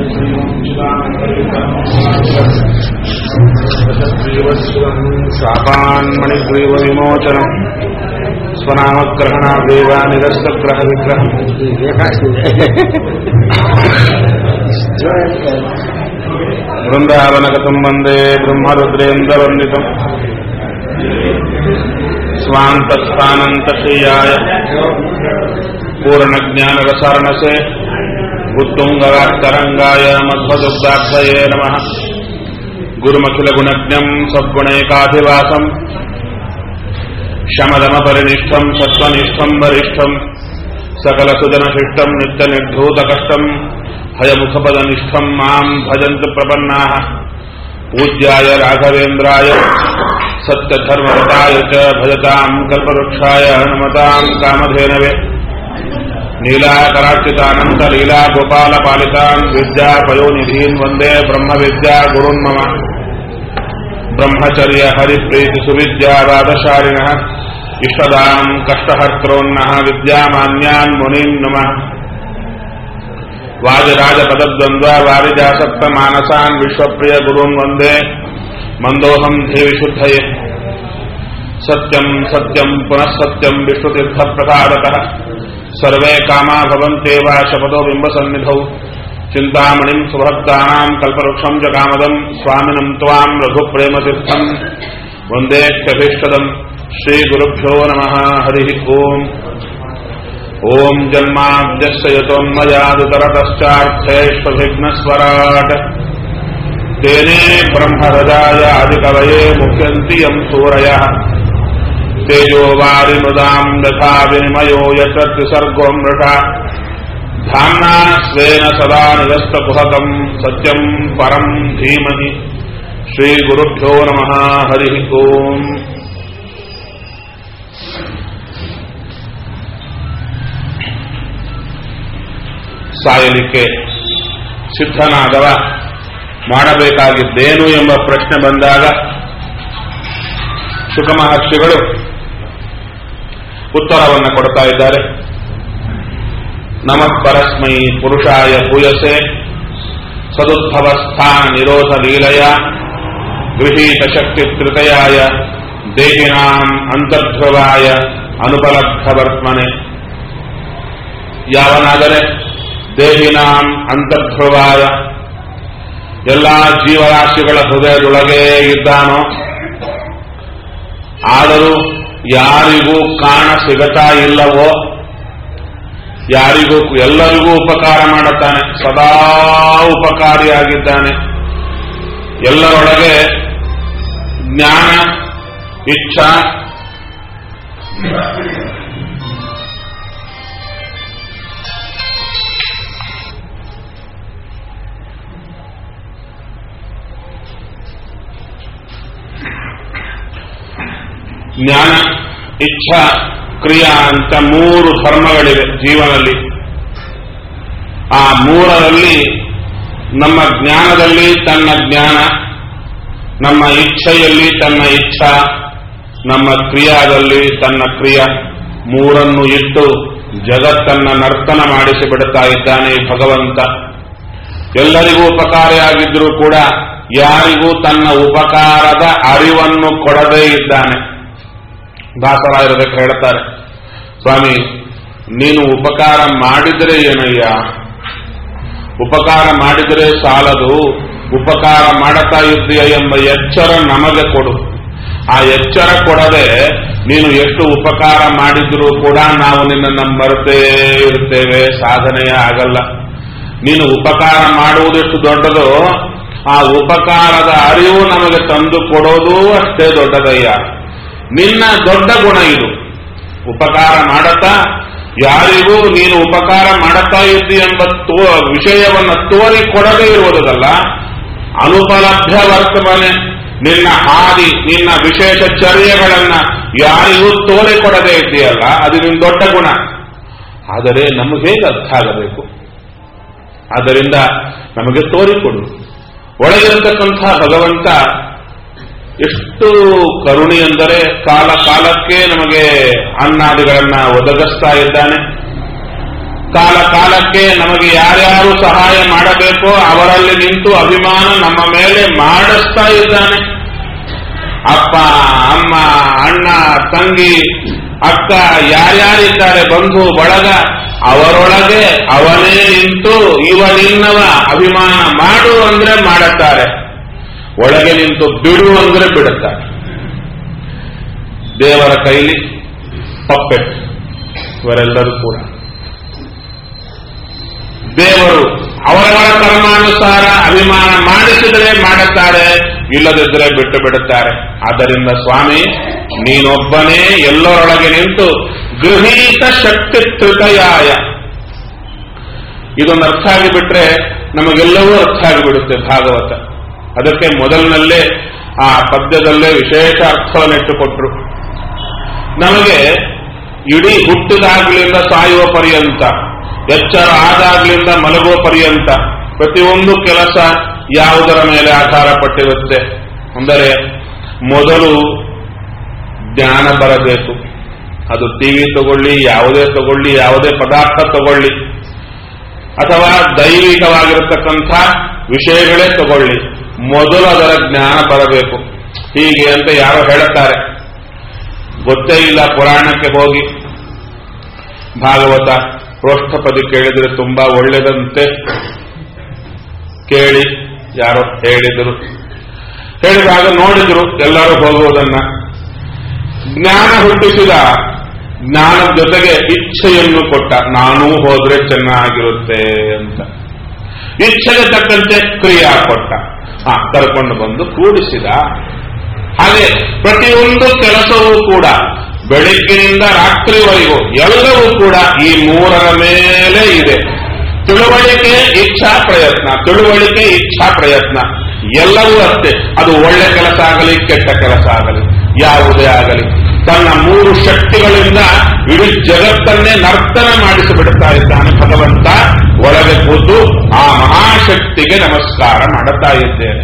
शापान्मणिग्रीवविमोचनम् स्वनामग्रहणादेव निरस्तग्रहविग्रहम् वृन्दावनगतम् वन्दे ब्रह्मरुद्रेन्द्रवन्दितम् स्वान्तस्थानन्तशय्याय पूर्णज्ञानरसारणसे उत्तुङ्गवात्तरङ्गाय मध्वदुग्धार्थये नमः गुरुमखिलगुणज्ञम् सद्गुणैकाधिवासम् शमदमपरिनिष्ठम् सत्त्वनिष्ठम् वरिष्ठम् सकलसुजनशिष्टम् नित्यनिर्धूतकष्टम् हयमुखपदनिष्ठम् माम् भजन्तु प्रपन्नाः पूज्याय राघवेन्द्राय सत्यधर्मरताय च भजताम् कल्पवृक्षाय नमताम् कामधेनवे नीलाकरार्चितानन्तलीलागोपालपालितान् विद्यापयोनिधीन् वन्दे ब्रह्मविद्या गुरुन् मम ब्रह्मचर्य हरिप्रीतिसुविद्यावादशालिनः इष्टदाम् कष्टहर्त्रोन्नः विद्यामान्यान् मुनीन् नमः वाजराजपदद्वन्द्वा वारिजासक्तमानसान् विश्वप्रिय गुरून् वन्दे मन्दोऽहम् धीविशुद्धये सत्यम् सत्यम् पुनः सत्यम् विष्णुतीर्थप्रसादतः सर्वे कामा भवन्त्येव शपथो बिम्बसन्निधौ चिन्तामणिम् सुभक्तानाम् कल्पवृक्षम् च कामदम् स्वामिनम् त्वाम् रघुप्रेमतीर्थम् वन्देत्यभीष्टदम् श्रीगुरुभ्यो नमः हरिः ओम् ॐ जन्माद्यस्य यतोन्मयादुतरतश्चार्थेष्वभिघ्नस्वराट् तेने ब्रह्मरजाय आदिकवये मुह्यन्ति यम् सूरयः तेजो वारिमृदाम् यथा विनिमयो यत्र त्रिसर्गो मृषा धाम्ना स्वेन सदा निरस्तकुहकम् सत्यम् परम् धीमहि श्रीगुरुभ्यो नमः हरिः ओम् ಸಾಯಲಿಕ್ಕೆ ಸಿದ್ಧನಾದವ ಮಾಡಬೇಕಾಗಿದ್ದೇನು ಎಂಬ ಪ್ರಶ್ನೆ ಬಂದಾಗ ಶುಕ ಮಹರ್ಷಿಗಳು ಉತ್ತರವನ್ನು ಕೊಡ್ತಾ ಇದ್ದಾರೆ ನಮಃ ಪರಸ್ಮೈ ಪುರುಷಾಯ ಭೂಯಸೆ ಸದುದ್ಭವಸ್ಥಾನ ನಿರೋಧ ಲೀಲೆಯ ಗೃಹೀತ ಶಕ್ತಿ ತೃತಯಾಯ ದೇಹಿನಾಂ ಅಂತರ್ಧ್ರುವಾಯ ಅನುಪಲಬ್ಧವರ್ತ್ಮನೆ ಯಾವನಾದರೆ ದೇಹಿನಾಂ ಅಂತರ್ಧ್ರುವಾಯ ಎಲ್ಲ ಜೀವರಾಶಿಗಳ ಹೃದಯದೊಳಗೇ ಇದ್ದಾನೋ ಆದರೂ ಯಾರಿಗೂ ಕಾಣ ಸಿಗತಾ ಇಲ್ಲವೋ ಯಾರಿಗೂ ಎಲ್ಲರಿಗೂ ಉಪಕಾರ ಮಾಡುತ್ತಾನೆ ಸದಾ ಉಪಕಾರಿಯಾಗಿದ್ದಾನೆ ಎಲ್ಲರೊಳಗೆ ಜ್ಞಾನ ಇಚ್ಛಾ ಜ್ಞಾನ ಇಚ್ಛಾ ಕ್ರಿಯಾ ಅಂತ ಮೂರು ಧರ್ಮಗಳಿವೆ ಜೀವನದಲ್ಲಿ ಆ ಮೂರರಲ್ಲಿ ನಮ್ಮ ಜ್ಞಾನದಲ್ಲಿ ತನ್ನ ಜ್ಞಾನ ನಮ್ಮ ಇಚ್ಛೆಯಲ್ಲಿ ತನ್ನ ಇಚ್ಛಾ ನಮ್ಮ ಕ್ರಿಯಾದಲ್ಲಿ ತನ್ನ ಕ್ರಿಯಾ ಮೂರನ್ನು ಇಟ್ಟು ಜಗತ್ತನ್ನ ನರ್ತನ ಮಾಡಿಸಿ ಬಿಡುತ್ತಾ ಇದ್ದಾನೆ ಈ ಭಗವಂತ ಎಲ್ಲರಿಗೂ ಉಪಕಾರಿಯಾಗಿದ್ರೂ ಕೂಡ ಯಾರಿಗೂ ತನ್ನ ಉಪಕಾರದ ಅರಿವನ್ನು ಕೊಡದೇ ಇದ್ದಾನೆ ದಾಸರಾಯರದಕ್ಕೆ ಹೇಳ್ತಾರೆ ಸ್ವಾಮಿ ನೀನು ಉಪಕಾರ ಮಾಡಿದರೆ ಏನಯ್ಯ ಉಪಕಾರ ಮಾಡಿದರೆ ಸಾಲದು ಉಪಕಾರ ಮಾಡುತ್ತಾ ಇದ್ದೀಯ ಎಂಬ ಎಚ್ಚರ ನಮಗೆ ಕೊಡು ಆ ಎಚ್ಚರ ಕೊಡದೆ ನೀನು ಎಷ್ಟು ಉಪಕಾರ ಮಾಡಿದ್ರೂ ಕೂಡ ನಾವು ನಿನ್ನನ್ನು ಮರೆತೇ ಇರ್ತೇವೆ ಸಾಧನೆಯೇ ಆಗಲ್ಲ ನೀನು ಉಪಕಾರ ಮಾಡುವುದೆಷ್ಟು ದೊಡ್ಡದೋ ಆ ಉಪಕಾರದ ಅರಿವು ನಮಗೆ ತಂದು ಕೊಡೋದು ಅಷ್ಟೇ ದೊಡ್ಡದಯ್ಯ ನಿನ್ನ ದೊಡ್ಡ ಗುಣ ಇದು ಉಪಕಾರ ಮಾಡತಾ ಯಾರಿಗೂ ನೀನು ಉಪಕಾರ ಮಾಡುತ್ತಾ ಇದ್ದಿ ಎಂಬ ತೋ ವಿಷಯವನ್ನು ತೋರಿ ಕೊಡದೇ ಇರುವುದಲ್ಲ ಅನುಪಲಭ್ಯ ವರ್ತಮಾನೆ ನಿನ್ನ ಹಾದಿ ನಿನ್ನ ವಿಶೇಷ ಚರ್ಯಗಳನ್ನ ಯಾರಿಗೂ ತೋರಿಕೊಡದೇ ಇದ್ದೀಯಲ್ಲ ಅದು ನಿನ್ನ ದೊಡ್ಡ ಗುಣ ಆದರೆ ನಮಗೆ ಹೇಗೆ ಅರ್ಥ ಆಗಬೇಕು ಆದ್ದರಿಂದ ನಮಗೆ ತೋರಿಕೊಡು ಒಳಗಿರತಕ್ಕಂಥ ಭಗವಂತ ಎಷ್ಟು ಕರುಣೆ ಎಂದರೆ ಕಾಲ ಕಾಲಕ್ಕೆ ನಮಗೆ ಅನ್ನಾದಿಗಳನ್ನ ಒದಗಿಸ್ತಾ ಇದ್ದಾನೆ ಕಾಲ ಕಾಲಕ್ಕೆ ನಮಗೆ ಯಾರ್ಯಾರು ಸಹಾಯ ಮಾಡಬೇಕೋ ಅವರಲ್ಲಿ ನಿಂತು ಅಭಿಮಾನ ನಮ್ಮ ಮೇಲೆ ಮಾಡಿಸ್ತಾ ಇದ್ದಾನೆ ಅಪ್ಪ ಅಮ್ಮ ಅಣ್ಣ ತಂಗಿ ಅಕ್ಕ ಯಾರ್ಯಾರಿದ್ದಾರೆ ಬಂಧು ಬಳಗ ಅವರೊಳಗೆ ಅವನೇ ನಿಂತು ಇವ ನಿನ್ನವ ಅಭಿಮಾನ ಮಾಡು ಅಂದ್ರೆ ಮಾಡುತ್ತಾರೆ ಒಳಗೆ ನಿಂತು ಬಿಡು ಅಂದ್ರೆ ಬಿಡುತ್ತಾರೆ ದೇವರ ಕೈಲಿ ಪಪ್ಪೆಟ್ ಇವರೆಲ್ಲರೂ ಕೂಡ ದೇವರು ಅವರವರ ಕರ್ಮಾನುಸಾರ ಅಭಿಮಾನ ಮಾಡಿಸಿದರೆ ಮಾಡುತ್ತಾರೆ ಇಲ್ಲದಿದ್ದರೆ ಬಿಟ್ಟು ಬಿಡುತ್ತಾರೆ ಆದ್ದರಿಂದ ಸ್ವಾಮಿ ನೀನೊಬ್ಬನೇ ಎಲ್ಲರೊಳಗೆ ನಿಂತು ಗೃಹೀತ ಶಕ್ತಿ ತೃತಯಾಯ ಇದೊಂದು ಅರ್ಥ ಆಗಿಬಿಟ್ರೆ ನಮಗೆಲ್ಲವೂ ಅರ್ಥ ಆಗಿಬಿಡುತ್ತೆ ಭಾಗವತ ಅದಕ್ಕೆ ಮೊದಲಿನಲ್ಲೇ ಆ ಪದ್ಯದಲ್ಲೇ ವಿಶೇಷ ಅರ್ಥವನ್ನಿಟ್ಟುಕೊಟ್ರು ನಮಗೆ ಇಡೀ ಹುಟ್ಟಿದಾಗ್ಲಿಂದ ಸಾಯುವ ಪರ್ಯಂತ ಎಚ್ಚರ ಆದಾಗ್ಲಿಂದ ಮಲಗುವ ಪರ್ಯಂತ ಪ್ರತಿಯೊಂದು ಕೆಲಸ ಯಾವುದರ ಮೇಲೆ ಆಧಾರ ಪಟ್ಟಿರುತ್ತೆ ಅಂದರೆ ಮೊದಲು ಜ್ಞಾನ ಬರಬೇಕು ಅದು ಟಿವಿ ತಗೊಳ್ಳಿ ಯಾವುದೇ ತಗೊಳ್ಳಿ ಯಾವುದೇ ಪದಾರ್ಥ ತಗೊಳ್ಳಿ ಅಥವಾ ದೈವಿಕವಾಗಿರತಕ್ಕಂಥ ವಿಷಯಗಳೇ ತಗೊಳ್ಳಿ ಮೊದಲು ಅದರ ಜ್ಞಾನ ಬರಬೇಕು ಹೀಗೆ ಅಂತ ಯಾರೋ ಹೇಳುತ್ತಾರೆ ಗೊತ್ತೇ ಇಲ್ಲ ಪುರಾಣಕ್ಕೆ ಹೋಗಿ ಭಾಗವತ ಪ್ರೋಷ್ಠಪದಿ ಕೇಳಿದರೆ ತುಂಬಾ ಒಳ್ಳೆಯದಂತೆ ಕೇಳಿ ಯಾರೋ ಹೇಳಿದರು ಹೇಳಿದಾಗ ನೋಡಿದ್ರು ಎಲ್ಲರೂ ಹೋಗುವುದನ್ನ ಜ್ಞಾನ ಹುಟ್ಟಿಸಿದ ಜ್ಞಾನದ ಜೊತೆಗೆ ಇಚ್ಛೆಯನ್ನು ಕೊಟ್ಟ ನಾನೂ ಹೋದ್ರೆ ಚೆನ್ನಾಗಿರುತ್ತೆ ಅಂತ ಇಚ್ಛೆಗೆ ತಕ್ಕಂತೆ ಕ್ರಿಯಾ ಕೊಟ್ಟ ಹಾ ಕರ್ಕೊಂಡು ಬಂದು ಕೂಡಿಸಿದ ಹಾಗೆ ಪ್ರತಿಯೊಂದು ಕೆಲಸವೂ ಕೂಡ ಬೆಳಗ್ಗಿನಿಂದ ರಾತ್ರಿವರೆಗೂ ಎಲ್ಲವೂ ಕೂಡ ಈ ಮೂರರ ಮೇಲೆ ಇದೆ ತಿಳುವಳಿಕೆ ಇಚ್ಛಾ ಪ್ರಯತ್ನ ತಿಳುವಳಿಕೆ ಇಚ್ಛಾ ಪ್ರಯತ್ನ ಎಲ್ಲವೂ ಅಷ್ಟೇ ಅದು ಒಳ್ಳೆ ಕೆಲಸ ಆಗಲಿ ಕೆಟ್ಟ ಕೆಲಸ ಆಗಲಿ ಯಾವುದೇ ಆಗಲಿ ತನ್ನ ಮೂರು ಶಕ್ತಿಗಳಿಂದ ಇಡೀ ಜಗತ್ತನ್ನೇ ನರ್ತನ ಮಾಡಿಸಿಬಿಡುತ್ತಾ ಇದ್ದಾನೆ ಭಗವಂತ ಒಳಗೆ ಕೂತು ಆ ಮಹಾಶಕ್ತಿಗೆ ನಮಸ್ಕಾರ ಮಾಡುತ್ತಾ ಇದ್ದೇನೆ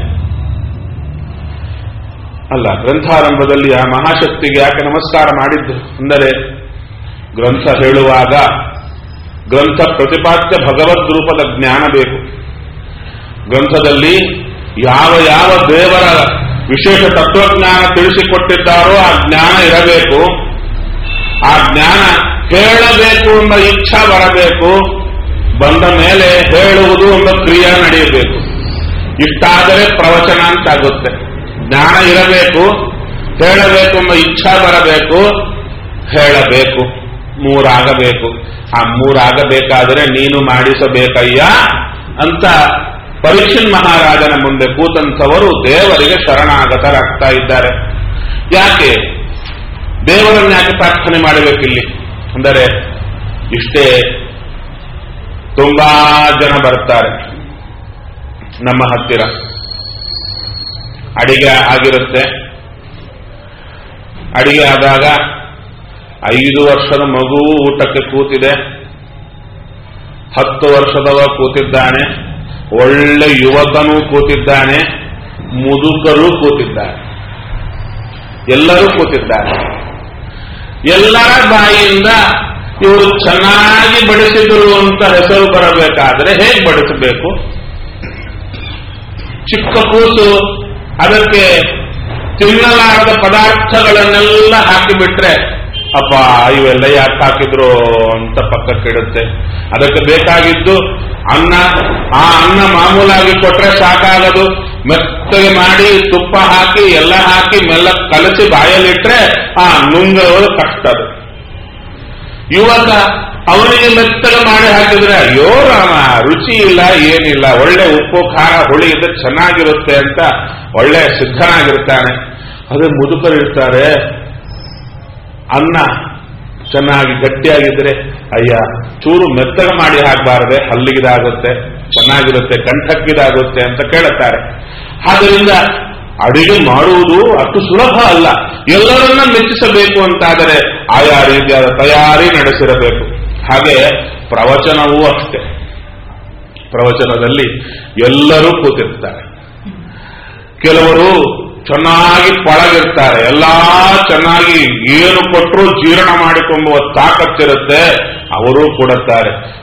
ಅಲ್ಲ ಗ್ರಂಥಾರಂಭದಲ್ಲಿ ಆ ಮಹಾಶಕ್ತಿಗೆ ಯಾಕೆ ನಮಸ್ಕಾರ ಮಾಡಿದ್ದು ಅಂದರೆ ಗ್ರಂಥ ಹೇಳುವಾಗ ಗ್ರಂಥ ಪ್ರತಿಪಾದ್ಯ ಭಗವದ್ ರೂಪದ ಜ್ಞಾನ ಬೇಕು ಗ್ರಂಥದಲ್ಲಿ ಯಾವ ಯಾವ ದೇವರ ವಿಶೇಷ ತತ್ವಜ್ಞಾನ ತಿಳಿಸಿಕೊಟ್ಟಿದ್ದಾರೋ ಆ ಜ್ಞಾನ ಇರಬೇಕು ಆ ಜ್ಞಾನ ಹೇಳಬೇಕು ಎಂಬ ಇಚ್ಛಾ ಬರಬೇಕು ಬಂದ ಮೇಲೆ ಹೇಳುವುದು ಎಂಬ ಕ್ರಿಯೆ ನಡೆಯಬೇಕು ಇಷ್ಟಾದರೆ ಪ್ರವಚನ ಅಂತಾಗುತ್ತೆ ಜ್ಞಾನ ಇರಬೇಕು ಹೇಳಬೇಕು ಎಂಬ ಇಚ್ಛಾ ಬರಬೇಕು ಹೇಳಬೇಕು ಮೂರಾಗಬೇಕು ಆ ಮೂರಾಗಬೇಕಾದರೆ ನೀನು ಮಾಡಿಸಬೇಕಯ್ಯ ಅಂತ ಪರೀಕ್ಷನ್ ಮಹಾರಾಜನ ಮುಂದೆ ಕೂತಂಥವರು ದೇವರಿಗೆ ಶರಣಾಗತರಾಗ್ತಾ ಇದ್ದಾರೆ ಯಾಕೆ ದೇವರನ್ನ ಯಾಕೆ ಪ್ರಾರ್ಥನೆ ಮಾಡಬೇಕಿಲ್ಲಿ ಅಂದರೆ ಇಷ್ಟೇ ತುಂಬಾ ಜನ ಬರ್ತಾರೆ ನಮ್ಮ ಹತ್ತಿರ ಅಡಿಗೆ ಆಗಿರುತ್ತೆ ಅಡಿಗೆ ಆದಾಗ ಐದು ವರ್ಷದ ಮಗು ಊಟಕ್ಕೆ ಕೂತಿದೆ ಹತ್ತು ವರ್ಷದವ ಕೂತಿದ್ದಾನೆ ಒಳ್ಳೆ ಯುವಕನೂ ಕೂತಿದ್ದಾನೆ ಮುದುಕರು ಕೂತಿದ್ದಾರೆ ಎಲ್ಲರೂ ಕೂತಿದ್ದಾರೆ ಎಲ್ಲರ ಬಾಯಿಯಿಂದ ಇವರು ಚೆನ್ನಾಗಿ ಬಡಿಸಿದರು ಅಂತ ಹೆಸರು ಬರಬೇಕಾದ್ರೆ ಹೇಗೆ ಬಡಿಸಬೇಕು ಚಿಕ್ಕ ಕೂಸು ಅದಕ್ಕೆ ತಿನ್ನಲಾರದ ಪದಾರ್ಥಗಳನ್ನೆಲ್ಲ ಹಾಕಿಬಿಟ್ರೆ ಅಪ್ಪ ಇವೆಲ್ಲ ಯಾಕೆ ಹಾಕಿದ್ರು ಅಂತ ಪಕ್ಕಕ್ಕಿಡುತ್ತೆ ಅದಕ್ಕೆ ಬೇಕಾಗಿದ್ದು ಅನ್ನ ಆ ಅನ್ನ ಮಾಮೂಲಾಗಿ ಕೊಟ್ರೆ ಸಾಕಾಗದು ಮೆತ್ತಗೆ ಮಾಡಿ ತುಪ್ಪ ಹಾಕಿ ಎಲ್ಲ ಹಾಕಿ ಮೆಲ್ಲ ಕಲಸಿ ಬಾಯಲ್ಲಿಟ್ರೆ ಆ ನುಂಗೋದು ಕಷ್ಟ ಅದು ಯುವಕ ಅವನಿಗೆ ಮೆತ್ತಗೆ ಮಾಡಿ ಹಾಕಿದ್ರೆ ಅಯ್ಯೋ ರಾಮ ರುಚಿ ಇಲ್ಲ ಏನಿಲ್ಲ ಒಳ್ಳೆ ಉಪ್ಪು ಖಾರ ಹುಳಿ ಇದ್ರೆ ಚೆನ್ನಾಗಿರುತ್ತೆ ಅಂತ ಒಳ್ಳೆ ಸಿದ್ಧನಾಗಿರ್ತಾನೆ ಅದೇ ಮುದುಕರು ಇರ್ತಾರೆ ಅನ್ನ ಚೆನ್ನಾಗಿ ಗಟ್ಟಿಯಾಗಿದ್ರೆ ಅಯ್ಯ ಚೂರು ಮೆತ್ತಗೆ ಮಾಡಿ ಹಾಕಬಾರದೆ ಹಲ್ಲಿಗಿದಾಗುತ್ತೆ ಚೆನ್ನಾಗಿರುತ್ತೆ ಕಂಠಕ್ಕಿದಾಗುತ್ತೆ ಅಂತ ಕೇಳುತ್ತಾರೆ ಆದ್ದರಿಂದ ಅಡಿಗೆ ಮಾಡುವುದು ಅಷ್ಟು ಸುಲಭ ಅಲ್ಲ ಎಲ್ಲರನ್ನ ಮೆಚ್ಚಿಸಬೇಕು ಅಂತಾದರೆ ಆಯಾ ರೀತಿಯಾದ ತಯಾರಿ ನಡೆಸಿರಬೇಕು ಹಾಗೆ ಪ್ರವಚನವೂ ಅಷ್ಟೇ ಪ್ರವಚನದಲ್ಲಿ ಎಲ್ಲರೂ ಕೂತಿರ್ತಾರೆ ಕೆಲವರು ಚೆನ್ನಾಗಿ ಪಳಗಿರ್ತಾರೆ ಎಲ್ಲಾ ಚೆನ್ನಾಗಿ ಏನು ಕೊಟ್ಟರು ಜೀರ್ಣ ಮಾಡಿಕೊಂಬುವ ತಾಕತ್ತಿರುತ್ತೆ ಅವರೂ ಕೊಡುತ್ತಾರೆ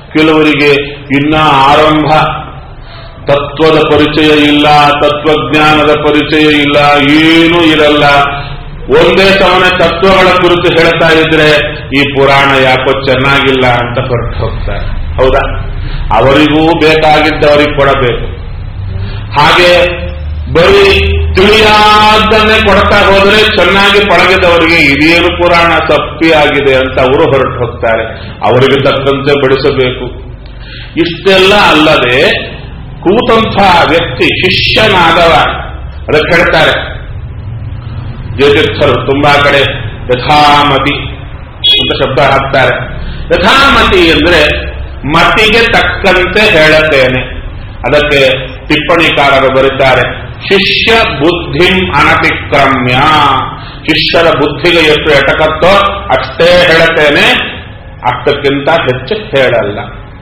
ಕೆಲವರಿಗೆ ಇನ್ನ ಆರಂಭ ತತ್ವದ ಪರಿಚಯ ಇಲ್ಲ ತತ್ವಜ್ಞಾನದ ಪರಿಚಯ ಇಲ್ಲ ಏನೂ ಇರಲ್ಲ ಒಂದೇ ಸಮನೆ ತತ್ವಗಳ ಕುರಿತು ಹೇಳ್ತಾ ಇದ್ರೆ ಈ ಪುರಾಣ ಯಾಕೋ ಚೆನ್ನಾಗಿಲ್ಲ ಅಂತ ಹೊರಟು ಹೋಗ್ತಾರೆ ಹೌದಾ ಅವರಿಗೂ ಬೇಕಾಗಿದ್ದವರಿಗೆ ಕೊಡಬೇಕು ಹಾಗೆ ಬರೀ ತಿಳಿಯಾದನ್ನೇ ಕೊಡ್ತಾ ಹೋದರೆ ಚೆನ್ನಾಗಿ ಪಳಗಿದವರಿಗೆ ಇದೇನು ಪುರಾಣ ತಪ್ಪಿ ಆಗಿದೆ ಅಂತ ಅವರು ಹೊರಟು ಹೋಗ್ತಾರೆ ಅವರಿಗೆ ತಕ್ಕಂತೆ ಬಡಿಸಬೇಕು ಇಷ್ಟೆಲ್ಲ ಅಲ್ಲದೆ ಕೂತಂಥ ವ್ಯಕ್ತಿ ಶಿಷ್ಯನಾದವ ಅದಕ್ಕೆ ಹೇಳ್ತಾರೆ ಜಯತೀರ್ಥರು ತುಂಬಾ ಕಡೆ ಯಥಾಮತಿ ಅಂತ ಶಬ್ದ ಹಾಕ್ತಾರೆ ಯಥಾಮತಿ ಅಂದ್ರೆ ಮತಿಗೆ ತಕ್ಕಂತೆ ಹೇಳುತ್ತೇನೆ ಅದಕ್ಕೆ ಟಿಪ್ಪಣಿಕಾರರು ಬರೀತಾರೆ ಶಿಷ್ಯ ಬುದ್ಧಿಂ ಅನತಿಕ್ರಮ್ಯ ಶಿಷ್ಯರ ಬುದ್ಧಿಗೆ ಎಷ್ಟು ಎಟಕತ್ತೋ ಅಷ್ಟೇ ಹೇಳುತ್ತೇನೆ ಅಷ್ಟಕ್ಕಿಂತ ಹೆಚ್ಚು ಹೇಳಲ್ಲ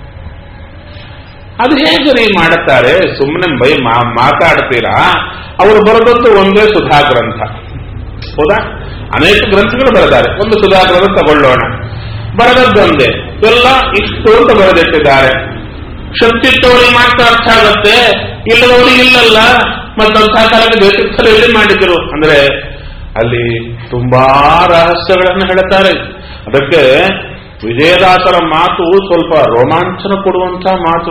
ಅದು ಹೇಗೆ ರೀ ಮಾಡುತ್ತಾರೆ ಸುಮ್ಮನೆ ಬೈ ಮಾ- ಮಾತಾಡ್ತೀರಾ ಅವರು ಬರೆದದ್ದು ಒಂದೇ ಸುಧಾ ಗ್ರಂಥ ಹೌದಾ ಅನೇಕ ಗ್ರಂಥಗಳು ಬರೆದಾರೆ ಒಂದು ಸುಧಾ ಗ್ರಂಥ ತಗೊಳ್ಳೋಣ ಬರೆದದ್ದೊಂದೇ ಎಲ್ಲ ಇಷ್ಟು ಅಂತ ಬರೆದಿಟ್ಟಿದ್ದಾರೆ ಶಕ್ತಿತ್ತವರಿಗೆ ಮಾತ್ರ ಅರ್ಥ ಆಗುತ್ತೆ ಇಲ್ಲದವರಿಗೆ ಇಲ್ಲಲ್ಲ ಮತ್ತಂಥ ಕಾಲಕ್ಕೆ ದೇಶಸ್ಥರು ಎಲ್ಲಿ ಮಾಡಿದ್ರು ಅಂದ್ರೆ ಅಲ್ಲಿ ತುಂಬಾ ರಹಸ್ಯಗಳನ್ನು ಹೇಳ್ತಾರೆ ಅದಕ್ಕೆ ವಿಜಯದಾಸರ ಮಾತು ಸ್ವಲ್ಪ ರೋಮಾಂಚನ ಕೊಡುವಂತ ಮಾತು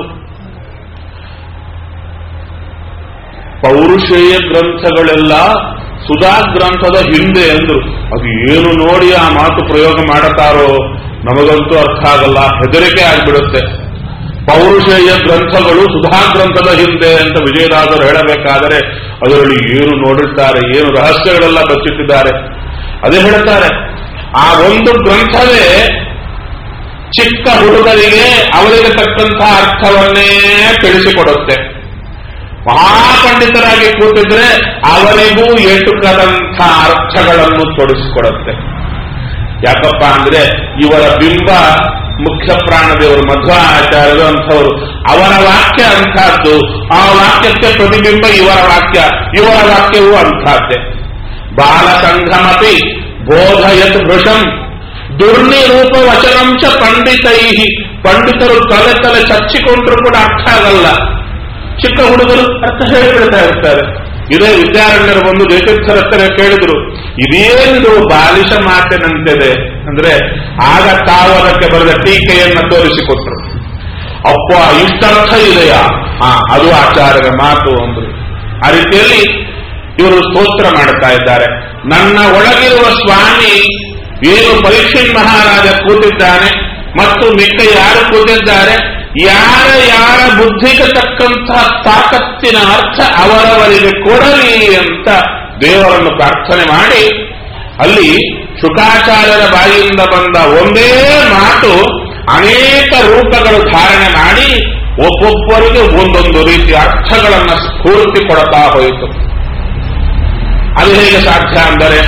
ಪೌರುಷೇಯ ಗ್ರಂಥಗಳೆಲ್ಲ ಸುಧಾ ಗ್ರಂಥದ ಹಿಂದೆ ಅಂದ್ರು ಅದು ಏನು ನೋಡಿ ಆ ಮಾತು ಪ್ರಯೋಗ ಮಾಡುತ್ತಾರೋ ನಮಗಂತೂ ಅರ್ಥ ಆಗಲ್ಲ ಹೆದರಿಕೆ ಆಗ್ಬಿಡುತ್ತೆ ಪೌರುಷೇಯ ಗ್ರಂಥಗಳು ಸುಧಾ ಗ್ರಂಥದ ಹಿಂದೆ ಅಂತ ವಿಜಯದಾಸರು ಹೇಳಬೇಕಾದರೆ ಅದರಲ್ಲಿ ಏನು ನೋಡಿರ್ತಾರೆ ಏನು ರಹಸ್ಯಗಳೆಲ್ಲ ಬಚ್ಚಿಟ್ಟಿದ್ದಾರೆ ಅದೇ ಹೇಳ್ತಾರೆ ಆ ಒಂದು ಗ್ರಂಥವೇ ಚಿಕ್ಕ ಹುಡುಗರಿಗೆ ಅವರಿಗೆ ತಕ್ಕಂಥ ಅರ್ಥವನ್ನೇ ತಿಳಿಸಿಕೊಡುತ್ತೆ ಮಹಾಪಂಡಿತರಾಗಿ ಕೂತಿದ್ರೆ ಅವರಿಗೂ ಎಟುಕದಂಥ ಅರ್ಥಗಳನ್ನು ತೊಡಗಿಸಿಕೊಡುತ್ತೆ ಯಾಕಪ್ಪ ಅಂದ್ರೆ ಇವರ ಬಿಂಬ ಮುಖ್ಯ ಪ್ರಾಣದೇವರು ಮಧ್ವಾಚಾರ್ಯರು ಅಂಥವರು ಅವರ ವಾಕ್ಯ ಅಂಥದ್ದು ಆ ವಾಕ್ಯಕ್ಕೆ ಪ್ರತಿಬಿಂಬ ಇವರ ವಾಕ್ಯ ಇವರ ವಾಕ್ಯವೂ ಅಂಥದ್ದೇ ಬಾಲ ಸಂಘಮಪಿ ಬೋಧಯತ್ ಭೃಷಂ ದುರ್ನಿರೂಪ ವಚನಂ ಚ ಪಂಡಿತೈ ಪಂಡಿತರು ತಲೆ ತಲೆ ಚಚ್ಚಿಕೊಂಡ್ರು ಕೂಡ ಅರ್ಥ ಆಗಲ್ಲ ಚಿಕ್ಕ ಹುಡುಗರು ಅರ್ಥ ಹೇಳಿಬಿಡ್ತಾ ಇರ್ತಾರೆ ಇದೇ ವಿದ್ಯಾರಣ್ಯರು ಬಂದು ದೇಶಸ್ಥರ ಹತ್ರ ಕೇಳಿದ್ರು ಇದೇನಿದು ಬಾಲಿಶ ಮಾತಿನಂತಿದೆ ಅಂದ್ರೆ ಆಗ ತಾವು ಅದಕ್ಕೆ ಬರೆದ ಟೀಕೆಯನ್ನ ತೋರಿಸಿಕೊಟ್ರು ಅಪ್ಪ ಇಷ್ಟರ್ಥ ಇದೆಯಾ ಹಾ ಅದು ಆಚಾರ್ಯರ ಮಾತು ಅಂದ್ರು ಆ ರೀತಿಯಲ್ಲಿ ಇವರು ಸ್ತೋತ್ರ ಮಾಡುತ್ತಾ ಇದ್ದಾರೆ ನನ್ನ ಒಳಗಿರುವ ಸ್ವಾಮಿ ಏನು ಪರೀಕ್ಷಿತ್ ಮಹಾರಾಜ ಕೂತಿದ್ದಾನೆ ಮತ್ತು ಮಿಕ್ಕ ಯಾರು ಕೂತಿದ್ದಾರೆ ಯಾರ ಯಾರ ಬುದ್ಧಿಗೆ ತಕ್ಕಂಥ ತಾಕತ್ತಿನ ಅರ್ಥ ಅವರವರಿಗೆ ಕೊಡಲಿ ಅಂತ ದೇವರನ್ನು ಪ್ರಾರ್ಥನೆ ಮಾಡಿ ಅಲ್ಲಿ ಶುಕಾಚಾರ್ಯರ ಬಾಯಿಯಿಂದ ಬಂದ ಒಂದೇ ಮಾತು ಅನೇಕ ರೂಪಗಳು ಧಾರಣೆ ಮಾಡಿ ಒಬ್ಬೊಬ್ಬರಿಗೆ ಒಂದೊಂದು ರೀತಿಯ ಅರ್ಥಗಳನ್ನು ಸ್ಫೂರ್ತಿ ಕೊಡ್ತಾ ಹೋಯಿತು ಅದು ಹೇಗೆ ಸಾಧ್ಯ ಅಂದರೆ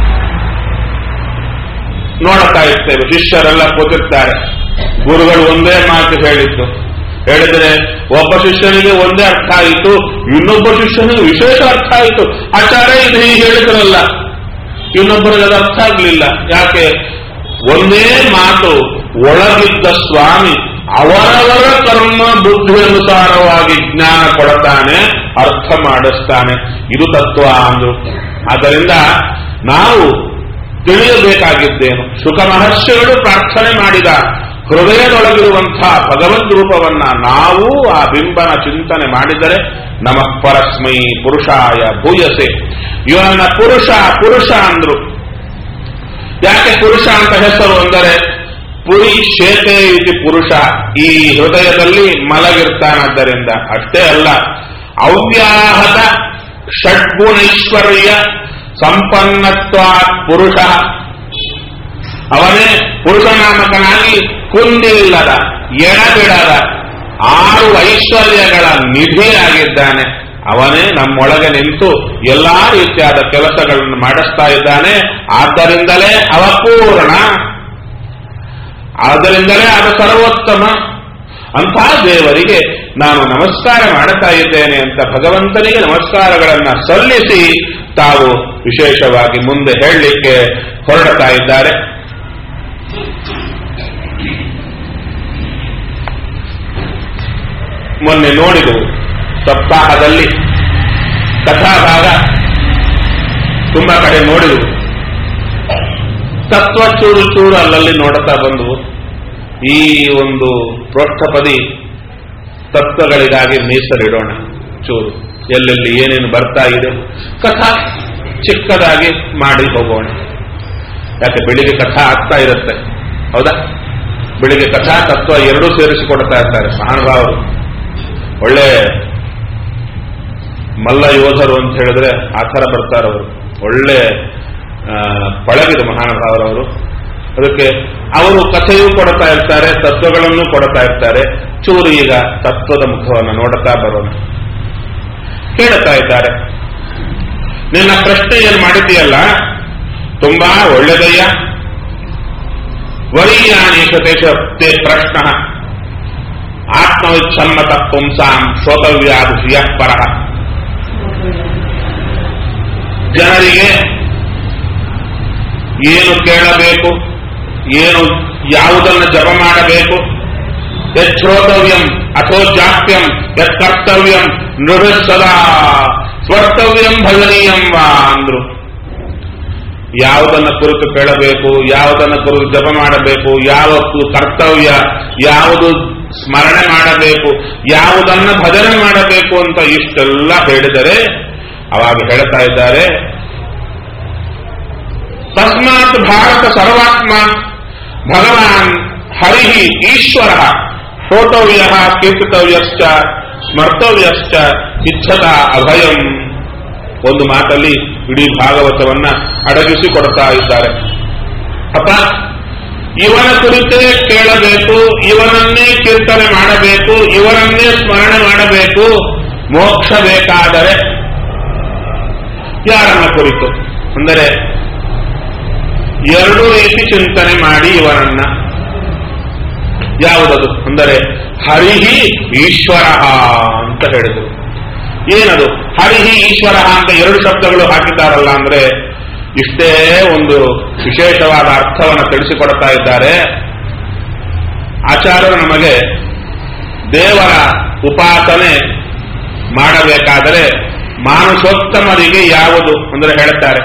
ನೋಡುತ್ತಾ ಇರ್ತೇವೆ ಶಿಷ್ಯರೆಲ್ಲ ಕೂತಿರ್ತಾರೆ ಗುರುಗಳು ಒಂದೇ ಮಾತು ಹೇಳಿದ್ದು ಹೇಳಿದ್ರೆ ಒಬ್ಬ ಶಿಷ್ಯನಿಗೆ ಒಂದೇ ಅರ್ಥ ಆಯಿತು ಇನ್ನೊಬ್ಬ ಶಿಷ್ಯನಿಗೆ ವಿಶೇಷ ಅರ್ಥ ಆಯಿತು ಆಚಾರ್ಯ ಇದು ಹೀಗೆ ಹೇಳಿದ್ರಲ್ಲ ಇನ್ನೊಬ್ಬರಿಗೆ ಅದು ಅರ್ಥ ಆಗಲಿಲ್ಲ ಯಾಕೆ ಒಂದೇ ಮಾತು ಒಳಗಿದ್ದ ಸ್ವಾಮಿ ಅವರವರ ಕರ್ಮ ಬುದ್ಧಿ ಅನುಸಾರವಾಗಿ ಜ್ಞಾನ ಕೊಡ್ತಾನೆ ಅರ್ಥ ಮಾಡಿಸ್ತಾನೆ ಇದು ತತ್ವ ಅಂದ್ರು ಆದ್ದರಿಂದ ನಾವು ತಿಳಿಯಬೇಕಾಗಿದ್ದೇನು ಸುಖ ಮಹರ್ಷಿಗಳು ಪ್ರಾರ್ಥನೆ ಮಾಡಿದ ಹೃದಯದೊಳಗಿರುವಂತಹ ಭಗವದ್ ರೂಪವನ್ನ ನಾವು ಆ ಬಿಂಬನ ಚಿಂತನೆ ಮಾಡಿದರೆ ನಮ ಪರಸ್ಮೈ ಪುರುಷಾಯ ಭೂಯಸೆ ಇವನನ್ನ ಪುರುಷ ಪುರುಷ ಅಂದ್ರು ಯಾಕೆ ಪುರುಷ ಅಂತ ಹೆಸರು ಅಂದರೆ ಪುರಿ ಶೇತೆ ಇತಿ ಪುರುಷ ಈ ಹೃದಯದಲ್ಲಿ ಮಲಗಿರ್ತಾನದ್ದರಿಂದ ಅಷ್ಟೇ ಅಲ್ಲ ಅವ್ಯಾಹತ ಷಡ್ಗುಣೈಶ್ವರ್ಯ ಸಂಪನ್ನತ್ವ ಪುರುಷ ಅವನೇ ಪುರುಷನಾಮಕನಾಗಿ ಕುಂದಿಲ್ಲದ ಎಡಬಿಡದ ಆರು ಐಶ್ವರ್ಯಗಳ ನಿಧಿಯಾಗಿದ್ದಾನೆ ಅವನೇ ನಮ್ಮೊಳಗೆ ನಿಂತು ಎಲ್ಲಾ ರೀತಿಯಾದ ಕೆಲಸಗಳನ್ನು ಮಾಡಿಸ್ತಾ ಇದ್ದಾನೆ ಆದ್ದರಿಂದಲೇ ಅವಪೂರ್ಣ ಆದ್ದರಿಂದಲೇ ಅದು ಸರ್ವೋತ್ತಮ ಅಂಥ ದೇವರಿಗೆ ನಾನು ನಮಸ್ಕಾರ ಮಾಡುತ್ತಾ ಇದ್ದೇನೆ ಅಂತ ಭಗವಂತನಿಗೆ ನಮಸ್ಕಾರಗಳನ್ನ ಸಲ್ಲಿಸಿ ತಾವು ವಿಶೇಷವಾಗಿ ಮುಂದೆ ಹೇಳಲಿಕ್ಕೆ ಹೊರಡ್ತಾ ಇದ್ದಾರೆ ಮೊನ್ನೆ ನೋಡಿದವು ಸಪ್ತಾಹದಲ್ಲಿ ಕಥಾಭಾಗ ತುಂಬಾ ಕಡೆ ನೋಡಿದವು ತತ್ವ ಚೂರು ಚೂರು ಅಲ್ಲಲ್ಲಿ ನೋಡುತ್ತಾ ಬಂದವು ಈ ಒಂದು ಪ್ರೋಷ್ಠಪದಿ ತತ್ವಗಳಿಗಾಗಿ ಮೀಸಲಿಡೋಣ ಚೂರು ಎಲ್ಲೆಲ್ಲಿ ಏನೇನು ಬರ್ತಾ ಇದೆ ಕಥಾ ಚಿಕ್ಕದಾಗಿ ಮಾಡಿ ಹೋಗೋಣ ಯಾಕೆ ಬೆಳಿಗ್ಗೆ ಕಥಾ ಆಗ್ತಾ ಇರುತ್ತೆ ಹೌದಾ ಬೆಳಿಗ್ಗೆ ಕಥಾ ತತ್ವ ಎರಡೂ ಸೇರಿಸಿಕೊಡ್ತಾ ಇರ್ತಾರೆ ಮಹಾನುಭಾವರು ಒಳ್ಳೆ ಮಲ್ಲ ಯೋಧರು ಅಂತ ಹೇಳಿದ್ರೆ ಆ ಥರ ಬರ್ತಾರೆ ಅವರು ಒಳ್ಳೆ ಆ, ಪಳಗಿದ ಮಹಾನುಭಾವರವರು ಅದಕ್ಕೆ ಅವರು ಕಥೆಯೂ ಕೊಡ್ತಾ ಇರ್ತಾರೆ ತತ್ವಗಳನ್ನು ಕೊಡ್ತಾ ಇರ್ತಾರೆ ಚೂರು ಈಗ ತತ್ವದ ಮುಖವನ್ನು ನೋಡುತ್ತಾ ಬರೋಣ ಕೇಳುತ್ತಾ ಇದ್ದಾರೆ ನಿನ್ನ ಪ್ರಶ್ನೆ ಏನ್ ಮಾಡಿದ್ದೀಯಲ್ಲ ತುಂಬಾ ಒಳ್ಳೆದಯ್ಯ ವರೀಯಾನೀಶತೆ ಶಕ್ತಿ ಪ್ರಶ್ನ ಆತ್ಮವಿಚ್ಛಮ್ಮತ ಪುಂಸಾಂ ಶ್ರೋತವ್ಯಾಧಿಯ ಪರಃ ಜನರಿಗೆ ಏನು ಕೇಳಬೇಕು ಏನು ಯಾವುದನ್ನು ಜಪ ಮಾಡಬೇಕು ಯಶ್ರೋತವ್ಯಂ ಅಥೋ ಜಾಪ್ಯಂ ಯತ್ ಕರ್ತವ್ಯಂ ನೃಹೃತ್ಸದಾ ಸ್ವರ್ತವ್ಯಂ ಭಜನೀಯಂ ವಾ ಅಂದ್ರು ಯಾವುದನ್ನ ಕುರಿತು ಕೇಳಬೇಕು ಯಾವುದನ್ನ ಕುರಿತು ಜಪ ಮಾಡಬೇಕು ಯಾವ ಕರ್ತವ್ಯ ಯಾವುದು ಸ್ಮರಣೆ ಮಾಡಬೇಕು ಯಾವುದನ್ನ ಭಜನೆ ಮಾಡಬೇಕು ಅಂತ ಇಷ್ಟೆಲ್ಲ ಹೇಳಿದರೆ ಅವಾಗ ಹೇಳ್ತಾ ಇದ್ದಾರೆ ತಸ್ಮಾತ್ ಭಾರತ ಸರ್ವಾತ್ಮ ಭಗವಾನ್ ಹರಿ ಈಶ್ವರ ಶ್ರೋತವ್ಯ ಕೀರ್ತಿತವ್ಯಶ್ಚ ಸ್ಮರ್ತವ್ಯಶ್ಚ ಇಚ್ಛತ ಅಭಯಂ ಒಂದು ಮಾತಲ್ಲಿ ಇಡೀ ಭಾಗವತವನ್ನ ಅಡಗಿಸಿ ಕೊಡ್ತಾ ಇದ್ದಾರೆ ಅಪ್ಪ ಇವನ ಕುರಿತೇ ಕೇಳಬೇಕು ಇವನನ್ನೇ ಕೀರ್ತನೆ ಮಾಡಬೇಕು ಇವನನ್ನೇ ಸ್ಮರಣೆ ಮಾಡಬೇಕು ಮೋಕ್ಷ ಬೇಕಾದರೆ ಯಾರನ್ನ ಕುರಿತು ಅಂದರೆ ಎರಡು ರೀತಿ ಚಿಂತನೆ ಮಾಡಿ ಇವನನ್ನ ಯಾವುದದು ಅಂದರೆ ಹರಿಹಿ ಈಶ್ವರ ಅಂತ ಹೇಳಿದರು ಏನದು ಹರಿಹಿ ಈಶ್ವರ ಅಂತ ಎರಡು ಶಬ್ದಗಳು ಹಾಕಿದ್ದಾರಲ್ಲ ಅಂದ್ರೆ ಇಷ್ಟೇ ಒಂದು ವಿಶೇಷವಾದ ಅರ್ಥವನ್ನು ತಿಳಿಸಿಕೊಡ್ತಾ ಇದ್ದಾರೆ ಆಚಾರ್ಯರು ನಮಗೆ ದೇವರ ಉಪಾಸನೆ ಮಾಡಬೇಕಾದರೆ ಮಾನುಷೋತ್ತಮರಿಗೆ ಯಾವುದು ಅಂದರೆ ಹೇಳ್ತಾರೆ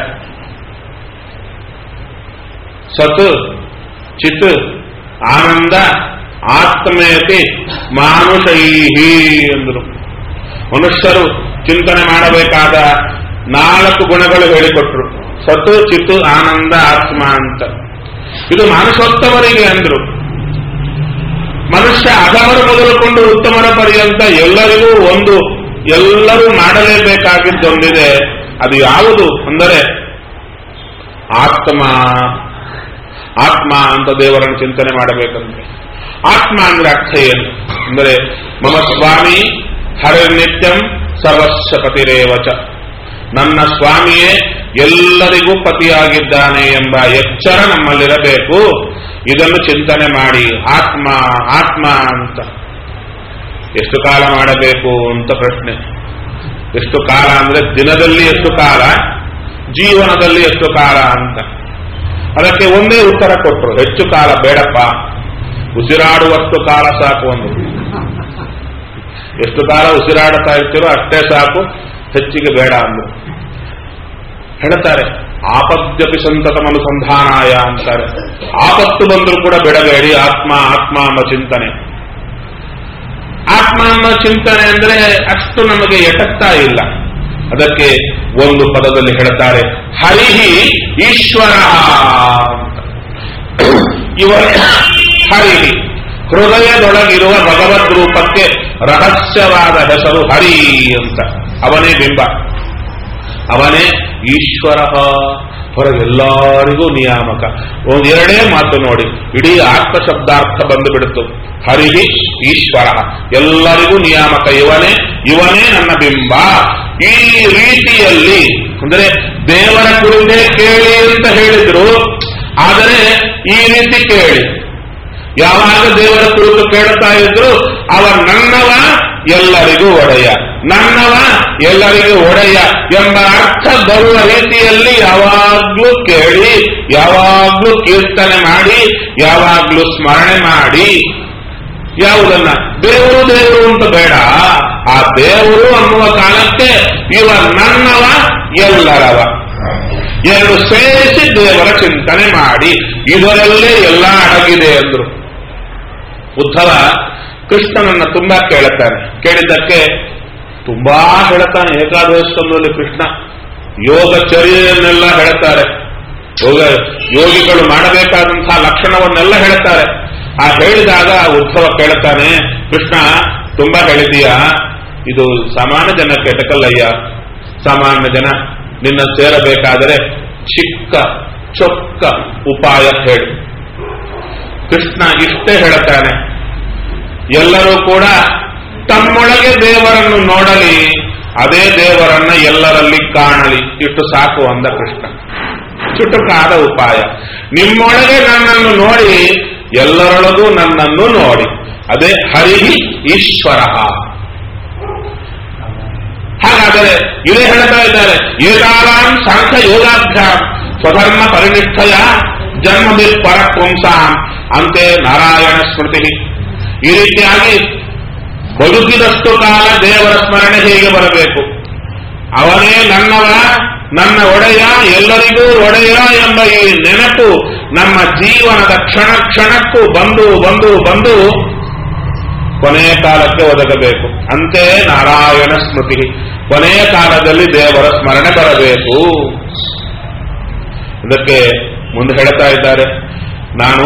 ಸತ್ ಚಿತ್ ಆನಂದ ಆತ್ಮೇತಿ ಮಾನುಷೈಹಿ ಎಂದರು ಮನುಷ್ಯರು ಚಿಂತನೆ ಮಾಡಬೇಕಾದ ನಾಲ್ಕು ಗುಣಗಳು ಹೇಳಿಕೊಟ್ರು ಸತ್ತು ಚಿತ್ತು ಆನಂದ ಆತ್ಮ ಅಂತ ಇದು ಮಾನುಷೋತ್ತಮರಿಗೆ ಅಂದ್ರು ಮನುಷ್ಯ ಅಧಮರು ಮೊದಲುಕೊಂಡು ಉತ್ತಮರ ಪರ್ಯಂತ ಎಲ್ಲರಿಗೂ ಒಂದು ಎಲ್ಲರೂ ಮಾಡಲೇಬೇಕಾಗಿದ್ದೊಂದಿದೆ ಅದು ಯಾವುದು ಅಂದರೆ ಆತ್ಮ ಆತ್ಮ ಅಂತ ದೇವರನ್ನು ಚಿಂತನೆ ಮಾಡಬೇಕಂದ್ರೆ ಆತ್ಮ ಅಂದ್ರೆ ಅರ್ಥ ಏನು ಅಂದರೆ ಮಮ ಸ್ವಾಮಿ ಹರಿನಿತ್ಯಂ ಸರ್ವಸ್ವ ಪತಿರೇವಚ ನನ್ನ ಸ್ವಾಮಿಯೇ ಎಲ್ಲರಿಗೂ ಪತಿಯಾಗಿದ್ದಾನೆ ಎಂಬ ಎಚ್ಚರ ನಮ್ಮಲ್ಲಿರಬೇಕು ಇದನ್ನು ಚಿಂತನೆ ಮಾಡಿ ಆತ್ಮ ಆತ್ಮ ಅಂತ ಎಷ್ಟು ಕಾಲ ಮಾಡಬೇಕು ಅಂತ ಪ್ರಶ್ನೆ ಎಷ್ಟು ಕಾಲ ಅಂದ್ರೆ ದಿನದಲ್ಲಿ ಎಷ್ಟು ಕಾಲ ಜೀವನದಲ್ಲಿ ಎಷ್ಟು ಕಾಲ ಅಂತ ಅದಕ್ಕೆ ಒಂದೇ ಉತ್ತರ ಕೊಟ್ಟರು ಹೆಚ್ಚು ಕಾಲ ಬೇಡಪ್ಪ ಉಸಿರಾಡುವಷ್ಟು ಕಾಲ ಸಾಕು ಒಂದು ಎಷ್ಟು ಕಾಲ ಉಸಿರಾಡುತ್ತಾ ಇರ್ತೀರೋ ಅಷ್ಟೇ ಸಾಕು ಹೆಚ್ಚಿಗೆ ಬೇಡ ಅಂದ್ರು ಹೇಳ್ತಾರೆ ಆಪದ್ಯಪಿ ಸಂತತಮ ಅನುಸಂಧಾನಾಯ ಅಂತಾರೆ ಆಪತ್ತು ಬಂದರೂ ಕೂಡ ಬಿಡಬೇಡಿ ಆತ್ಮ ಆತ್ಮ ಎಂಬ ಚಿಂತನೆ ಆತ್ಮ ಎಂಬ ಚಿಂತನೆ ಅಂದ್ರೆ ಅಷ್ಟು ನಮಗೆ ಎಟಕ್ತಾ ಇಲ್ಲ ಅದಕ್ಕೆ ಒಂದು ಪದದಲ್ಲಿ ಹೇಳ್ತಾರೆ ಹರಿಹಿ ಈಶ್ವರ ಅಂತ ಇವರ ಹರಿಹಿ ಹೃದಯದೊಳಗಿರುವ ಭಗವದ್ ರೂಪಕ್ಕೆ ರಹಸ್ಯವಾದ ಹೆಸರು ಹರಿ ಅಂತ ಅವನೇ ಬಿಂಬ ಅವನೇ ಈಶ್ವರ ಹೊರಗೆಲ್ಲರಿಗೂ ನಿಯಾಮಕ ಒಂದು ಎರಡೇ ಮಾತು ನೋಡಿ ಇಡೀ ಆತ್ಮ ಶಬ್ದಾರ್ಥ ಬಂದು ಬಿಡುತ್ತು ಹರಿಹಿ ಈಶ್ವರ ಎಲ್ಲರಿಗೂ ನಿಯಾಮಕ ಇವನೇ ಇವನೇ ನನ್ನ ಬಿಂಬ ಈ ರೀತಿಯಲ್ಲಿ ಅಂದರೆ ದೇವರ ಕುರಿತೇ ಕೇಳಿ ಅಂತ ಹೇಳಿದ್ರು ಆದರೆ ಈ ರೀತಿ ಕೇಳಿ ಯಾವಾಗ ದೇವರ ಕುರಿತು ಕೇಳ್ತಾ ಇದ್ರು ಅವ ನನ್ನವ ಎಲ್ಲರಿಗೂ ಒಡೆಯ ನನ್ನವ ಎಲ್ಲರಿಗೂ ಒಡೆಯ ಎಂಬ ಅರ್ಥ ಬರುವ ರೀತಿಯಲ್ಲಿ ಯಾವಾಗ್ಲೂ ಕೇಳಿ ಯಾವಾಗ್ಲೂ ಕೀರ್ತನೆ ಮಾಡಿ ಯಾವಾಗ್ಲೂ ಸ್ಮರಣೆ ಮಾಡಿ ಯಾವುದನ್ನ ದೇವರು ದೇವರು ಅಂತ ಬೇಡ ಆ ದೇವರು ಅನ್ನುವ ಕಾಲಕ್ಕೆ ಇವ ನನ್ನವ ಎಲ್ಲರವ ಎರಡು ಸೇರಿಸಿ ದೇವರ ಚಿಂತನೆ ಮಾಡಿ ಇದರಲ್ಲೇ ಎಲ್ಲ ಅಡಗಿದೆ ಅಂದ್ರು ಉದ್ಧವ ಕೃಷ್ಣನನ್ನ ತುಂಬಾ ಕೇಳುತ್ತಾನೆ ಕೇಳಿದ್ದಕ್ಕೆ ತುಂಬಾ ಹೇಳ್ತಾನೆ ಏಕಾದಶದಲ್ಲಿ ಕೃಷ್ಣ ಯೋಗಚರ್ಯೆಯನ್ನೆಲ್ಲ ಹೇಳ್ತಾರೆ ಯೋಗ ಯೋಗಿಗಳು ಮಾಡಬೇಕಾದಂತಹ ಲಕ್ಷಣವನ್ನೆಲ್ಲ ಹೇಳ್ತಾರೆ ಆ ಹೇಳಿದಾಗ ಉದ್ಧವ ಕೇಳುತ್ತಾನೆ ಕೃಷ್ಣ ತುಂಬಾ ಹೇಳಿದೀಯಾ ಇದು ಸಾಮಾನ್ಯ ಜನಕ್ಕೆ ಎಟಕಲ್ಲಯ್ಯ ಸಾಮಾನ್ಯ ಜನ ನಿನ್ನ ಸೇರಬೇಕಾದರೆ ಚಿಕ್ಕ ಚೊಕ್ಕ ಉಪಾಯ ಹೇಳಿ ಕೃಷ್ಣ ಇಷ್ಟೇ ಹೇಳುತ್ತಾನೆ ಎಲ್ಲರೂ ಕೂಡ ತಮ್ಮೊಳಗೆ ದೇವರನ್ನು ನೋಡಲಿ ಅದೇ ದೇವರನ್ನ ಎಲ್ಲರಲ್ಲಿ ಕಾಣಲಿ ಇಷ್ಟು ಸಾಕು ಅಂದ ಕೃಷ್ಣ ಚುಟುಕಾದ ಉಪಾಯ ನಿಮ್ಮೊಳಗೆ ನನ್ನನ್ನು ನೋಡಿ ಎಲ್ಲರೊಳಗೂ ನನ್ನನ್ನು ನೋಡಿ ಅದೇ ಹರಿ ಈಶ್ವರ ಹಾಗಾದರೆ ಇದೇ ಹೇಳ್ತಾ ಇದ್ದಾರೆ ಏಕಾಲಾಂ ಸಾಂಖ್ಯ ಯೋಗಾಭ್ಯಾಂ ಸ್ವಧರ್ಮ ಪರಿನಿಷ್ಠಯ ಜನ್ಮದಿ ಪರಪುಂಸಾಂ ಅಂತೆ ನಾರಾಯಣ ಸ್ಮೃತಿ ಈ ರೀತಿಯಾಗಿ ಬದುಕಿದಷ್ಟು ಕಾಲ ದೇವರ ಸ್ಮರಣೆ ಹೇಗೆ ಬರಬೇಕು ಅವನೇ ನನ್ನವ ನನ್ನ ಒಡೆಯ ಎಲ್ಲರಿಗೂ ಒಡೆಯ ಎಂಬ ಈ ನೆನಪು ನಮ್ಮ ಜೀವನದ ಕ್ಷಣ ಕ್ಷಣಕ್ಕೂ ಬಂದು ಬಂದು ಬಂದು ಕೊನೆಯ ಕಾಲಕ್ಕೆ ಒದಗಬೇಕು ಅಂತೆ ನಾರಾಯಣ ಸ್ಮೃತಿ ಕೊನೆಯ ಕಾಲದಲ್ಲಿ ದೇವರ ಸ್ಮರಣೆ ಬರಬೇಕು ಇದಕ್ಕೆ ಮುಂದೆ ಹೇಳ್ತಾ ಇದ್ದಾರೆ ನಾನು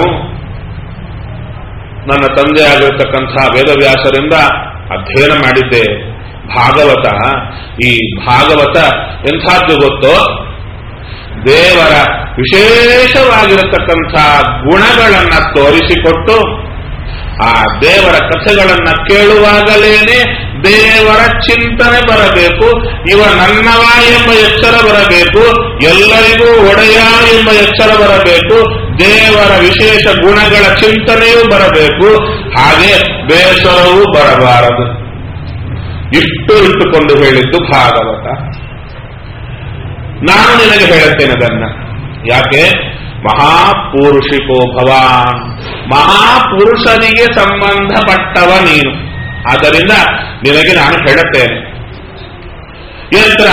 ನನ್ನ ತಂದೆ ಆಗಿರತಕ್ಕಂಥ ವೇದವ್ಯಾಸರಿಂದ ಅಧ್ಯಯನ ಮಾಡಿದ್ದೆ ಭಾಗವತ ಈ ಭಾಗವತ ಎಂಥದ್ದು ಗೊತ್ತೋ ದೇವರ ವಿಶೇಷವಾಗಿರತಕ್ಕಂಥ ಗುಣಗಳನ್ನ ತೋರಿಸಿಕೊಟ್ಟು ಆ ದೇವರ ಕಥೆಗಳನ್ನ ಕೇಳುವಾಗಲೇನೆ ದೇವರ ಚಿಂತನೆ ಬರಬೇಕು ಇವ ನನ್ನವ ಎಂಬ ಎಚ್ಚರ ಬರಬೇಕು ಎಲ್ಲರಿಗೂ ಒಡೆಯ ಎಂಬ ಎಚ್ಚರ ಬರಬೇಕು ದೇವರ ವಿಶೇಷ ಗುಣಗಳ ಚಿಂತನೆಯೂ ಬರಬೇಕು ಹಾಗೆ ಬೇಸರವೂ ಬರಬಾರದು ಇಷ್ಟು ಇಟ್ಟುಕೊಂಡು ಹೇಳಿದ್ದು ಭಾಗವತ ನಾನು ನಿನಗೆ ಹೇಳುತ್ತೇನೆ ಅದನ್ನ ಯಾಕೆ ಮಹಾಪುರುಷಿಕೋ ಭವಾನ್ ಮಹಾಪುರುಷನಿಗೆ ಸಂಬಂಧಪಟ್ಟವ ನೀನು ಆದ್ದರಿಂದ ನಿನಗೆ ನಾನು ಹೇಳುತ್ತೇನೆ ಯಂತ್ರ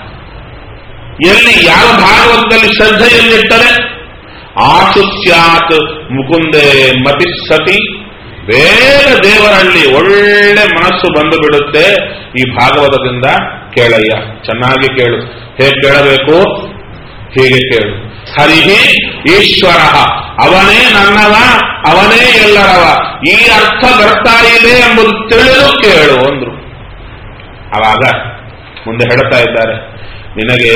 ಎಲ್ಲಿ ಯಾವ ಭಾಗವತದಲ್ಲಿ ಶ್ರದ್ಧೆಯಲ್ಲಿಟ್ಟರೆ ಆಶು ಸ್ಯಾತ್ ಮುಕುಂದೆ ಮತಿ ಸತಿ ಬೇಗ ದೇವರಲ್ಲಿ ಒಳ್ಳೆ ಮನಸ್ಸು ಬಂದು ಬಿಡುತ್ತೆ ಈ ಭಾಗವತದಿಂದ ಕೇಳಯ್ಯ ಚೆನ್ನಾಗಿ ಕೇಳು ಹೇಗೆ ಕೇಳಬೇಕು ಹೀಗೆ ಕೇಳು ಹರಿಹಿ ಈಶ್ವರ ಅವನೇ ನನ್ನವ ಅವನೇ ಎಲ್ಲರವ ಈ ಅರ್ಥ ಬರ್ತಾ ಇದೆ ಎಂಬುದು ತಿಳಿದು ಕೇಳು ಅಂದ್ರು ಆವಾಗ ಮುಂದೆ ಹೇಳ್ತಾ ಇದ್ದಾರೆ ನಿನಗೆ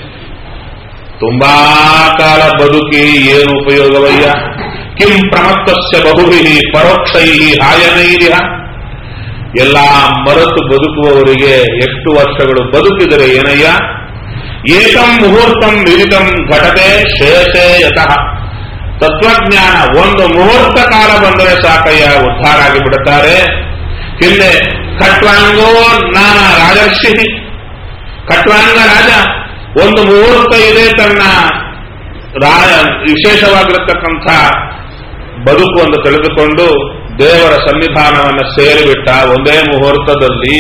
ತುಂಬಾ ಕಾಲ ಬದುಕಿ ಏನು ಉಪಯೋಗವಯ್ಯ ಕಿಂ ಪ್ರಮತ್ತಸ್ಯ ಬಹುಭಿ ಪರೋಕ್ಷೈ ಹಾಯನೈರ್ಯ ಎಲ್ಲ ಮರೆತು ಬದುಕುವವರಿಗೆ ಎಷ್ಟು ವರ್ಷಗಳು ಬದುಕಿದರೆ ಏನಯ್ಯ ಏಕಂ ಮುಹೂರ್ತಂ ವಿದಿತಂ ಘಟತೆ ಶೇಷೇ ಯತಃ ತತ್ವಜ್ಞಾನ ಒಂದು ಮುಹೂರ್ತ ಕಾಲ ಬಂದರೆ ಸಾಕಯ್ಯ ಉದ್ಧಾರ ಆಗಿಬಿಡುತ್ತಾರೆ ಹಿಂದೆ ಖಟ್ವಾಂಗೋ ನಾನ ರಾಜರ್ಷಿ ಖಟ್ವಾಂಗ ರಾಜ ಒಂದು ಮುಹೂರ್ತ ಇದೆ ತನ್ನ ರಾಯ ವಿಶೇಷವಾಗಿರತಕ್ಕಂಥ ಬದುಕು ಎಂದು ತಿಳಿದುಕೊಂಡು ದೇವರ ಸನ್ನಿಧಾನವನ್ನು ಸೇರಿಬಿಟ್ಟ ಒಂದೇ ಮುಹೂರ್ತದಲ್ಲಿ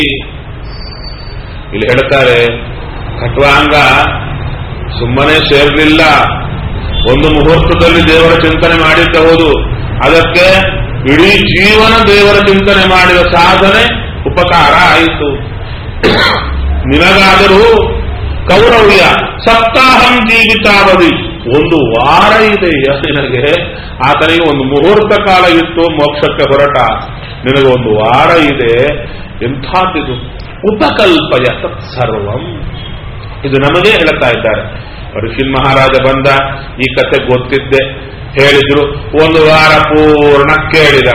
ಇಲ್ಲಿ ಹೇಳ್ತಾರೆ ಖಟ್ವಾಂಗ ಸುಮ್ಮನೆ ಸೇರಲಿಲ್ಲ ಒಂದು ಮುಹೂರ್ತದಲ್ಲಿ ದೇವರ ಚಿಂತನೆ ಮಾಡಿದ್ದ ಹೌದು ಅದಕ್ಕೆ ಇಡೀ ಜೀವನ ದೇವರ ಚಿಂತನೆ ಮಾಡಿದ ಸಾಧನೆ ಉಪಕಾರ ಆಯಿತು ನಿನಗಾದರೂ ಕೌರವ್ಯ ಸಪ್ತಾಹಂ ಜೀವಿತಾವಧಿ ಒಂದು ವಾರ ಇದೆ ನಿನಗೆ ಆತನಿಗೆ ಒಂದು ಮುಹೂರ್ತ ಕಾಲ ಇತ್ತು ಮೋಕ್ಷಕ್ಕೆ ಹೊರಟ ನಿನಗೆ ಒಂದು ವಾರ ಇದೆ ಎಂಥದ್ದಿದು ಉಪಕಲ್ಪಯ ತತ್ಸರ್ವಂ ಇದು ನಮಗೇ ಹೇಳ್ತಾ ಇದ್ದಾರೆ ಋಷಿ ಮಹಾರಾಜ ಬಂದ ಈ ಕತೆ ಗೊತ್ತಿದ್ದೆ ಹೇಳಿದ್ರು ಒಂದು ವಾರ ಪೂರ್ಣ ಕೇಳಿದ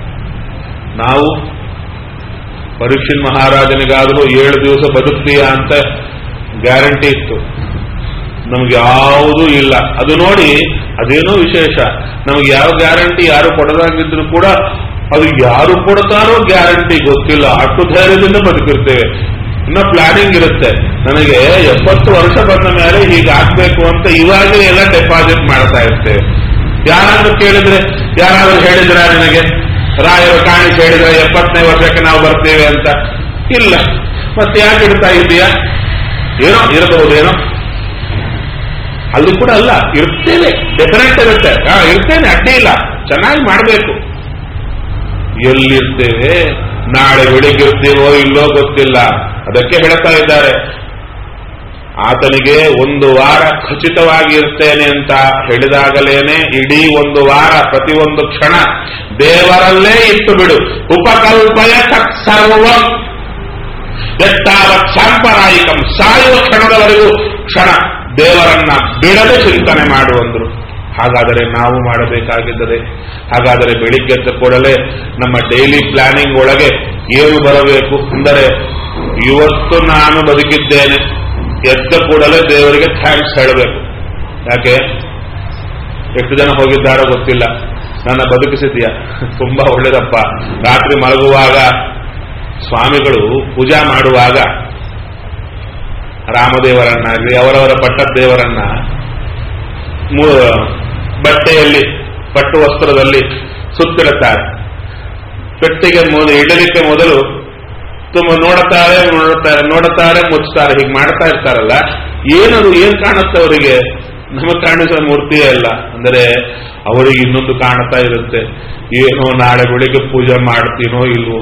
ನಾವು ಪರೀಕ್ಷಿನ್ ಮಹಾರಾಜನಿಗಾದರೂ ಏಳು ದಿವಸ ಬದುಕ್ತೀಯಾ ಅಂತ ಗ್ಯಾರಂಟಿ ಇತ್ತು ನಮ್ಗೆ ಯಾವುದೂ ಇಲ್ಲ ಅದು ನೋಡಿ ಅದೇನೋ ವಿಶೇಷ ನಮಗೆ ಯಾವ ಗ್ಯಾರಂಟಿ ಯಾರು ಕೊಡದಾಗಿದ್ರು ಕೂಡ ಅದು ಯಾರು ಕೊಡ್ತಾರೋ ಗ್ಯಾರಂಟಿ ಗೊತ್ತಿಲ್ಲ ಅಷ್ಟು ಧೈರ್ಯದಿಂದ ಬದುಕಿರ್ತೇವೆ ಇನ್ನ ಪ್ಲಾನಿಂಗ್ ಇರುತ್ತೆ ನನಗೆ ಎಪ್ಪತ್ತು ವರ್ಷ ಬಂದ ಮೇಲೆ ಹೀಗೆ ಆಗ್ಬೇಕು ಅಂತ ಇವಾಗಲೇ ಎಲ್ಲ ಡೆಪಾಸಿಟ್ ಮಾಡ್ತಾ ಇರ್ತೇವೆ ಯಾರಾದ್ರೂ ಕೇಳಿದ್ರೆ ಯಾರಾದ್ರೂ ಹೇಳಿದ್ರ ನಿನಗೆ ರಾಯರು ಕಾಣಿಸಿ ಹೇಳಿದ್ರೆ ಎಪ್ಪತ್ತನೇ ವರ್ಷಕ್ಕೆ ನಾವು ಬರ್ತೇವೆ ಅಂತ ಇಲ್ಲ ಮತ್ತೆ ಯಾಕೆ ಇಡ್ತಾ ಇದೆಯಾ ಏನೋ ಇರಬಹುದೇನೋ ಅಲ್ಲಿ ಕೂಡ ಅಲ್ಲ ಇರ್ತೇನೆ ಡೆಫಿನೆಟ್ ಇರುತ್ತೆ ಹಾ ಇರ್ತೇನೆ ಅಡ್ಡಿ ಇಲ್ಲ ಚೆನ್ನಾಗಿ ಮಾಡಬೇಕು ಎಲ್ಲಿರ್ತೇವೆ ನಾಳೆ ಬೆಳಿಗ್ಗಿರ್ತೀವೋ ಇಲ್ಲೋ ಗೊತ್ತಿಲ್ಲ ಅದಕ್ಕೆ ಹೇಳ್ತಾ ಇದ್ದಾರೆ ಆತನಿಗೆ ಒಂದು ವಾರ ಖಚಿತವಾಗಿ ಇರ್ತೇನೆ ಅಂತ ಹೇಳಿದಾಗಲೇನೆ ಇಡೀ ಒಂದು ವಾರ ಪ್ರತಿಯೊಂದು ಕ್ಷಣ ದೇವರಲ್ಲೇ ಇಟ್ಟು ಬಿಡು ಉಪಕಲ್ಪಯ ತತ್ಸರ್ವಂ ಎಷ್ಟಾವತ್ ಸಾಂಪ್ರದಾಯಿಕಂ ಸಾಯುವ ಕ್ಷಣದವರೆಗೂ ಕ್ಷಣ ದೇವರನ್ನ ಬಿಡದೆ ಚಿಂತನೆ ಮಾಡುವಂದ್ರು ಹಾಗಾದರೆ ನಾವು ಮಾಡಬೇಕಾಗಿದ್ದರೆ ಹಾಗಾದರೆ ಬೆಳಿಗ್ಗೆ ಎದ್ದ ಕೂಡಲೇ ನಮ್ಮ ಡೈಲಿ ಪ್ಲಾನಿಂಗ್ ಒಳಗೆ ಏನು ಬರಬೇಕು ಅಂದರೆ ಇವತ್ತು ನಾನು ಬದುಕಿದ್ದೇನೆ ಎದ್ದ ಕೂಡಲೇ ದೇವರಿಗೆ ಥ್ಯಾಂಕ್ಸ್ ಹೇಳಬೇಕು ಯಾಕೆ ಎಷ್ಟು ಜನ ಹೋಗಿದ್ದಾರೋ ಗೊತ್ತಿಲ್ಲ ನನ್ನ ಬದುಕಿಸಿದೀಯ ತುಂಬಾ ಒಳ್ಳೇದಪ್ಪ ರಾತ್ರಿ ಮಲಗುವಾಗ ಸ್ವಾಮಿಗಳು ಪೂಜಾ ಮಾಡುವಾಗ ರಾಮದೇವರನ್ನಾಗಲಿ ಅವರವರ ಪಟ್ಟದೇವರನ್ನ ಬಟ್ಟೆಯಲ್ಲಿ ಪಟ್ಟು ವಸ್ತ್ರದಲ್ಲಿ ಸುತ್ತಿಡುತ್ತಾರೆ ಪೆಟ್ಟಿಗೆ ಮೊದಲು ಇಡಲಿಕ್ಕೆ ಮೊದಲು ತುಂಬ ನೋಡುತ್ತಾರೆ ನೋಡುತ್ತಾರೆ ನೋಡುತ್ತಾರೆ ಮುಚ್ಚುತ್ತಾರೆ ಹೀಗೆ ಮಾಡ್ತಾ ಇರ್ತಾರಲ್ಲ ಏನದು ಏನ್ ಕಾಣುತ್ತೆ ಅವರಿಗೆ ನಮಗೆ ಕಾಣಿಸೋ ಮೂರ್ತಿಯೇ ಅಲ್ಲ ಅಂದರೆ ಅವರಿಗೆ ಇನ್ನೊಂದು ಕಾಣ್ತಾ ಇರುತ್ತೆ ಏನೋ ನಾಳೆ ಬೆಳಿಗ್ಗೆ ಪೂಜೆ ಮಾಡ್ತೀನೋ ಇಲ್ವೋ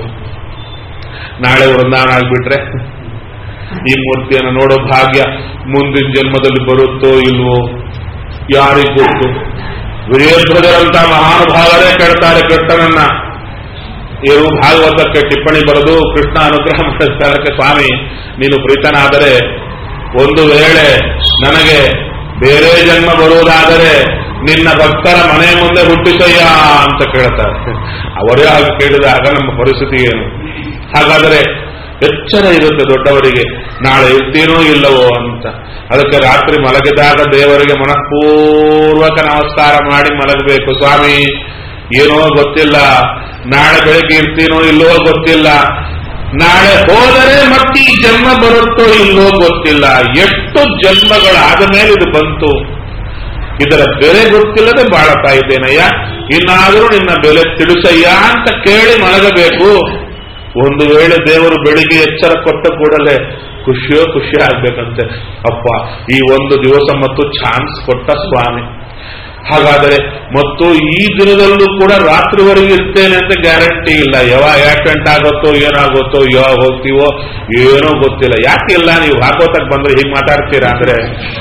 ನಾಳೆ ವೃಂದಾವನ ಆಗ್ಬಿಟ್ರೆ ಈ ಮೂರ್ತಿಯನ್ನು ನೋಡೋ ಭಾಗ್ಯ ಮುಂದಿನ ಜನ್ಮದಲ್ಲಿ ಬರುತ್ತೋ ಇಲ್ವೋ ಯಾರಿಗ್ ಗೊತ್ತು ವೀರಭದ್ರಂತ ಮಹಾನುಭಾವರೇ ಕೇಳ್ತಾರೆ ಕೃಷ್ಣನನ್ನ ಇವರು ಭಾಗವತಕ್ಕೆ ಟಿಪ್ಪಣಿ ಬರೆದು ಕೃಷ್ಣ ಅನುಗ್ರಹ ಮಾಡಿದ ಸ್ಥಳಕ್ಕೆ ಸ್ವಾಮಿ ನೀನು ಪ್ರೀತನಾದರೆ ಒಂದು ವೇಳೆ ನನಗೆ ಬೇರೆ ಜನ್ಮ ಬರುವುದಾದರೆ ನಿನ್ನ ಭಕ್ತರ ಮನೆ ಮುಂದೆ ಹುಟ್ಟಿಸಯ್ಯ ಅಂತ ಕೇಳ್ತಾರೆ ಅವರೇ ಹಾಗೆ ಕೇಳಿದಾಗ ನಮ್ಮ ಪರಿಸ್ಥಿತಿ ಏನು ಹಾಗಾದರೆ ಎಚ್ಚರ ಇರುತ್ತೆ ದೊಡ್ಡವರಿಗೆ ನಾಳೆ ಇರ್ತೀನೋ ಇಲ್ಲವೋ ಅಂತ ಅದಕ್ಕೆ ರಾತ್ರಿ ಮಲಗಿದಾಗ ದೇವರಿಗೆ ಮನಃಪೂರ್ವಕ ನಮಸ್ಕಾರ ಮಾಡಿ ಮಲಗಬೇಕು ಸ್ವಾಮಿ ಏನೋ ಗೊತ್ತಿಲ್ಲ ನಾಳೆ ಬೆಳಗ್ಗೆ ಇರ್ತೀನೋ ಇಲ್ಲವೋ ಗೊತ್ತಿಲ್ಲ ನಾಳೆ ಹೋದರೆ ಮತ್ತೆ ಈ ಜನ್ಮ ಬರುತ್ತೋ ಇಲ್ಲವೋ ಗೊತ್ತಿಲ್ಲ ಎಷ್ಟು ಜನ್ಮಗಳಾದ ಮೇಲೆ ಇದು ಬಂತು ಇದರ ಬೆಲೆ ಗೊತ್ತಿಲ್ಲದೆ ಬಾಳತಾ ಇದ್ದೇನಯ್ಯ ಇನ್ನಾದರೂ ನಿನ್ನ ಬೆಲೆ ತಿಳಿಸಯ್ಯ ಅಂತ ಕೇಳಿ ಮಲಗಬೇಕು ಒಂದು ವೇಳೆ ದೇವರು ಬೆಳಿಗ್ಗೆ ಎಚ್ಚರ ಕೊಟ್ಟ ಕೂಡಲೇ ಖುಷಿಯೋ ಖುಷಿ ಆಗ್ಬೇಕಂತೆ ಅಪ್ಪ ಈ ಒಂದು ದಿವಸ ಮತ್ತು ಚಾನ್ಸ್ ಕೊಟ್ಟ ಸ್ವಾಮಿ ಹಾಗಾದರೆ ಮತ್ತು ಈ ದಿನದಲ್ಲೂ ಕೂಡ ರಾತ್ರಿವರೆಗೆ ಇರ್ತೇನೆ ಅಂತ ಗ್ಯಾರಂಟಿ ಇಲ್ಲ ಯಾವಾಗ ಆಕ್ಸಿಡೆಂಟ್ ಆಗುತ್ತೋ ಏನಾಗುತ್ತೋ ಯಾವಾಗ ಹೋಗ್ತೀವೋ ಏನೋ ಗೊತ್ತಿಲ್ಲ ಯಾಕೆ ಇಲ್ಲ ನೀವು ಭಾಗವತಕ್ಕೆ ಬಂದ್ರೆ ಹೀಗೆ ಮಾತಾಡ್ತೀರಾ ಅಂದ್ರೆ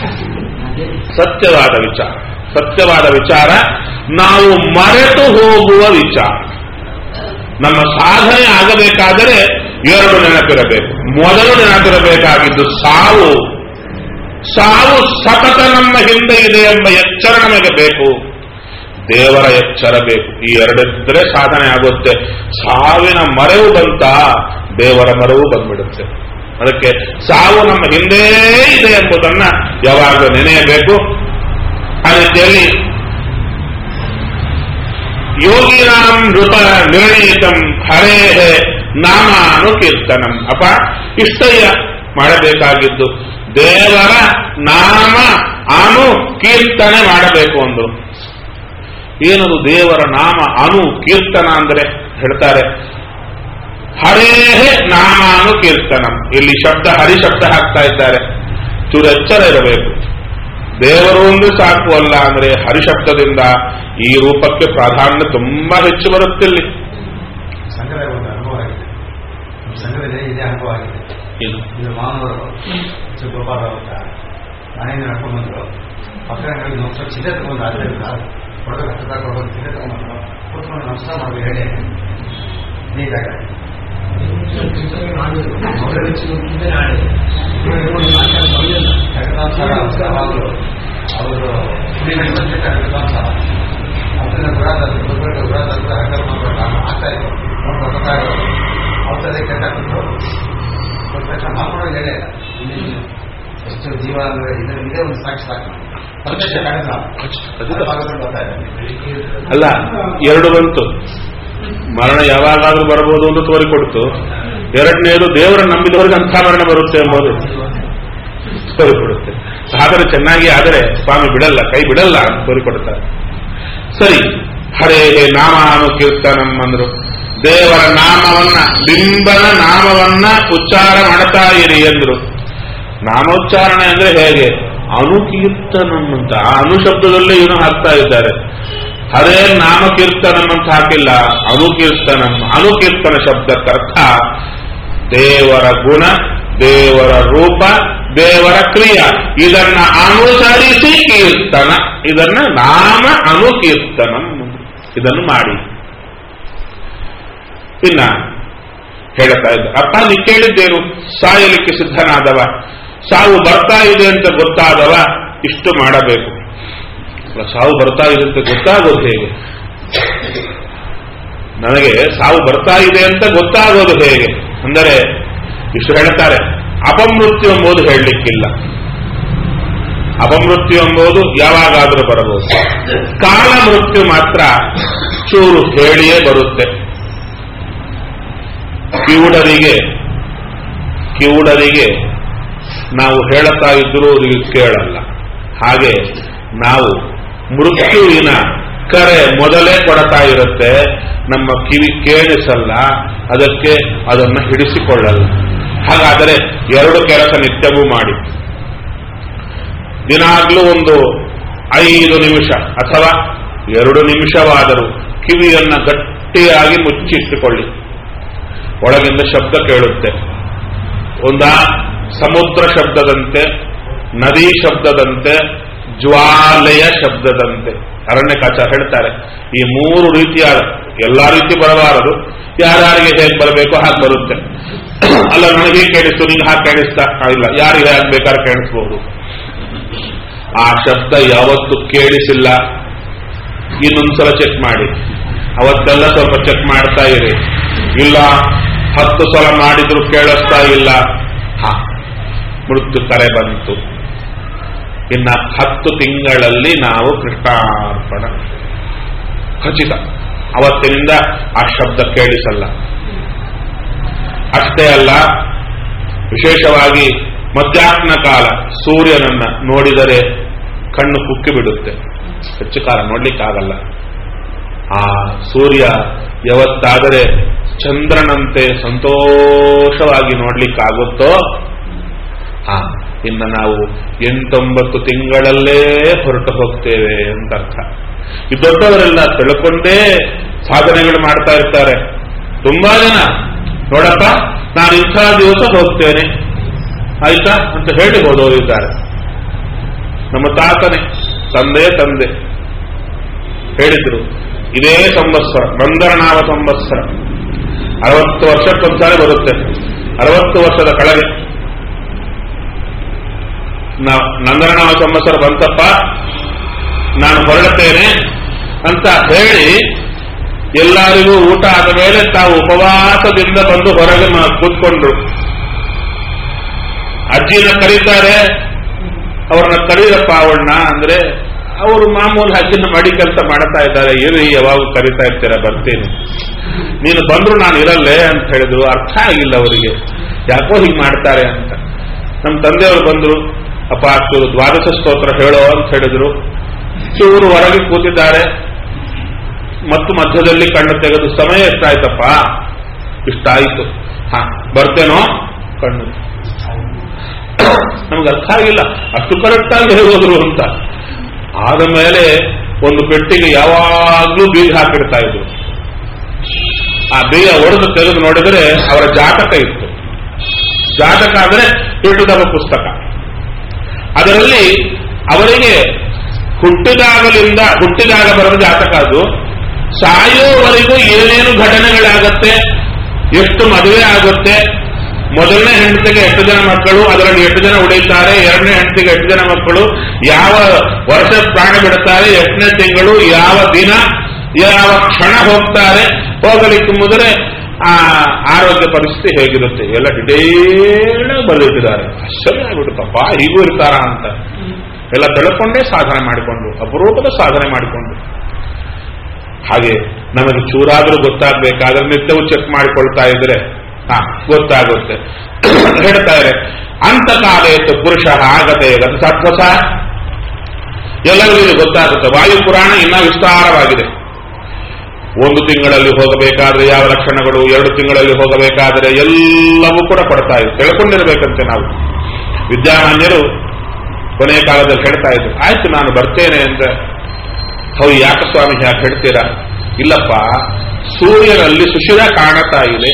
ಸತ್ಯವಾದ ವಿಚಾರ ಸತ್ಯವಾದ ವಿಚಾರ ನಾವು ಮರೆತು ಹೋಗುವ ವಿಚಾರ ನಮ್ಮ ಸಾಧನೆ ಆಗಬೇಕಾದರೆ ಎರಡು ನೆನಪಿರಬೇಕು ಮೊದಲು ನೆನಪಿರಬೇಕಾಗಿದ್ದು ಸಾವು ಸಾವು ಸತತ ನಮ್ಮ ಹಿಂದೆ ಇದೆ ಎಂಬ ಎಚ್ಚರ ನಮಗೆ ಬೇಕು ದೇವರ ಎಚ್ಚರ ಬೇಕು ಈ ಎರಡಿದ್ರೆ ಸಾಧನೆ ಆಗುತ್ತೆ ಸಾವಿನ ಮರೆವು ಬಂತ ದೇವರ ಮರೆವು ಬಂದ್ಬಿಡುತ್ತೆ ಅದಕ್ಕೆ ಸಾವು ನಮ್ಮ ಹಿಂದೆ ಇದೆ ಎಂಬುದನ್ನ ಯಾವಾಗಲೂ ನೆನೆಯಬೇಕು ಆ ರೀತಿಯಲ್ಲಿ ಯೋಗಿನಾಂ ನೃಪ ನಿರ್ಣಯಿತಂ ಹರೇ ನಾಮಾನು ಕೀರ್ತನಂ ಅಪ ಇಷ್ಟಯ್ಯ ಮಾಡಬೇಕಾಗಿದ್ದು ದೇವರ ನಾಮ ಅನು ಕೀರ್ತನೆ ಮಾಡಬೇಕು ಅಂದ್ರು ಏನದು ದೇವರ ನಾಮ ಅನು ಕೀರ್ತನ ಅಂದ್ರೆ ಹೇಳ್ತಾರೆ ಹರೇ ನಾಮಾನು ಕೀರ್ತನಂ ಇಲ್ಲಿ ಶಬ್ದ ಹರಿ ಶಬ್ದ ಹಾಕ್ತಾ ಇದ್ದಾರೆ ಚೂರು ಎಚ್ಚರ ಇರಬೇಕು ದೇವರು ಒಂದು ಸಾಕು ಅಲ್ಲ ಅಂದ್ರೆ ಹರಿಶಬ್ದದಿಂದ ಈ ರೂಪಕ್ಕೆ ಪ್ರಾಧಾನ್ಯ ತುಂಬಾ ಹೆಚ್ಚು ಬರುತ್ತಿಲ್ಲಿ ಸಂಘದ ಒಂದು ಅನುಭವ ಆಗಿದೆ ನಮ್ಮ ಸಂಘದಲ್ಲಿ ಇದೇ ಅನುಭವ ಆಗಿದೆ ಇದು ಇದು ಮಾನವರು ಗೋಪಾಲ ಅಂತ ಮನೆಯಿಂದ ನಡ್ಕೊಂಡು ಬಂದ್ರು ಪಕ್ಕದಲ್ಲಿ ಒಂದು ಸ್ವಲ್ಪ ಚಿಲ್ಲರೆ ತಗೊಂಡು ಆದ್ದರಿಂದ ಹೊಡೆದು ಹತ್ತಿರ ಕೊಡೋದು ಚಿಲ್ಲರೆ ತಗೊಂಡ್ಬಂದ್ರು ಕೂತ್ಕೊಂಡು ನಮಸ್ಕಾರ ಮಾಡೋದು ಹೇಳಿ ನೀಟಾಗ ಯಾವಾಗಲೂ ಅವರು ಕುಡಿಯಲ್ಲಿ ಬಂದಿರ್ತಾರೆ ವಿದ್ವಾಂಸರ ಅದನ್ನ ಗುರಾದ ಗುರುಗಳಿಗೆ ಗುರಾದ ಹಕ್ಕಲ್ ಮಾಡ್ಕೊಂಡು ಆಗ್ತಾ ಇತ್ತು ನೋಡ್ಕೊಂಡು ಬರ್ತಾ ಇರೋದು ಔಷಧಿ ಕೆಟ್ಟಾಕ್ಬಿಟ್ಟು ಕೊಟ್ಟ ತಕ್ಷಣ ಮಾಡ್ಕೊಡೋ ಹೇಳೇ ಇಲ್ಲ ಎಷ್ಟು ಜೀವ ಅಂದ್ರೆ ಇದು ಇದೇ ಒಂದು ಸಾಕ್ಷಿ ಸಾಕು ಪ್ರತ್ಯಕ್ಷ ಕಾಣಿಲ್ಲ ಖಚಿತ. ಭಾಗದಲ್ಲಿ ಬರ್ತಾ ಇದೆ ಅಲ್ಲ ಎರಡು ಬಂತು ಮರಣ ಯಾವಾಗಾದ್ರೂ ಬರಬಹುದು ಅಂತ ತೋರಿಕೊಡ್ತು ಎರಡನೇದು ದೇವರ ನಂಬಿದವರಿಗೆ ಅಂಥ ಮರಣ ಬರುತ್ತೆ ಎಂಬುದು ತೋರಿಕೊಡುತ್ತೆ ಆದರೆ ಚೆನ್ನಾಗಿ ಆದರೆ ಸ್ವಾಮಿ ಬಿಡಲ್ಲ ಕೈ ಬಿಡಲ್ಲ ಅಂತ ತೋರಿಕೊಡುತ್ತಾರೆ ಸರಿ ಹರೇ ನಾಮಾನು ಕೀರ್ತನಂ ಅಂದ್ರು ದೇವರ ನಾಮವನ್ನ ಬಿಂಬನ ನಾಮವನ್ನ ಉಚ್ಚಾರ ಮಾಡ್ತಾ ಇರಿ ಎಂದ್ರು ನಾಮೋಚ್ಚಾರಣೆ ಅಂದ್ರೆ ಹೇಗೆ ಅನುಕೀರ್ತನಂ ಅಂತ ಆ ಅನುಶಬ್ದದಲ್ಲೇ ಏನು ಹಾಕ್ತಾ ಇದ್ದಾರೆ ಹರೇ ನಾಮಕೀರ್ತನಂ ಅಂತ ಹಾಕಿಲ್ಲ ಅನುಕೀರ್ತನಂ ಅನುಕೀರ್ತನ ಶಬ್ದಕ್ಕರ್ಥ ದೇವರ ಗುಣ ದೇವರ ರೂಪ ದೇವರ ಕ್ರಿಯಾ ಇದನ್ನ ಅನುಸರಿಸಿ ಕೀರ್ತನ ಇದನ್ನ ನಾಮ ಅನುಕೀರ್ತನಂ ಇದನ್ನು ಮಾಡಿ ಇನ್ನ ಹೇಳ್ತಾ ಇದ್ದ ಅಪ್ಪ ನೀ ಕೇಳಿದ್ದೇನು ಸಾಯಲಿಕ್ಕೆ ಸಿದ್ಧನಾದವ ಸಾವು ಬರ್ತಾ ಇದೆ ಅಂತ ಗೊತ್ತಾದವ ಇಷ್ಟು ಮಾಡಬೇಕು ಅಲ್ಲ, ಸಾವು ಬರ್ತಾ ಇದೆ ಅಂತ ಗೊತ್ತಾಗೋದು ಹೇಗೆ ನನಗೆ ಸಾವು ಬರ್ತಾ ಇದೆ ಅಂತ ಗೊತ್ತಾಗೋದು ಹೇಗೆ ಅಂದರೆ ಇಷ್ಟು ಹೇಳ್ತಾರೆ ಅಪಮೃತ್ಯು ಎಂಬುದು ಹೇಳಲಿಕ್ಕಿಲ್ಲ ಅಪಮೃತ್ಯು ಎಂಬುದು ಯಾವಾಗಾದರೂ ಬರಬಹುದು ಕಾಲ ಮೃತ್ಯು ಮಾತ್ರ ಚೂರು ಹೇಳಿಯೇ ಬರುತ್ತೆ ಕಿವುಡರಿಗೆ ಕಿವುಡರಿಗೆ ನಾವು ಹೇಳುತ್ತಾ ಇದ್ರೂ ಅವರಿಗೆ ಕೇಳಲ್ಲ ಹಾಗೆ ನಾವು ಮೃತ್ಯುವಿನ ಕರೆ ಮೊದಲೇ ಕೊಡ್ತಾ ಇರುತ್ತೆ ನಮ್ಮ ಕಿವಿ ಕೇಳಿಸಲ್ಲ ಅದಕ್ಕೆ ಅದನ್ನು ಹಿಡಿಸಿಕೊಳ್ಳಲ್ಲ ಹಾಗಾದರೆ ಎರಡು ಕೆಲಸ ನಿತ್ಯವೂ ಮಾಡಿ ದಿನಾಗ್ಲೂ ಒಂದು ಐದು ನಿಮಿಷ ಅಥವಾ ಎರಡು ನಿಮಿಷವಾದರೂ ಕಿವಿಯನ್ನ ಗಟ್ಟಿಯಾಗಿ ಮುಚ್ಚಿಟ್ಟುಕೊಳ್ಳಿ ಒಳಗಿಂದ ಶಬ್ದ ಕೇಳುತ್ತೆ ಒಂದ ಸಮುದ್ರ ಶಬ್ದದಂತೆ ನದಿ ಶಬ್ದದಂತೆ ಜ್ವಾಲೆಯ ಶಬ್ದದಂತೆ ಅರಣ್ಯಕಾಚ ಹೇಳ್ತಾರೆ ಈ ಮೂರು ರೀತಿಯಾದ ಎಲ್ಲಾ ರೀತಿ ಬರಬಾರದು ಯಾರ್ಯಾರಿಗೆ ಹೇಗೆ ಬರಬೇಕು ಹಾಗೆ ಬರುತ್ತೆ ಅಲ್ಲ ನನಗೆ ಕೇಳಿಸ್ತು ನೀನು ಹಾಗೆ ಕೇಳಿಸ್ತಾ ಆ, ಇಲ್ಲ ಯಾರಿಗೆ ಹೇಗೆ ಬೇಕಾದ್ರೆ ಕೇಳಿಸ್ಬೋದು ಆ ಶಬ್ದ ಯಾವತ್ತು ಕೇಳಿಸಿಲ್ಲ ಇನ್ನೊಂದ್ಸಲ ಚೆಕ್ ಮಾಡಿ ಅವತ್ತೆಲ್ಲ ಸ್ವಲ್ಪ ಚೆಕ್ ಮಾಡ್ತಾ ಇರಿ ಇಲ್ಲ ಹತ್ತು ಸಲ ಮಾಡಿದ್ರು ಕೇಳಿಸ್ತಾ ಇಲ್ಲ ಹ ಮೃತ್ಯು ಕರೆ ಬಂತು ಇನ್ನ ಹತ್ತು ತಿಂಗಳಲ್ಲಿ ನಾವು ಕೃಷ್ಣಾರ್ಪಣ ಖಚಿತ ಅವತ್ತಿನಿಂದ ಆ ಶಬ್ದ ಕೇಳಿಸಲ್ಲ ಅಷ್ಟೇ ಅಲ್ಲ ವಿಶೇಷವಾಗಿ ಮಧ್ಯಾಹ್ನ ಕಾಲ ಸೂರ್ಯನನ್ನ ನೋಡಿದರೆ ಕಣ್ಣು ಕುಕ್ಕಿ ಬಿಡುತ್ತೆ ಹೆಚ್ಚು ಕಾಲ ನೋಡ್ಲಿಕ್ಕಾಗಲ್ಲ ಆ ಸೂರ್ಯ ಯಾವತ್ತಾದರೆ ಚಂದ್ರನಂತೆ ಸಂತೋಷವಾಗಿ ನೋಡ್ಲಿಕ್ಕಾಗುತ್ತೋ ಆ ಇನ್ನು ನಾವು ಎಂಟೊಂಬತ್ತು ತಿಂಗಳಲ್ಲೇ ಹೊರಟು ಹೋಗ್ತೇವೆ ಅಂತ ಅರ್ಥ ಈ ದೊಡ್ಡವರೆಲ್ಲ ತಿಳ್ಕೊಂಡೇ ಸಾಧನೆಗಳು ಮಾಡ್ತಾ ಇರ್ತಾರೆ ತುಂಬಾ ಜನ ನೋಡಪ್ಪ ನಾನು ಇಂಥ ದಿವಸ ಹೋಗ್ತೇನೆ ಆಯ್ತಾ ಅಂತ ಹೇಳಿ ಹೋದವರಿದ್ದಾರೆ ನಮ್ಮ ತಾತನೇ ತಂದೆ ತಂದೆ ಹೇಳಿದ್ರು ಇದೇ ಸಂವತ್ಸರ ನಂದರನಾಮ ಸಂವತ್ಸರ ಅರವತ್ತು ವರ್ಷಕ್ಕೊಂದ್ಸಾರಿ ಬರುತ್ತೆ ಅರವತ್ತು ವರ್ಷದ ಕೆಳಗೆ ನಾ- ನಂದರನಾಮ ಸಂವತ್ಸರ ಬಂತಪ್ಪ ನಾನು ಹೊರಡುತ್ತೇನೆ ಅಂತ ಹೇಳಿ ಎಲ್ಲರಿಗೂ ಊಟ ಆದ ಮೇಲೆ ತಾವು ಉಪವಾಸದಿಂದ ಬಂದು ಹೊರಗೆ ಮ- ಕೂತ್ಕೊಂಡ್ರು ಅಜ್ಜಿನ ಕರೀತಾರೆ ಅವ್ರನ್ನ ಕರೀರಪ್ಪ ಅವಳನ್ನ ಅಂದ್ರೆ ಅವರು ಮಾಮೂಲು ಅಜ್ಜಿನ ಮಡಿ ಕೆಲಸ ಮಾಡ್ತಾ ಇದ್ದಾರೆ ಇರಿ ಯಾವಾಗ ಕರೀತಾ ಇರ್ತೀರ ಬರ್ತೀನಿ ನೀನು ಬಂದ್ರು ನಾನು ಇರಲ್ಲೇ ಅಂತ ಹೇಳಿದ್ರು ಅರ್ಥ ಆಗಿಲ್ಲ ಅವರಿಗೆ ಯಾಕೋ ಹೀಗೆ ಮಾಡ್ತಾರೆ ಅಂತ ನಮ್ಮ ತಂದೆಯವರು ಬಂದ್ರು ಅಪ್ಪ ಚೂರು ದ್ವಾದಶ ಸ್ತೋತ್ರ ಹೇಳೋ ಅಂತ ಹೇಳಿದ್ರು ಚೂರು ಹೊರಗೆ ಕೂತಿದ್ದಾರೆ ಮತ್ತು ಮಧ್ಯದಲ್ಲಿ ಕಣ್ಣು ತೆಗೆದು ಸಮಯ ಎಷ್ಟಾಯ್ತಪ್ಪ ಇಷ್ಟಾಯ್ತು ಹಾ ಬರ್ತೇನೋ ಕಣ್ಣು ನಮ್ಗೆ ಅರ್ಥ ಆಗಿಲ್ಲ ಅಷ್ಟು ಕರೆಕ್ಟ್ ಆಗಿ ಹೋದ್ರು ಅಂತ ಆದ ಮೇಲೆ ಒಂದು ಪೆಟ್ಟಿಗೆ ಯಾವಾಗ್ಲೂ ಬೀಗ ಹಾಕಿಡ್ತಾ ಇದ್ರು ಆ ಬೀಗ ಒಡೆದು ತೆಗೆದು ನೋಡಿದರೆ ಅವರ ಜಾತಕ ಇತ್ತು ಜಾತಕ ಅಂದ್ರೆ ಹಿಡಿದವ ಪುಸ್ತಕ ಅದರಲ್ಲಿ ಅವರಿಗೆ ಹುಟ್ಟಿದಾಗಲಿಂದ ಹುಟ್ಟಿದಾಗ ಬರೋದು ಜಾತಕ ಅದು ಸಾಯೋವರೆಗೂ ಏನೇನು ಘಟನೆಗಳಾಗತ್ತೆ ಎಷ್ಟು ಮದುವೆ ಆಗುತ್ತೆ ಮೊದಲನೇ ಹೆಂಡತಿಗೆ ಎಷ್ಟು ಜನ ಮಕ್ಕಳು ಅದರಲ್ಲಿ ಎಷ್ಟು ಜನ ಉಳಿತಾರೆ ಎರಡನೇ ಹೆಂಡತಿಗೆ ಎಷ್ಟು ಜನ ಮಕ್ಕಳು ಯಾವ ವರ್ಷ ಪ್ರಾಣ ಬಿಡುತ್ತಾರೆ ಎಷ್ಟನೇ ತಿಂಗಳು ಯಾವ ದಿನ ಯಾವ ಕ್ಷಣ ಹೋಗ್ತಾರೆ ಹೋಗಲಿಕ್ಕೆ ಮೊದಲೇ ಆ ಆರೋಗ್ಯ ಪರಿಸ್ಥಿತಿ ಹೇಗಿರುತ್ತೆ ಎಲ್ಲ ಡಿಟೇಲ್ ಬರೆದಿಟ್ಟಿದ್ದಾರೆ ಆಶ್ಚರ್ಯ ಆಗ್ಬಿಡುತ್ತಪ್ಪ ಹೀಗೂ ಇರ್ತಾರ ಅಂತ ಎಲ್ಲ ತಿಳ್ಕೊಂಡೇ ಸಾಧನೆ ಮಾಡಿಕೊಂಡು ಅಪರೂಪದ ಸಾಧನೆ ಮಾಡಿಕೊಂಡು ಹಾಗೆ ನಮಗೆ ಚೂರಾದ್ರೂ ಗೊತ್ತಾಗಬೇಕಾದ್ರೆ ನಿತ್ಯವೂ ಚೆಕ್ ಮಾಡಿಕೊಳ್ತಾ ಇದ್ರೆ ಹಾ ಗೊತ್ತಾಗುತ್ತೆ ಹೇಳ್ತಾರೆ ಅಂತಕಾಲೇತು ಪುರುಷ ಆಗತೆ ಗತಸತ್ವಸ ಎಲ್ಲರಿಗೂ ಇದು ಗೊತ್ತಾಗುತ್ತೆ ವಾಯು ಪುರಾಣ ಇನ್ನ ವಿಸ್ತಾರವಾಗಿದೆ ಒಂದು ತಿಂಗಳಲ್ಲಿ ಹೋಗಬೇಕಾದ್ರೆ ಯಾವ ಲಕ್ಷಣಗಳು ಎರಡು ತಿಂಗಳಲ್ಲಿ ಹೋಗಬೇಕಾದ್ರೆ ಎಲ್ಲವೂ ಕೂಡ ಕೊಡ್ತಾ ಇದ್ರು ತಿಳ್ಕೊಂಡಿರ್ಬೇಕಂತೆ ನಾವು ವಿದ್ಯಾಮಾನ್ಯರು ಕೊನೆಯ ಕಾಲದಲ್ಲಿ ಹೇಳ್ತಾ ಇದ್ರು ಆಯ್ತು ನಾನು ಬರ್ತೇನೆ ಅಂತ ಹೌದು ಯಾಕೆ ಸ್ವಾಮಿ ಯಾಕೆ ಹೇಳ್ತೀರಾ ಇಲ್ಲಪ್ಪ ಸೂರ್ಯನಲ್ಲಿ ಸುಶಿರ ಕಾಣತಾ ಇದೆ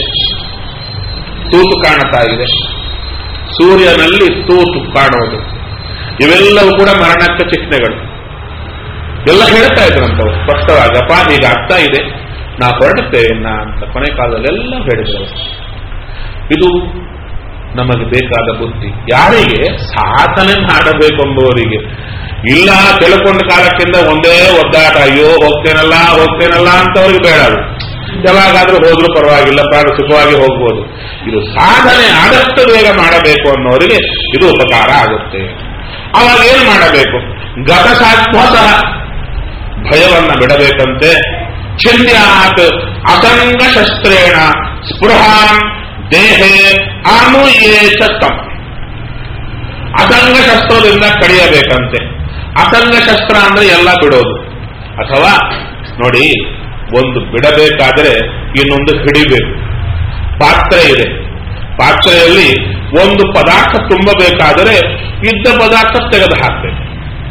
ತೂತು ಕಾಣತಾ ಇದೆ ಸೂರ್ಯನಲ್ಲಿ ತೂತು ಕಾಣುವುದು ಇವೆಲ್ಲವೂ ಕೂಡ ಮರಣಕ್ಕೆ ಚಿಹ್ನೆಗಳು ಎಲ್ಲ ಹೇಳ್ತಾ ಇದ್ರಂತವ್ರು ಸ್ಪಷ್ಟವಾಗಪ್ಪ ಹೀಗಾಗ್ತಾ ಇದೆ ನಾ ಹೊರಡುತ್ತೇವೆ ನಾ ಅಂತ ಕೊನೆ ಕಾಲದಲ್ಲಿ ಎಲ್ಲ ಹೇಳಿದ್ರು ಇದು ನಮಗೆ ಬೇಕಾದ ಬುದ್ಧಿ ಯಾರಿಗೆ ಸಾಧನೆ ಮಾಡಬೇಕೆಂಬುವರಿಗೆ ಇಲ್ಲ ತಿಳ್ಕೊಂಡ ಕಾಲಕ್ಕಿಂತ ಒಂದೇ ಒದ್ದಾಟ ಅಯ್ಯೋ ಹೋಗ್ತೇನಲ್ಲ ಹೋಗ್ತೇನಲ್ಲ ಅಂತವ್ರಿಗೆ ಬೇಡ ಅದು ಯಾವಾಗಾದ್ರೂ ಹೋದ್ರೂ ಪರವಾಗಿಲ್ಲ ಪ್ರಾಣ ಸುಖವಾಗಿ ಹೋಗ್ಬೋದು ಇದು ಸಾಧನೆ ಆದಷ್ಟು ಬೇಗ ಮಾಡಬೇಕು ಅನ್ನೋರಿಗೆ ಇದು ಉಪಕಾರ ಆಗುತ್ತೆ ಅವಾಗ ಏನು ಮಾಡಬೇಕು ಗತಸಾಧ್ವತಃ ಭಯವನ್ನ ಬಿಡಬೇಕಂತೆ ಛಿಂದ್ಯಾತ್ ಅಸಂಗ ಶಸ್ತ್ರೇಣ ಸ್ಪೃಹಾಂ ದೇಹೇ ಅನುಯೇಚ ತಂ ಅಸಂಗ ಶಸ್ತ್ರದಿಂದ ಕಡಿಯಬೇಕಂತೆ ಅಸಂಗ ಶಸ್ತ್ರ ಅಂದ್ರೆ ಎಲ್ಲ ಬಿಡೋದು ಅಥವಾ ನೋಡಿ ಒಂದು ಬಿಡಬೇಕಾದ್ರೆ ಇನ್ನೊಂದು ಹಿಡಿಬೇಕು ಪಾತ್ರೆ ಇದೆ ಪಾತ್ರೆಯಲ್ಲಿ ಒಂದು ಪದಾರ್ಥ ತುಂಬಬೇಕಾದರೆ ಇದ್ದ ಪದಾರ್ಥ ತೆಗೆದು ಹಾಕಬೇಕು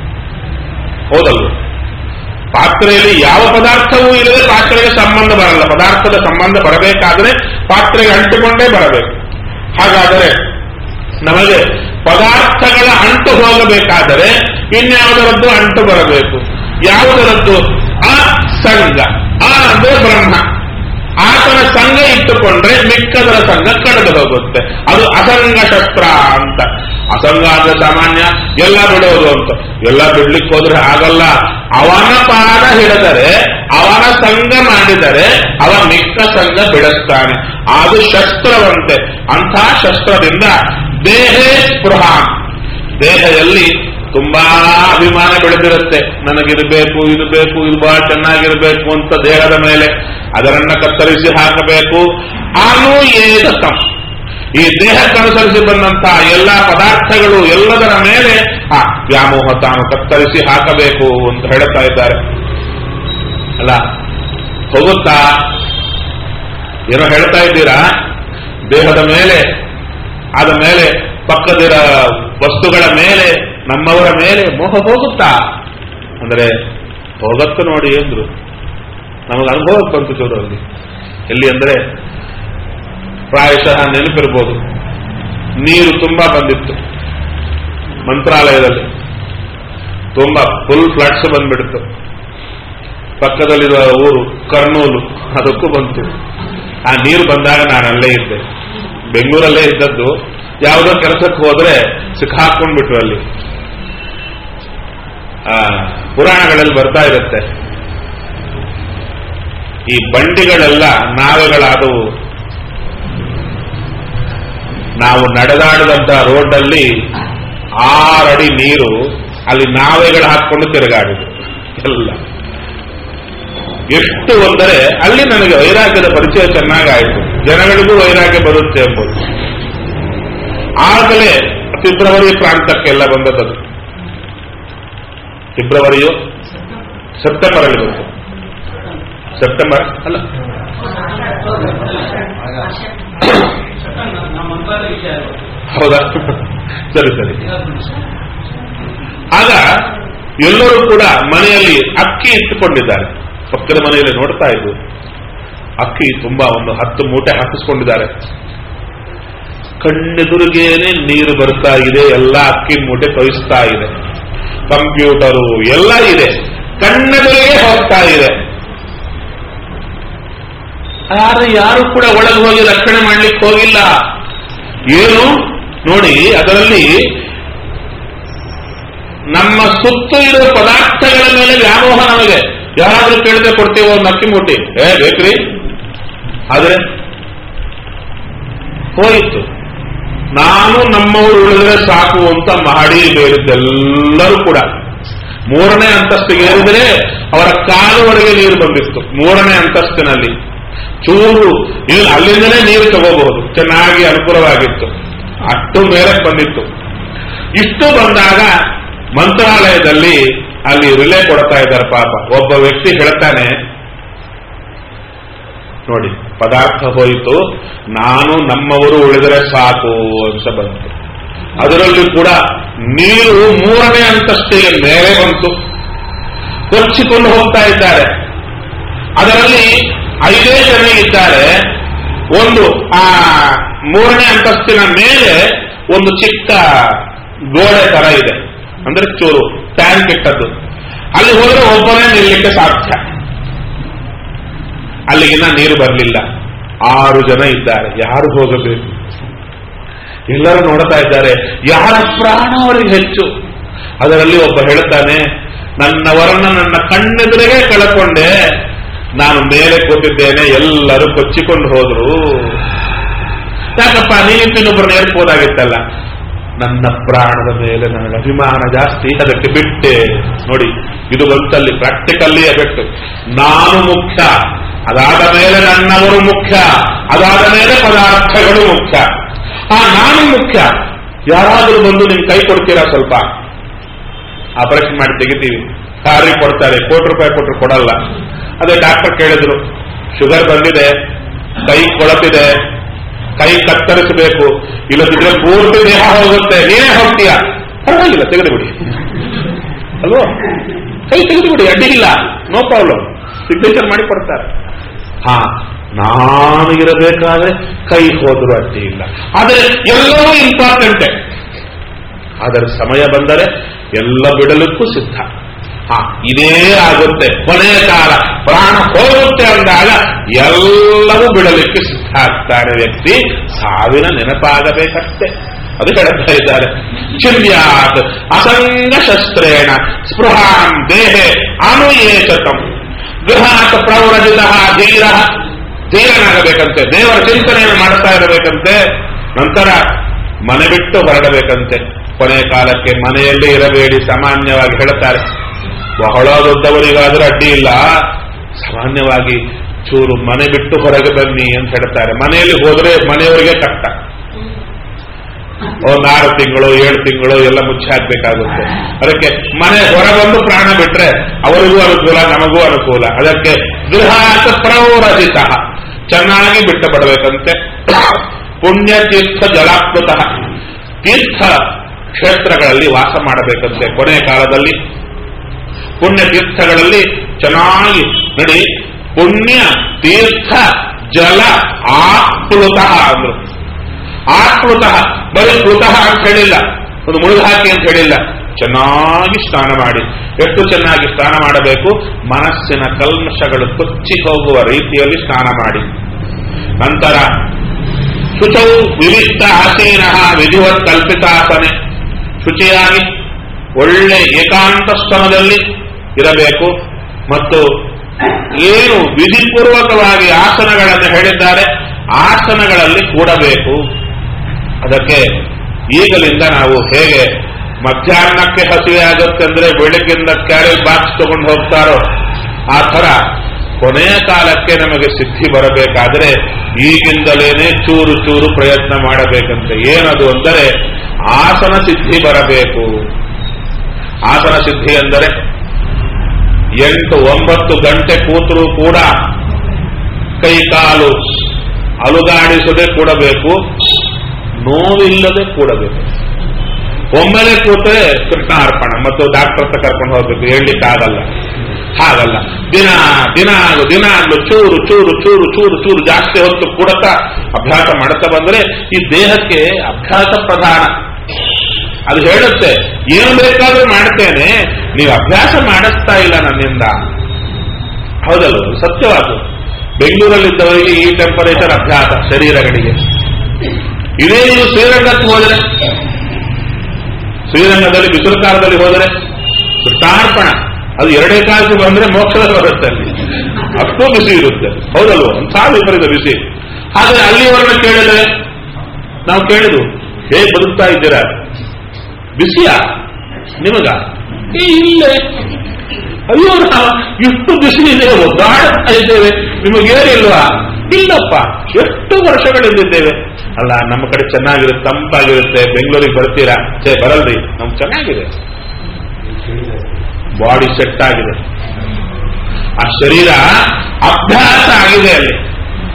ಹೌದಲ್ವ ಪಾತ್ರೆಯಲ್ಲಿ ಯಾವ ಪದಾರ್ಥವೂ ಇಲ್ಲದೆ ಪಾತ್ರೆಗೆ ಸಂಬಂಧ ಬರಲ್ಲ ಪದಾರ್ಥದ ಸಂಬಂಧ ಬರಬೇಕಾದ್ರೆ ಪಾತ್ರೆಗೆ ಅಂಟಿಕೊಂಡೇ ಬರಬೇಕು ಹಾಗಾದರೆ ನಮಗೆ ಪದಾರ್ಥಗಳ ಅಂಟು ಹೋಗಬೇಕಾದರೆ ಇನ್ಯಾವುದರದ್ದು ಅಂಟು ಬರಬೇಕು ಯಾವುದರದ್ದು ಆ ಸಂಘ ಆ ಅಂದ್ರೆ ಬ್ರಹ್ಮ ಆತನ ಸಂಘ ಇಟ್ಟುಕೊಂಡ್ರೆ ಮಿಕ್ಕದರ ಸಂಘ ಕಳೆದು ಹೋಗುತ್ತೆ ಅದು ಅಸಂಗ ಶಸ್ತ್ರ ಅಂತ ಅಸಂಗ ಅಂದ್ರೆ ಸಾಮಾನ್ಯ ಎಲ್ಲ ಬಿಡೋದು ಅಂತ ಎಲ್ಲ ಬಿಡ್ಲಿಕ್ಕೆ ಹೋದ್ರೆ ಆಗಲ್ಲ ಅವನ ಪಾದ ಹಿಡಿದರೆ ಅವನ ಸಂಘ ಮಾಡಿದರೆ ಅವ ಮಿಕ್ಕ ಸಂಘ ಬಿಡಿಸ್ತಾನೆ ಅದು ಶಸ್ತ್ರವಂತೆ ಅಂಥ ಶಸ್ತ್ರದಿಂದ ದೇಹೇ ಸ್ಪೃಹ ದೇಹದಲ್ಲಿ ತುಂಬಾ ಅಭಿಮಾನ ಬೆಳೆದಿರುತ್ತೆ ನನಗಿದು ಬೇಕು ಇದು ಬೇಕು ಇದು ಬಹಳ ಚೆನ್ನಾಗಿರಬೇಕು ಅಂತ ದೇಹದ ಮೇಲೆ ಅದರನ್ನ ಕತ್ತರಿಸಿ ಹಾಕಬೇಕು ಆನು ಏದತಂ ಈ ದೇಹಕ್ಕನುಸರಿಸಿ ಬಂದಂತಹ ಎಲ್ಲ ಪದಾರ್ಥಗಳು ಎಲ್ಲದರ ಮೇಲೆ ಆ ವ್ಯಾಮೋಹ ತಾನು ಕತ್ತರಿಸಿ ಹಾಕಬೇಕು ಅಂತ ಹೇಳ್ತಾ ಇದ್ದಾರೆ ಅಲ್ಲ ಹೋಗುತ್ತಾ ಏನೋ ಹೇಳ್ತಾ ಇದ್ದೀರಾ ದೇಹದ ಮೇಲೆ ಆದ ಮೇಲೆ ಪಕ್ಕದಿರ ವಸ್ತುಗಳ ಮೇಲೆ ನಮ್ಮವರ ಮೇಲೆ ಮೋಹ ಹೋಗುತ್ತಾ ಅಂದ್ರೆ ಹೋಗತ್ತು ನೋಡಿ ಅಂದ್ರು ನಮಗೆ ಅನುಭವಕ್ಕೆ ಬಂತು ಚೂರಲ್ಲಿ ಎಲ್ಲಿ ಅಂದ್ರೆ ಪ್ರಾಯಶಃ ನೆನಪಿರ್ಬೋದು ನೀರು ತುಂಬಾ ಬಂದಿತ್ತು ಮಂತ್ರಾಲಯದಲ್ಲಿ ತುಂಬಾ ಫುಲ್ ಫ್ಲಡ್ಸ್ ಬಂದ್ಬಿಡ್ತು ಪಕ್ಕದಲ್ಲಿರುವ ಊರು ಕರ್ನೂಲು ಅದಕ್ಕೂ ಬಂತು ಆ ನೀರು ಬಂದಾಗ ನಾನು ಅಲ್ಲೇ ಇದ್ದೆ ಬೆಂಗಳೂರಲ್ಲೇ ಇದ್ದದ್ದು ಯಾವುದೋ ಕೆಲಸಕ್ಕೆ ಹೋದ್ರೆ ಸಿಕ್ಕಾಕೊಂಡ್ಬಿಟ್ರು ಅಲ್ಲಿ ಆ ಪುರಾಣಗಳಲ್ಲಿ ಬರ್ತಾ ಇರುತ್ತೆ ಈ ಬಂಡಿಗಳೆಲ್ಲ ನಾವೆಗಳಾದವು ನಾವು ನಡೆದಾಡಿದಂತ ರೋಡಲ್ಲಿ ಆರಡಿ ನೀರು ಅಲ್ಲಿ ನಾವೆಗಳು ಹಾಕೊಂಡು ತಿರುಗಾಡಿದ್ರು ಎಲ್ಲ ಎಷ್ಟು ಅಂದರೆ ಅಲ್ಲಿ ನನಗೆ ವೈರಾಗ್ಯದ ಪರಿಚಯ ಚೆನ್ನಾಗಾಯಿತು ಜನಗಳಿಗೂ ವೈರಾಗ್ಯ ಬರುತ್ತೆ ಎಂಬುದು ಆಗಲೇ ಫೆಬ್ರವರಿ ಪ್ರಾಂತಕ್ಕೆಲ್ಲ ಬಂದದ್ದು ಫೆಬ್ರವರಿಯು ಸೆಪ್ಟೆಂಬರ್ ಅಲ್ಲಿ ಬಂತು ಸೆಪ್ಟೆಂಬರ್ ಅಲ್ಲ ಹೌದಾ ಸರಿ ಸರಿ ಆಗ ಎಲ್ಲರೂ ಕೂಡ ಮನೆಯಲ್ಲಿ ಅಕ್ಕಿ ಇಟ್ಟುಕೊಂಡಿದ್ದಾರೆ ಪಕ್ಕದ ಮನೆಯಲ್ಲಿ ನೋಡ್ತಾ ಇದ್ರು ಅಕ್ಕಿ ತುಂಬಾ ಒಂದು ಹತ್ತು ಮೂಟೆ ಹಾಕಿಸ್ಕೊಂಡಿದ್ದಾರೆ ಕಣ್ಣೆದುರಿಗೇನೆ ನೀರು ಬರ್ತಾ ಇದೆ ಎಲ್ಲ ಅಕ್ಕಿ ಮೂಟೆ ತೊಯಿಸ್ತಾ ಇದೆ ಕಂಪ್ಯೂಟರು ಎಲ್ಲ ಇದೆ ಕಣ್ಣೆದುರಿಗೆ ಹೋಗ್ತಾ ಇದೆ ಆದ್ರೆ ಯಾರು ಕೂಡ ಒಳಗೆ ಹೋಗಿ ರಕ್ಷಣೆ ಮಾಡ್ಲಿಕ್ಕೆ ಹೋಗಿಲ್ಲ ಏನು ನೋಡಿ ಅದರಲ್ಲಿ ನಮ್ಮ ಸುತ್ತು ಇರುವ ಪದಾರ್ಥಗಳ ಮೇಲೆ ವ್ಯಾಮೋಹ ನಮಗೆ ಯಾರಾದ್ರೂ ಕೇಳಿದ್ರೆ ಕೊಡ್ತೀವೋ ಒಂದು ಅಕ್ಕಿ ಮುಟ್ಟಿ ಏ ಬೇಕ್ರಿ ಆದ್ರೆ ಹೋಯಿತು ನಾನು ನಮ್ಮವರು ಉಳಿದ್ರೆ ಸಾಕು ಅಂತ ಮಾಡಿ ಬೇರಿದ್ದೆಲ್ಲರೂ ಕೂಡ ಮೂರನೇ ಅಂತಸ್ತಿಗೆ ಏರಿದರೆ ಅವರ ಕಾಲುವರೆಗೆ ನೀರು ಬಂದಿತ್ತು ಮೂರನೇ ಅಂತಸ್ತಿನಲ್ಲಿ ಚೂರು ಇಲ್ಲಿ ಅಲ್ಲಿಂದಲೇ ನೀರು ತಗೋಬಹುದು ಚೆನ್ನಾಗಿ ಅನುಕೂಲವಾಗಿತ್ತು ಅಷ್ಟು ಮೇಲೆ ಬಂದಿತ್ತು ಇಷ್ಟು ಬಂದಾಗ ಮಂತ್ರಾಲಯದಲ್ಲಿ ಅಲ್ಲಿ ರಿಲೇ ಕೊಡ್ತಾ ಇದ್ದಾರೆ ಪಾಪ ಒಬ್ಬ ವ್ಯಕ್ತಿ ಹೇಳ್ತಾನೆ ನೋಡಿ ಪದಾರ್ಥ ಹೋಯಿತು ನಾನು ನಮ್ಮವರು ಉಳಿದರೆ ಸಾಕು ಅಂತ ಬಂತು ಅದರಲ್ಲಿ ಕೂಡ ನೀರು ಮೂರನೇ ಅಂತಸ್ತಿಗೆ ಮೇಲೆ ಬಂತು ಕೊಚ್ಚಿಕೊಂಡು ಹೋಗ್ತಾ ಇದ್ದಾರೆ ಅದರಲ್ಲಿ ಐದೇ ಜನ ಇದ್ದಾರೆ ಒಂದು ಆ ಮೂರನೇ ಅಂತಸ್ತಿನ ಮೇಲೆ ಒಂದು ಚಿಕ್ಕ ಗೋಡೆ ತರ ಇದೆ ಅಂದ್ರೆ ಚೂರು ಟ್ಯಾಂಕ್ ಇಟ್ಟದ್ದು ಅಲ್ಲಿ ಹೋದ್ರೆ ಒಬ್ಬನೇ ನಿಲ್ಲಕ್ಕೆ ಸಾಧ್ಯ ಅಲ್ಲಿಗಿನ್ನ ನೀರು ಬರಲಿಲ್ಲ ಆರು ಜನ ಇದ್ದಾರೆ ಯಾರು ಹೋಗಬೇಕು ಎಲ್ಲರೂ ನೋಡ್ತಾ ಇದ್ದಾರೆ ಯಾರ ಪ್ರಾಣ ಅವರಿಗೆ ಹೆಚ್ಚು ಅದರಲ್ಲಿ ಒಬ್ಬ ಹೇಳ್ತಾನೆ ನನ್ನವರನ್ನ ನನ್ನ ಕಣ್ಣೆದುರಿಗೆ ಕಳ್ಕೊಂಡೆ ನಾನು ಮೇಲೆ ಕೂತಿದ್ದೇನೆ ಎಲ್ಲರೂ ಕೊಚ್ಚಿಕೊಂಡು ಹೋದ್ರು ಯಾಕಪ್ಪ ನೀನಿನ್ನೊಬ್ಬರನ್ನ ಏರ್ಬೋದಾಗಿತ್ತಲ್ಲ ನನ್ನ ಪ್ರಾಣದ ಮೇಲೆ ನನಗೆ ಅಭಿಮಾನ ಜಾಸ್ತಿ ಅದಕ್ಕೆ ಬಿಟ್ಟೆ ನೋಡಿ ಇದು ಬಂತಲ್ಲಿ ಪ್ರಾಕ್ಟಿಕಲ್ಲಿ ಎಫೆಕ್ಟ್ ನಾನು ಮುಖ್ಯ ಅದಾದ ಮೇಲೆ ನನ್ನವರು ಮುಖ್ಯ ಅದಾದ ಮೇಲೆ ಪದಾರ್ಥಗಳು ಮುಖ್ಯ ಆ ನಾನು ಮುಖ್ಯ ಯಾರಾದರೂ ಬಂದು ನಿಮ್ ಕೈ ಕೊಡ್ತೀರಾ ಸ್ವಲ್ಪ ಆಪರೇಷನ್ ಮಾಡಿ ತೆಗಿತೀವಿ ಕಾರಿ ಕೊಡ್ತಾರೆ ಕೋಟಿ ರೂಪಾಯಿ ಕೊಟ್ಟರು ಕೊಡಲ್ಲ ಅದೇ ಡಾಕ್ಟರ್ ಕೇಳಿದ್ರು ಶುಗರ್ ಬಂದಿದೆ ಕೈ ಕೊಳತಿದೆ ಕೈ ಕತ್ತರಿಸಬೇಕು ಇಲ್ಲದಿದ್ರೆ ಪೂರ್ತಿ ದೇಹ ಹೋಗುತ್ತೆ ನೀನೇ ಹೋಗ್ತೀಯ ಪರವಾಗಿಲ್ಲ ತೆಗೆದುಬಿಡಿ ಅಲ್ವೋ ಕೈ ತೆಗೆದುಬಿಡಿ ಅಡ್ಡಿ ಇಲ್ಲ ನೋ ಪ್ರಾಬ್ಲಮ್ ಸಿಗ್ನೇಚರ್ ಮಾಡಿ ಕೊಡ್ತಾರೆ ಹಾ ನಾನು ಇರಬೇಕಾದ್ರೆ ಕೈ ಹೋದ್ರು ಅಡ್ಡಿ ಇಲ್ಲ ಆದರೆ ಎಲ್ಲವೂ ಇಂಪಾರ್ಟೆಂಟೇ ಅದರ ಸಮಯ ಬಂದರೆ ಎಲ್ಲ ಬಿಡಲಿಕ್ಕೂ ಸಿದ್ಧ ಹಾ ಇದೇ ಆಗುತ್ತೆ ಕೊನೆಯ ಕಾಲ ಪ್ರಾಣ ಹೋಗುತ್ತೆ ಅಂದಾಗ ಎಲ್ಲವೂ ಬಿಡಲಿಕ್ಕೆ ಸಿದ್ಧ ಆಗ್ತಾರೆ ವ್ಯಕ್ತಿ ಸಾವಿನ ನೆನಪಾಗಬೇಕಷ್ಟೇ ಅದು ಹೇಳ್ತಾ ಇದ್ದಾರೆ ಚಿನ್ಯಾತ್ ಅಸಂಗ ಶಸ್ತ್ರೇಣ ಸ್ಪೃಹಾಂ ದೇಹೆ ಅನುಯೇಚಕಂ ಗೃಹಾತ್ ಪ್ರೌರಜಿತ ಧೀರ ಧೀರನಾಗಬೇಕಂತೆ ದೇವರ ಚಿಂತನೆಯನ್ನು ಮಾಡ್ತಾ ಇರಬೇಕಂತೆ ನಂತರ ಮನೆ ಬಿಟ್ಟು ಹೊರಡಬೇಕಂತೆ ಕೊನೆಯ ಕಾಲಕ್ಕೆ ಮನೆಯಲ್ಲೇ ಇರಬೇಡಿ ಸಾಮಾನ್ಯವಾಗಿ ಹೇಳ್ತಾರೆ ಬಹಳ ದೊಡ್ಡವರಿಗಾದ್ರೂ ಅಡ್ಡಿ ಇಲ್ಲ ಸಾಮಾನ್ಯವಾಗಿ ಚೂರು ಮನೆ ಬಿಟ್ಟು ಹೊರಗೆ ಬನ್ನಿ ಅಂತ ಹೇಳ್ತಾರೆ ಮನೆಯಲ್ಲಿ ಹೋದ್ರೆ ಮನೆಯವರಿಗೆ ಕಷ್ಟ ಒಂದು ಆರು ತಿಂಗಳು ಏಳು ತಿಂಗಳು ಎಲ್ಲ ಮುಚ್ಚಿ ಹಾಕ್ಬೇಕಾಗುತ್ತೆ ಅದಕ್ಕೆ ಮನೆ ಹೊರಬಂದು ಪ್ರಾಣ ಬಿಟ್ರೆ ಅವರಿಗೂ ಅನುಕೂಲ ನಮಗೂ ಅನುಕೂಲ ಅದಕ್ಕೆ ಗೃಹಾತ ಪ್ರೌರಜಿತ ಚೆನ್ನಾಗಿ ಬಿಟ್ಟು ಬಿಡಬೇಕಂತೆ ಪುಣ್ಯತೀರ್ಥ ಜಲಾತ್ಮತ ತೀರ್ಥ ಕ್ಷೇತ್ರಗಳಲ್ಲಿ ವಾಸ ಮಾಡಬೇಕಂತೆ ಕೊನೆಯ ಕಾಲದಲ್ಲಿ ಪುಣ್ಯ ತೀರ್ಥಗಳಲ್ಲಿ ಚೆನ್ನಾಗಿ ನೋಡಿ ಪುಣ್ಯ ತೀರ್ಥ ಜಲ ಆಪ್ಲುತ ಅಂದ್ರು ಆಪ್ಲುತ ಬರೀ ಪ್ಲುತಃ ಅಂತ ಹೇಳಿಲ್ಲ ಒಂದು ಮುಳುಗು ಹಾಕಿ ಅಂತ ಹೇಳಿಲ್ಲ ಚೆನ್ನಾಗಿ ಸ್ನಾನ ಮಾಡಿ ಎಷ್ಟು ಚೆನ್ನಾಗಿ ಸ್ನಾನ ಮಾಡಬೇಕು ಮನಸ್ಸಿನ ಕಲ್ಮಶಗಳು ಕೊಚ್ಚಿ ಹೋಗುವ ರೀತಿಯಲ್ಲಿ ಸ್ನಾನ ಮಾಡಿ ನಂತರ ಶುಚೌ ವಿವಿಕ್ತ ಆಸೀನ ವಿಧಿವತ್ ಕಲ್ಪಿತಾಸನೆ ಶುಚಿಯಾಗಿ ಒಳ್ಳೆ ಏಕಾಂತ ಸ್ಥಳದಲ್ಲಿ ಇರಬೇಕು ಮತ್ತು ಏನು ವಿಧಿಪೂರ್ವಕವಾಗಿ ಆಸನಗಳನ್ನು ಹೇಳಿದ್ದಾರೆ ಆಸನಗಳಲ್ಲಿ ಕೂಡಬೇಕು ಅದಕ್ಕೆ ಈಗಲಿಂದ ನಾವು ಹೇಗೆ ಮಧ್ಯಾಹ್ನಕ್ಕೆ ಹಸಿವೆ ಆಗುತ್ತೆ ಅಂದ್ರೆ ಬೆಳಗ್ಗಿಂದ ಕ್ಯಾರೇಜ್ ಬಾಕ್ಸ್ ತಗೊಂಡು ಹೋಗ್ತಾರೋ ಆ ಥರ ಕೊನೆಯ ಕಾಲಕ್ಕೆ ನಮಗೆ ಸಿದ್ಧಿ ಬರಬೇಕಾದ್ರೆ ಈಗಿಂದಲೇನೆ ಚೂರು ಚೂರು ಪ್ರಯತ್ನ ಮಾಡಬೇಕಂತೆ ಏನದು ಅಂದರೆ ಆಸನ ಸಿದ್ಧಿ ಬರಬೇಕು ಆಸನ ಸಿದ್ಧಿ ಅಂದರೆ ಎಂಟು ಒಂಬತ್ತು ಗಂಟೆ ಕೂತರೂ ಕೂಡ ಕೈ ಕಾಲು ಅಲುಗಾಡಿಸದೆ ಕೂಡಬೇಕು ನೋವಿಲ್ಲದೆ ಕೂಡಬೇಕು ಒಮ್ಮೆಲೆ ಕೂತರೆ ಕೃಷ್ಣಾರ್ಪಣ ಮತ್ತು ಡಾಕ್ಟರ್ ಹತ್ರ ಕರ್ಕೊಂಡು ಹೋಗ್ಬೇಕು ಹೇಳಲಿಕ್ಕಾಗಲ್ಲ ಹಾಗಲ್ಲ ದಿನ ದಿನ ದಿನ ಚೂರು ಚೂರು ಚೂರು ಚೂರು ಚೂರು ಜಾಸ್ತಿ ಹೊತ್ತು ಕೂಡತಾ ಅಭ್ಯಾಸ ಮಾಡ್ತಾ ಬಂದ್ರೆ ಈ ದೇಹಕ್ಕೆ ಅಭ್ಯಾಸ ಪ್ರಧಾನ ಅದು ಹೇಳುತ್ತೆ ಏನು ಬೇಕಾದ್ರೂ ಮಾಡ್ತೇನೆ ನೀವು ಅಭ್ಯಾಸ ಮಾಡಿಸ್ತಾ ಇಲ್ಲ ನನ್ನಿಂದ ಹೌದಲ್ಲ ಸತ್ಯವಾದ ಬೆಂಗಳೂರಲ್ಲಿದ್ದವರಿಗೆ ಈ ಟೆಂಪರೇಚರ್ ಅಭ್ಯಾಸ ಶರೀರಗಳಿಗೆ ಇದೇ ನೀವು ಶ್ರೀರಂಗಕ್ಕೆ ಹೋದರೆ ಶ್ರೀರಂಗದಲ್ಲಿ ಬಿಸಿಲು ಕಾಲದಲ್ಲಿ ಹೋದರೆ ಕೃಷ್ಣಾರ್ಪಣ ಅದು ಎರಡೇ ಕಾಲಕ್ಕೆ ಬಂದ್ರೆ ಮೋಕ್ಷದಲ್ಲಿ ಬರುತ್ತೆ ಅಲ್ಲಿ ಅಷ್ಟೂ ಬಿಸಿ ಇರುತ್ತೆ ಹೌದಲ್ವ ಅಂಥ ವಿಪರೀತ ಬಿಸಿ ಆದರೆ ಅಲ್ಲಿವರೆಗೆ ಕೇಳಿದ್ರೆ ನಾವು ಕೇಳಿದ್ವು ಹೇಗೆ ಬದುಕ್ತಾ ಇದ್ದೀರಾ ಬಿಸಿಯಾ ನಿಮಗ ಏ, ಇಲ್ಲೇ ಅಯ್ಯೋ ನಾವು ಇಷ್ಟು ಬಿಸಿ ಇದೆ ಒದ್ದಾಡ್ತಾ ಇದ್ದೇವೆ ನಿಮಗೇನಿಲ್ವಾ ಇಲ್ಲಪ್ಪ ಎಷ್ಟು ವರ್ಷಗಳಿಂದಿದ್ದೇವೆ ಅಲ್ಲ ನಮ್ಮ ಕಡೆ ಚೆನ್ನಾಗಿರುತ್ತೆ ತಂಪಾಗಿರುತ್ತೆ ಬೆಂಗಳೂರಿಗೆ ಬರ್ತೀರಾ ಛೇ ಬರಲ್ರಿ ನಮ್ಗೆ ಚೆನ್ನಾಗಿದೆ ಬಾಡಿ ಸೆಟ್ ಆಗಿದೆ ಆ ಶರೀರ ಅಭ್ಯಾಸ ಆಗಿದೆ ಅಲ್ಲಿ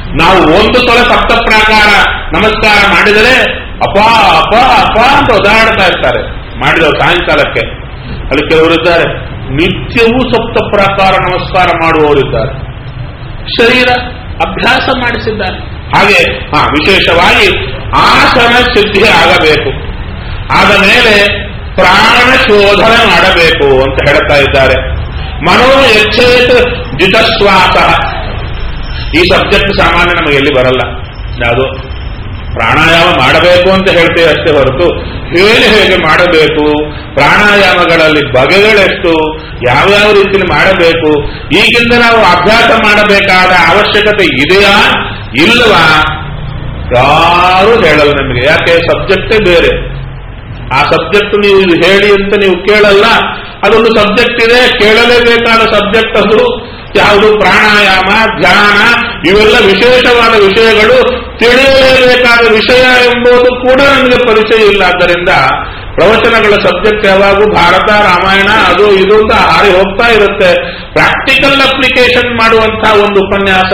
ನಾವು ಒಂದು ಸಲ ಸಪ್ತ ಪ್ರಾಕಾರ ನಮಸ್ಕಾರ ಮಾಡಿದರೆ ಅಪ ಅಪ ಅಪ ಅಂತ ಒದಾಡ್ತಾ ಇರ್ತಾರೆ ಮಾಡಿದವರು ಸಾಯಂಕಾಲಕ್ಕೆ ಅಲ್ಲಿ ಕೆಲವರಿದ್ದಾರೆ ನಿತ್ಯವೂ ಸಪ್ತ ಪ್ರಾಕಾರ ನಮಸ್ಕಾರ ಮಾಡುವವರಿದ್ದಾರೆ ಶರೀರ ಅಭ್ಯಾಸ ಮಾಡಿಸಿದ್ದಾರೆ ಹಾಗೆ ಹಾ ವಿಶೇಷವಾಗಿ ಆಸನ ಸಿದ್ಧಿ ಆಗಬೇಕು ಆದ ಮೇಲೆ ಪ್ರಾಣ ಶೋಧನೆ ಮಾಡಬೇಕು ಅಂತ ಹೇಳ್ತಾ ಇದ್ದಾರೆ ಮನೋ ಯಚ್ಚೇತ್ ಜಿತಶ್ವಾಸ ಈ ಸಬ್ಜೆಕ್ಟ್ ಸಾಮಾನ್ಯ ನಮಗೆ ಎಲ್ಲಿ ಬರಲ್ಲ ಯಾವುದು ಪ್ರಾಣಾಯಾಮ ಮಾಡಬೇಕು ಅಂತ ಹೇಳ್ತೇವೆ ಅಷ್ಟೇ ಹೊರತು ಹೇಗೆ ಹೇಗೆ ಮಾಡಬೇಕು ಪ್ರಾಣಾಯಾಮಗಳಲ್ಲಿ ಬಗೆಗಳೆಷ್ಟು ಯಾವ್ಯಾವ ರೀತಿಯಲ್ಲಿ ಮಾಡಬೇಕು ಈಗಿಂದ ನಾವು ಅಭ್ಯಾಸ ಮಾಡಬೇಕಾದ ಅವಶ್ಯಕತೆ ಇದೆಯಾ ಇಲ್ಲವಾ ಯಾರೂ ಹೇಳಲ್ಲ ನಮಗೆ ಯಾಕೆ ಸಬ್ಜೆಕ್ಟೇ ಬೇರೆ ಆ ಸಬ್ಜೆಕ್ಟ್ ನೀವು ಇದು ಹೇಳಿ ಅಂತ ನೀವು ಕೇಳಲ್ಲ ಅದೊಂದು ಸಬ್ಜೆಕ್ಟ್ ಇದೆ ಕೇಳಲೇಬೇಕಾದ ಸಬ್ಜೆಕ್ಟ್ ಅದು ಯಾವುದು ಪ್ರಾಣಾಯಾಮ ಧ್ಯಾನ ಇವೆಲ್ಲ ವಿಶೇಷವಾದ ವಿಷಯಗಳು ತಿಳಿಯಲೇಬೇಕಾದ ವಿಷಯ ಎಂಬುದು ಕೂಡ ನಮಗೆ ಪರಿಚಯ ಇಲ್ಲ ಆದ್ದರಿಂದ ಪ್ರವಚನಗಳ ಸಬ್ಜೆಕ್ಟ್ ಯಾವಾಗೂ ಭಾರತ ರಾಮಾಯಣ ಅದು ಇದು ಅಂತ ಹಾರಿ ಹೋಗ್ತಾ ಇರುತ್ತೆ ಪ್ರಾಕ್ಟಿಕಲ್ ಅಪ್ಲಿಕೇಶನ್ ಮಾಡುವಂತಹ ಒಂದು ಉಪನ್ಯಾಸ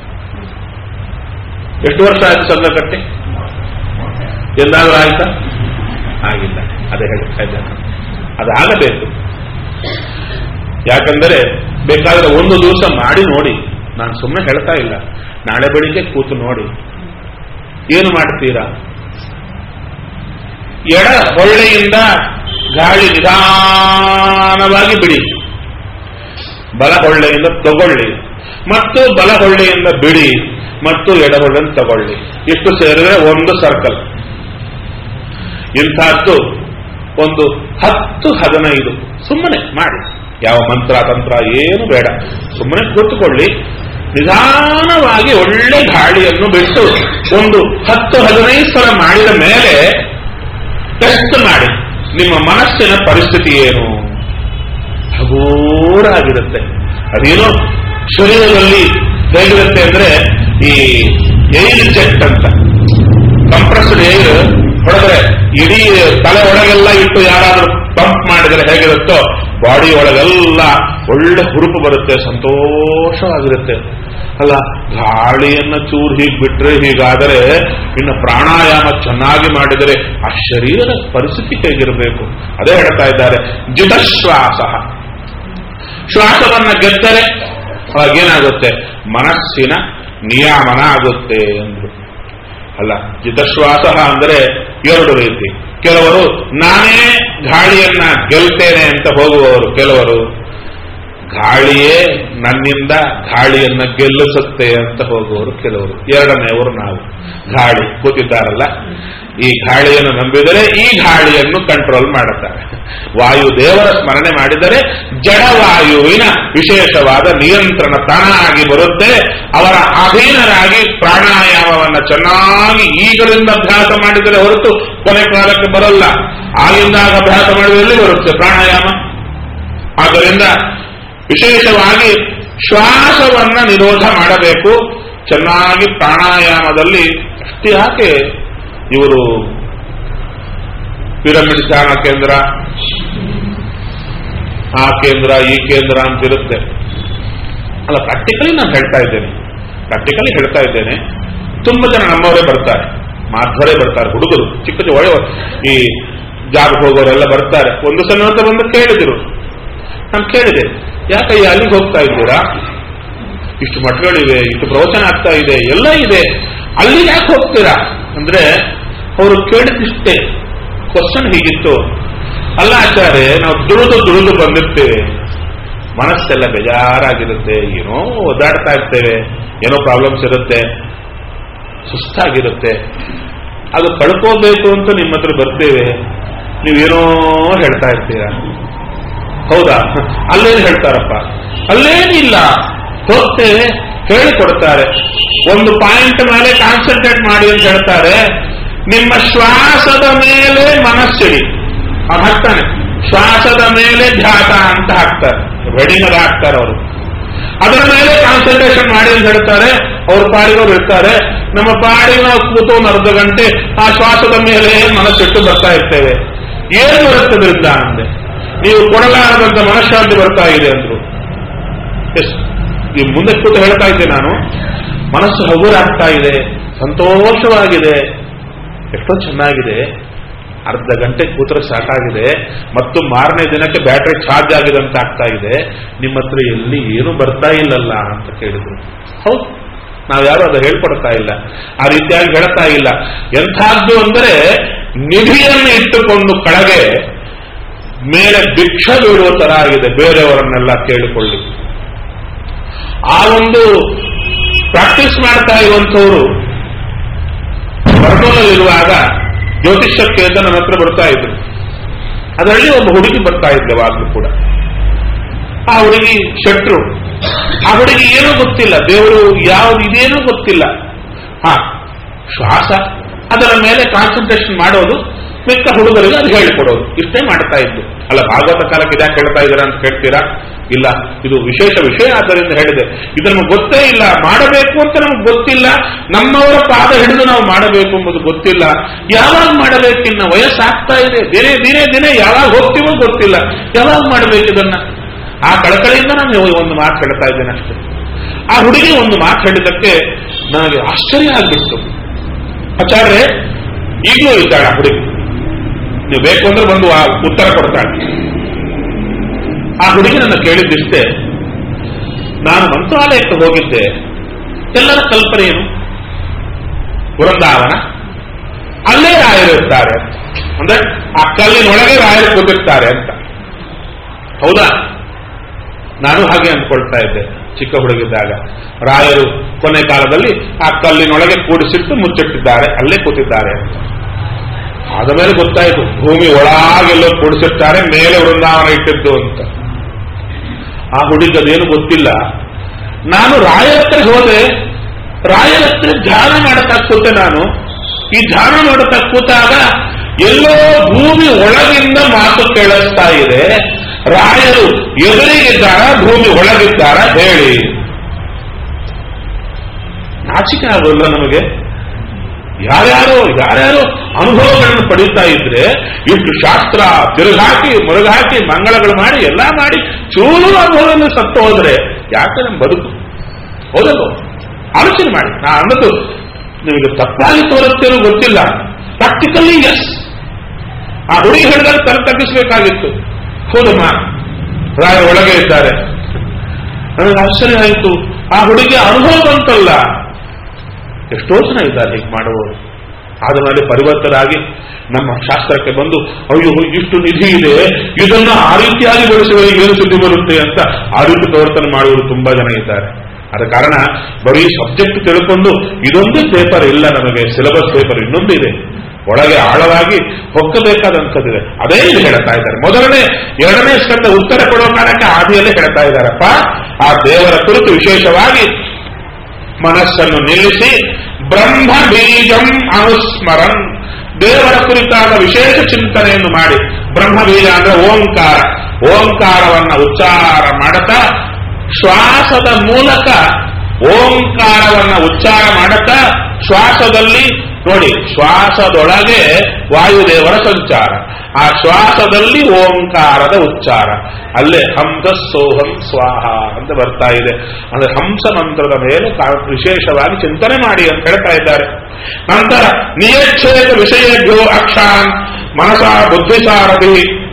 ಎಷ್ಟು ವರ್ಷ ಆಯ್ತು ಸಂಘ ಕಟ್ಟಿ ಎಂದಾದ್ರೂ ಆಯ್ತಾ ಆಗಿಲ್ಲ ಅದೇ ಹೇಳ್ತಾ ಇದ್ದೇನೆ ಅದಾಗಬೇಕು ಯಾಕಂದರೆ ಬೇಕಾದ್ರೆ ಒಂದು ದಿವಸ ಮಾಡಿ ನೋಡಿ ನಾನು ಸುಮ್ಮನೆ ಹೇಳ್ತಾ ಇಲ್ಲ ನಾಳೆ ಬೆಳಿಗ್ಗೆ ಕೂತು ನೋಡಿ ಏನು ಮಾಡ್ತೀರಾ ಎಡ ಹೊಳ್ಳೆಯಿಂದ ಗಾಳಿ ನಿಧಾನವಾಗಿ ಬಿಡಿ ಬಲ ಹೊಳ್ಳೆಯಿಂದ ತಗೊಳ್ಳಿ ಮತ್ತು ಬಲ ಹೊಳ್ಳೆಯಿಂದ ಬಿಡಿ ಮತ್ತು ಎಡ ಹೊಳ್ಳೆಯನ್ನು ತಗೊಳ್ಳಿ ಇಷ್ಟು ಸೇರಿದ್ರೆ ಒಂದು ಸರ್ಕಲ್ ಇಂಥದ್ದು ಒಂದು ಹತ್ತು ಹದಿನೈದು ಸುಮ್ಮನೆ ಮಾಡಿ ಯಾವ ಮಂತ್ರ ತಂತ್ರ ಏನು ಬೇಡ ಸುಮ್ಮನೆ ಕೂತ್ಕೊಳ್ಳಿ ನಿಧಾನವಾಗಿ ಒಳ್ಳೆ ಗಾಳಿಯನ್ನು ಬಿಟ್ಟು ಒಂದು ಹತ್ತು ಹದಿನೈದು ಸಲ ಮಾಡಿದ ಮೇಲೆ ಟೆಸ್ಟ್ ಮಾಡಿ ನಿಮ್ಮ ಮನಸ್ಸಿನ ಪರಿಸ್ಥಿತಿ ಏನು ಹಗೂರಾಗಿರುತ್ತೆ ಅದೇನೋ ಶರೀರದಲ್ಲಿ ಹೇಗಿರುತ್ತೆ ಅಂದ್ರೆ ಈ ಏರ್ ಜೆಟ್ ಅಂತ ಕಂಪ್ರೆಸ್ಡ್ ಏರ್ ಹೊಡೆದ್ರೆ ಇಡೀ ತಲೆ ಒಳಗೆಲ್ಲ ಇಟ್ಟು ಯಾರಾದ್ರೂ ಪಂಪ್ ಮಾಡಿದರೆ ಹೇಗಿರುತ್ತೋ ಬಾಡಿ ಒಳಗೆಲ್ಲ ಒಳ್ಳೆ ಹುರುಪು ಬರುತ್ತೆ ಸಂತೋಷವಾಗಿರುತ್ತೆ ಅಲ್ಲ ಗಾಳಿಯನ್ನ ಚೂರು ಹೀಗೆ ಬಿಟ್ರೆ ಹೀಗಾದರೆ ಇನ್ನು ಪ್ರಾಣಾಯಾಮ ಚೆನ್ನಾಗಿ ಮಾಡಿದರೆ ಆ ಶರೀರದ ಪರಿಸ್ಥಿತಿ ಹೇಗಿರಬೇಕು ಅದೇ ಹೇಳ್ತಾ ಇದ್ದಾರೆ ಜಿತಶ್ವಾಸ ಶ್ವಾಸವನ್ನ ಗೆದ್ದರೆ ಅವಾಗೇನಾಗುತ್ತೆ ಮನಸ್ಸಿನ ನಿಯಾಮನ ಆಗುತ್ತೆ ಅಂದ್ರು ಅಲ್ಲ ಜಿತಶ್ವಾಸ ಅಂದರೆ ಎರಡು ರೀತಿ ಕೆಲವರು ನಾನೇ ಗಾಳಿಯನ್ನ ಗೆಲ್ತೇನೆ ಅಂತ ಹೋಗುವವರು ಕೆಲವರು ಗಾಳಿಯೇ ನನ್ನಿಂದ ಗಾಳಿಯನ್ನ ಗೆಲ್ಲಿಸುತ್ತೆ ಅಂತ ಹೋಗುವವರು ಕೆಲವರು ಎರಡನೆಯವರು ನಾವು ಗಾಳಿ ಕೂತಿದ್ದಾರಲ್ಲ ಈ ಗಾಳಿಯನ್ನು ನಂಬಿದರೆ ಈ ಗಾಳಿಯನ್ನು ಕಂಟ್ರೋಲ್ ಮಾಡುತ್ತಾರೆ ವಾಯು ದೇವರ ಸ್ಮರಣೆ ಮಾಡಿದರೆ ಜಡವಾಯುವಿನ ವಿಶೇಷವಾದ ನಿಯಂತ್ರಣ ತಾನಾಗಿ ಬರುತ್ತೆ ಅವರ ಅಧೀನರಾಗಿ ಪ್ರಾಣಾಯಾಮವನ್ನು ಚೆನ್ನಾಗಿ ಈಗಲಿಂದ ಅಭ್ಯಾಸ ಮಾಡಿದರೆ ಹೊರತು ಕೊನೆ ಕಾಲಕ್ಕೆ ಬರಲ್ಲ ಆಗಿಂದಾಗ ಅಭ್ಯಾಸ ಮಾಡಿದಲ್ಲಿ ಬರುತ್ತೆ ಪ್ರಾಣಾಯಾಮ ಆದ್ದರಿಂದ ವಿಶೇಷವಾಗಿ ಶ್ವಾಸವನ್ನ ನಿರೋಧ ಮಾಡಬೇಕು ಚೆನ್ನಾಗಿ ಪ್ರಾಣಾಯಾಮದಲ್ಲಿ ಅಷ್ಟೇ ಯಾಕೆ ಇವರು ಪಿರಮಿಡ್ ಧ್ಯಾನ ಕೇಂದ್ರ ಆ ಕೇಂದ್ರ ಈ ಕೇಂದ್ರ ಅಂತಿರುತ್ತೆ ಅಲ್ಲ ಪ್ರಾಕ್ಟಿಕಲಿ ನಾನು ಹೇಳ್ತಾ ಇದ್ದೇನೆ ಪ್ರಾಕ್ಟಿಕಲಿ ಹೇಳ್ತಾ ಇದ್ದೇನೆ ತುಂಬಾ ಜನ ನಮ್ಮವರೇ ಬರ್ತಾರೆ ಮಾಧ್ವರೇ ಬರ್ತಾರೆ ಹುಡುಗರು ಚಿಕ್ಕ ಚಿಕ್ಕ ಒಳ್ಳೆ ಈ ಜಾಬ್ ಹೋಗೋರೆಲ್ಲ ಬರ್ತಾರೆ ಒಂದು ಸಲ ಅಂತ ಬಂದು ಕೇಳಿದ್ರು ನಾನು ಕೇಳಿದೆ ಯಾಕಯ್ಯ ಅಲ್ಲಿಗೆ ಹೋಗ್ತಾ ಇದ್ದೀರಾ ಇಷ್ಟು ಮಠಗಳಿವೆ ಇಷ್ಟು ಪ್ರವಚನ ಆಗ್ತಾ ಇದೆ ಎಲ್ಲ ಇದೆ ಅಲ್ಲಿ ಯಾಕೆ ಹೋಗ್ತೀರಾ ಅಂದ್ರೆ ಅವರು ಕೇಳಿದಿಷ್ಟೇ ಕ್ವಶನ್ ಹೀಗಿತ್ತು ಅಲ್ಲ ಆಚಾರ್ಯ ನಾವು ದುಡಿದು ದುಡಿದು ಬಂದಿರ್ತೇವೆ ಮನಸ್ಸೆಲ್ಲ ಬೇಜಾರಾಗಿರುತ್ತೆ ಏನೋ ಒದ್ದಾಡ್ತಾ ಇರ್ತೇವೆ ಏನೋ ಪ್ರಾಬ್ಲಮ್ಸ್ ಇರುತ್ತೆ ಸುಸ್ತಾಗಿರುತ್ತೆ ಅದು ಕಳ್ಕೋಬೇಕು ಅಂತ ನಿಮ್ಮ ಹತ್ರ ಬರ್ತೇವೆ ನೀವೇನೋ ಹೇಳ್ತಾ ಇರ್ತೀರಾ ಹೌದಾ ಅಲ್ಲೇನು ಹೇಳ್ತಾರಪ್ಪ ಅಲ್ಲೇನಿಲ್ಲ ಹೋಗ್ತೇವೆ ಹೇಳಿಕೊಡ್ತಾರೆ ಒಂದು ಪಾಯಿಂಟ್ ಮೇಲೆ ಕಾನ್ಸಂಟ್ರೇಟ್ ಮಾಡಿ ಅಂತ ಹೇಳ್ತಾರೆ ನಿಮ್ಮ ಶ್ವಾಸದ ಮೇಲೆ ಮನಸ್ಸಿಡಿ ಅವ್ನು ಹಾಕ್ತಾನೆ ಶ್ವಾಸದ ಮೇಲೆ ಧ್ಯಾತ ಅಂತ ಹಾಕ್ತಾರೆ ರೆಡಿನರ್ ಹಾಕ್ತಾರೆ ಅವರು ಅದರ ಮೇಲೆ ಕಾನ್ಸಂಟ್ರೇಷನ್ ಮಾಡಿ ಅಂತ ಹೇಳ್ತಾರೆ ಅವ್ರ ಪಾಡಿಗವ್ರು ಇರ್ತಾರೆ ನಮ್ಮ ಪಾಡಿಗೆ ನಾವು ಕೂತು ಒಂದು ಅರ್ಧ ಗಂಟೆ ಆ ಶ್ವಾಸದ ಮೇಲೆ ಮನಸ್ಸಿಟ್ಟು ಬರ್ತಾ ಇರ್ತೇವೆ ಏನು ಬರುತ್ತದ್ರಿಂದ ಅಂದೆ ನೀವು ಕೊಡಲಾರದಂತ ಮನಃಶಾಂತಿ ಬರ್ತಾ ಇದೆ ಅಂದ್ರು ಎಸ್ ಈ ಮುಂದೆ ಕೂತು ಹೇಳ್ತಾ ಇದ್ದೆ ನಾನು ಮನಸ್ಸು ಹಗುರಾಗ್ತಾ ಇದೆ ಸಂತೋಷವಾಗಿದೆ ಎಷ್ಟೋ ಚೆನ್ನಾಗಿದೆ ಅರ್ಧ ಗಂಟೆ ಕೂತ್ರೆ ಸಾಕಾಗಿದೆ ಮತ್ತು ಮಾರನೇ ದಿನಕ್ಕೆ ಬ್ಯಾಟ್ರಿ ಚಾರ್ಜ್ ಆಗಿದೆ ಅಂತ ಆಗ್ತಾ ಇದೆ ನಿಮ್ಮ ಹತ್ರ ಎಲ್ಲಿ ಏನು ಬರ್ತಾ ಇಲ್ಲಲ್ಲ ಅಂತ ಕೇಳಿದ್ರು ಹೌದು ನಾವ್ಯಾರು ಅದು ಹೇಳ್ಕೊಡ್ತಾ ಇಲ್ಲ ಆ ರೀತಿಯಾಗಿ ಹೇಳ್ತಾ ಇಲ್ಲ ಎಂಥದ್ದು ಅಂದರೆ ನಿಧಿಯನ್ನು ಇಟ್ಟುಕೊಂಡು ಕೆಳಗೆ ಮೇಲೆ ಭಿಕ್ಷ ಬೀಳುವ ತರ ಆಗಿದೆ ಬೇರೆಯವರನ್ನೆಲ್ಲ ಕೇಳಿಕೊಳ್ಳಿ ಆ ಒಂದು ಪ್ರಾಕ್ಟೀಸ್ ಮಾಡ್ತಾ ಇರುವಂಥವರು ಬರ್ನೂಲಲ್ಲಿರುವಾಗ ಜ್ಯೋತಿಷ್ಯಕ್ಕೆ ಅಂತ ನನ್ನ ಹತ್ರ ಬರ್ತಾ ಇದ್ರು ಅದರಲ್ಲಿ ಒಬ್ಬ ಹುಡುಗಿ ಬರ್ತಾ ಇದ್ದೆ ಯಾವಾಗಲೂ ಕೂಡ ಆ ಹುಡುಗಿ ಶೆಟ್ರು ಆ ಹುಡುಗಿ ಏನೂ ಗೊತ್ತಿಲ್ಲ ದೇವರು ಯಾವ್ದು ಇದೇನೂ ಗೊತ್ತಿಲ್ಲ ಹಾ ಶ್ವಾಸ ಅದರ ಮೇಲೆ ಕಾನ್ಸಂಟ್ರೇಷನ್ ಮಾಡೋದು ಮಿಕ್ಕ ಹುಡುಗರಿಗೆ ಅದು ಹೇಳಿಕೊಡೋದು ಇಷ್ಟೇ ಮಾಡ್ತಾ ಇದ್ದು ಅಲ್ಲ ಭಾಗವತ ಕಾಲಕ್ಕೆ ಇದ್ಯಾಕೆ ಹೇಳ್ತಾ ಇದ್ದೀರಾ ಅಂತ ಕೇಳ್ತೀರಾ ಇಲ್ಲ ಇದು ವಿಶೇಷ ವಿಷಯ ಆದ್ದರಿಂದ ಹೇಳಿದೆ ಇದು ನಮಗೆ ಗೊತ್ತೇ ಇಲ್ಲ ಮಾಡಬೇಕು ಅಂತ ನಮಗೆ ಗೊತ್ತಿಲ್ಲ ನಮ್ಮವರ ಪಾದ ಹಿಡಿದು ನಾವು ಮಾಡಬೇಕು ಎಂಬುದು ಗೊತ್ತಿಲ್ಲ ಯಾವಾಗ ಮಾಡಬೇಕಿನ್ನ ವಯಸ್ಸಾಗ್ತಾ ಇದೆ ದಿನೇ ದಿನೇ ದಿನೇ ಯಾವಾಗ ಹೋಗ್ತೀವೋ ಗೊತ್ತಿಲ್ಲ ಯಾವಾಗ ಮಾಡಬೇಕು ಇದನ್ನ ಆ ಕಳಕಳಿಯಿಂದ ನಾನು ಒಂದು ಮಾತು ಹೇಳ್ತಾ ಇದ್ದೇನೆ ಅಷ್ಟೇ ಆ ಹುಡುಗಿ ಒಂದು ಮಾತು ಹೇಳಿದ್ದಕ್ಕೆ ನನಗೆ ಆಶ್ಚರ್ಯ ಆಗ್ಬಿಟ್ಟು ಆಚಾರ್ಯ ಈಗಲೂ ಇದ್ದಾಳೆ ಆ ಹುಡುಗಿ ನೀವು ಬೇಕು ಅಂದ್ರೆ ಬಂದು ಆ ಉತ್ತರ ಕೊಡ್ತಾಳೆ ಆ ಹುಡುಗಿ ನನ್ನ ಕೇಳಿದ್ದಿಷ್ಟೇ ನಾನು ಮಂತ್ರಾಲಯಕ್ಕೆ ಹೋಗಿದ್ದೆ ಎಲ್ಲರ ಕಲ್ಪನೆ ಏನು ವೃಂದಾವನ ಅಲ್ಲೇ ರಾಯರು ಇರ್ತಾರೆ ಅಂತ ಅಂದ್ರೆ ಆ ಕಲ್ಲಿನೊಳಗೆ ರಾಯರು ಕೂತಿರ್ತಾರೆ ಅಂತ ಹೌದಾ ನಾನು ಹಾಗೆ ಅಂದ್ಕೊಳ್ತಾ ಇದ್ದೆ ಚಿಕ್ಕ ಹುಡುಗಿದ್ದಾಗ ರಾಯರು ಕೊನೆ ಕಾಲದಲ್ಲಿ ಆ ಕಲ್ಲಿನೊಳಗೆ ಕೂಡಿಸಿಟ್ಟು ಮುಚ್ಚಿಟ್ಟಿದ್ದಾರೆ ಅಲ್ಲೇ ಕೂತಿದ್ದಾರೆ ಅಂತ ಆದ ಮೇಲೆ ಗೊತ್ತಾಯಿತು ಭೂಮಿ ಒಳಗೆಲ್ಲೋ ಕೂಡಿಸಿರ್ತಾರೆ ಮೇಲೆ ವೃಂದಾವನ ಇಟ್ಟಿದ್ದು ಅಂತ ಆ ಹುಡುಗದೇನು ಗೊತ್ತಿಲ್ಲ ನಾನು ರಾಯರ ಹತ್ರ ಹೋದೆ ರಾಯರ ಹತ್ರ ಧ್ಯಾನ ಮಾಡುತ್ತಾ ಕೂತೆ ನಾನು ಈ ಧ್ಯಾನ ಮಾಡುತ್ತಾ ಕೂತಾಗ ಎಲ್ಲೋ ಭೂಮಿ ಒಳಗಿಂದ ಮಾತು ಕೇಳಿಸ್ತಾ ಇದೆ ರಾಯರು ಎದುರಿಗಿದ್ದಾರ ಭೂಮಿ ಒಳಗಿದ್ದಾರ ಹೇಳಿ ನಾಚಿಕೆ ಆಗೋಲ್ಲ ನಮಗೆ ಯಾರ್ಯಾರೋ ಯಾರ್ಯಾರೋ ಅನುಭವಗಳನ್ನು ಪಡೀತಾ ಇದ್ರೆ ಇಷ್ಟು ಶಾಸ್ತ್ರ ತಿರುಗಾಕಿ ಮುರುಗಾಕಿ ಮಂಗಳಗಳು ಮಾಡಿ ಎಲ್ಲ ಮಾಡಿ ಚೂರು ಅನುಭವವನ್ನು ಸತ್ತು ಹೋದ್ರೆ ಯಾಕೆ ನಮ್ಮ ಬದುಕು ಹೌದಲ್ವ ಆಲೋಚನೆ ಮಾಡಿ ನಾ ಅನ್ನೋದು ನಿಮಗೆ ತಪ್ಪಾಗಿ ತೋರುತ್ತೇನೋ ಗೊತ್ತಿಲ್ಲ ಪ್ರಾಕ್ಟಿಕಲಿ ಎಸ್ ಆ ಹುಡುಗಿ ಹೇಳಿದಾಗ ತಲೆ ತಗ್ಗಿಸ್ಬೇಕಾಗಿತ್ತು ಹೌದಮ್ಮ ರಾಯ ಒಳಗೆ ಇದ್ದಾರೆ ನನಗೆ ಆಶ್ಚರ್ಯ ಆಯಿತು ಆ ಹುಡುಗಿ ಅನುಭವ ಬಂತಲ್ಲ ಎಷ್ಟೋ ಜನ ಇದ್ದಾರೆ ಹೀಗೆ ಮಾಡುವವರು ಆದ ಮೇಲೆ ಪರಿವರ್ತರಾಗಿ ನಮ್ಮ ಶಾಸ್ತ್ರಕ್ಕೆ ಬಂದು ಅಯ್ಯೋ ಇಷ್ಟು ನಿಧಿ ಇದೆ ಇದನ್ನು ಆ ರೀತಿಯಾಗಿ ಬೆಳೆಸುವವರಿಗೆ ಏನು ಸುದ್ದಿ ಬರುತ್ತೆ ಅಂತ ಆ ರೀತಿ ಪ್ರವರ್ತನೆ ಮಾಡುವವರು ತುಂಬಾ ಜನ ಇದ್ದಾರೆ ಆದ ಕಾರಣ ಬರೀ ಸಬ್ಜೆಕ್ಟ್ ತಿಳ್ಕೊಂಡು ಇದೊಂದೇ ಪೇಪರ್ ಇಲ್ಲ ನಮಗೆ ಸಿಲೆಬಸ್ ಪೇಪರ್ ಇನ್ನೊಂದು ಇದೆ ಒಳಗೆ ಆಳವಾಗಿ ಹೊಕ್ಕಬೇಕಾದಂಥದ್ದಿದೆ ಅದೇ ಇಲ್ಲಿ ಹೇಳ್ತಾ ಇದ್ದಾರೆ ಮೊದಲನೇ ಎರಡನೇ ಸ್ಕಂದ ಉತ್ತರ ಕೊಡೋ ಕಾರಣಕ್ಕೆ ಆದಿಯಲ್ಲೇ ಹೇಳ್ತಾ ಇದ್ದಾರಪ್ಪ ಆ ದೇವರ ಕುರಿತು ವಿಶೇಷವಾಗಿ ಮನಸ್ಸನ್ನು ನಿಲ್ಲಿಸಿ ಬ್ರಹ್ಮ ಬೀಜಂ ಅನುಸ್ಮರನ್ ದೇವರ ಕುರಿತಾದ ವಿಶೇಷ ಚಿಂತನೆಯನ್ನು ಮಾಡಿ ಬ್ರಹ್ಮ ಬೀಜ ಅಂದ್ರೆ ಓಂಕಾರ ಓಂಕಾರವನ್ನ ಉಚ್ಚಾರ ಮಾಡುತ್ತಾ ಶ್ವಾಸದ ಮೂಲಕ ಓಂಕಾರವನ್ನ ಉಚ್ಚಾರ ಮಾಡುತ್ತಾ ಶ್ವಾಸದಲ್ಲಿ ನೋಡಿ ಶ್ವಾಸದೊಳಗೆ ವಾಯುದೇವರ ಸಂಚಾರ ಆ ಶ್ವಾಸದಲ್ಲಿ ಓಂಕಾರದ ಉಚ್ಚಾರ ಅಲ್ಲೇ ಹಂಸ ಸೋಹಂ ಸ್ವಾಹ ಅಂತ ಬರ್ತಾ ಇದೆ ಅಂದ್ರೆ ಹಂಸ ಮಂತ್ರದ ಮೇಲೆ ಕಾ- ವಿಶೇಷವಾಗಿ ಚಿಂತನೆ ಮಾಡಿ ಅಂತ ಹೇಳ್ತಾ ಇದ್ದಾರೆ ನಂತರ ನಿಯಚ್ಛೇದ ವಿಷಯಭ್ಯೋ ಅಕ್ಷಾನ್ ಮನಸ ಬುದ್ಧಿಸಾರಥಿ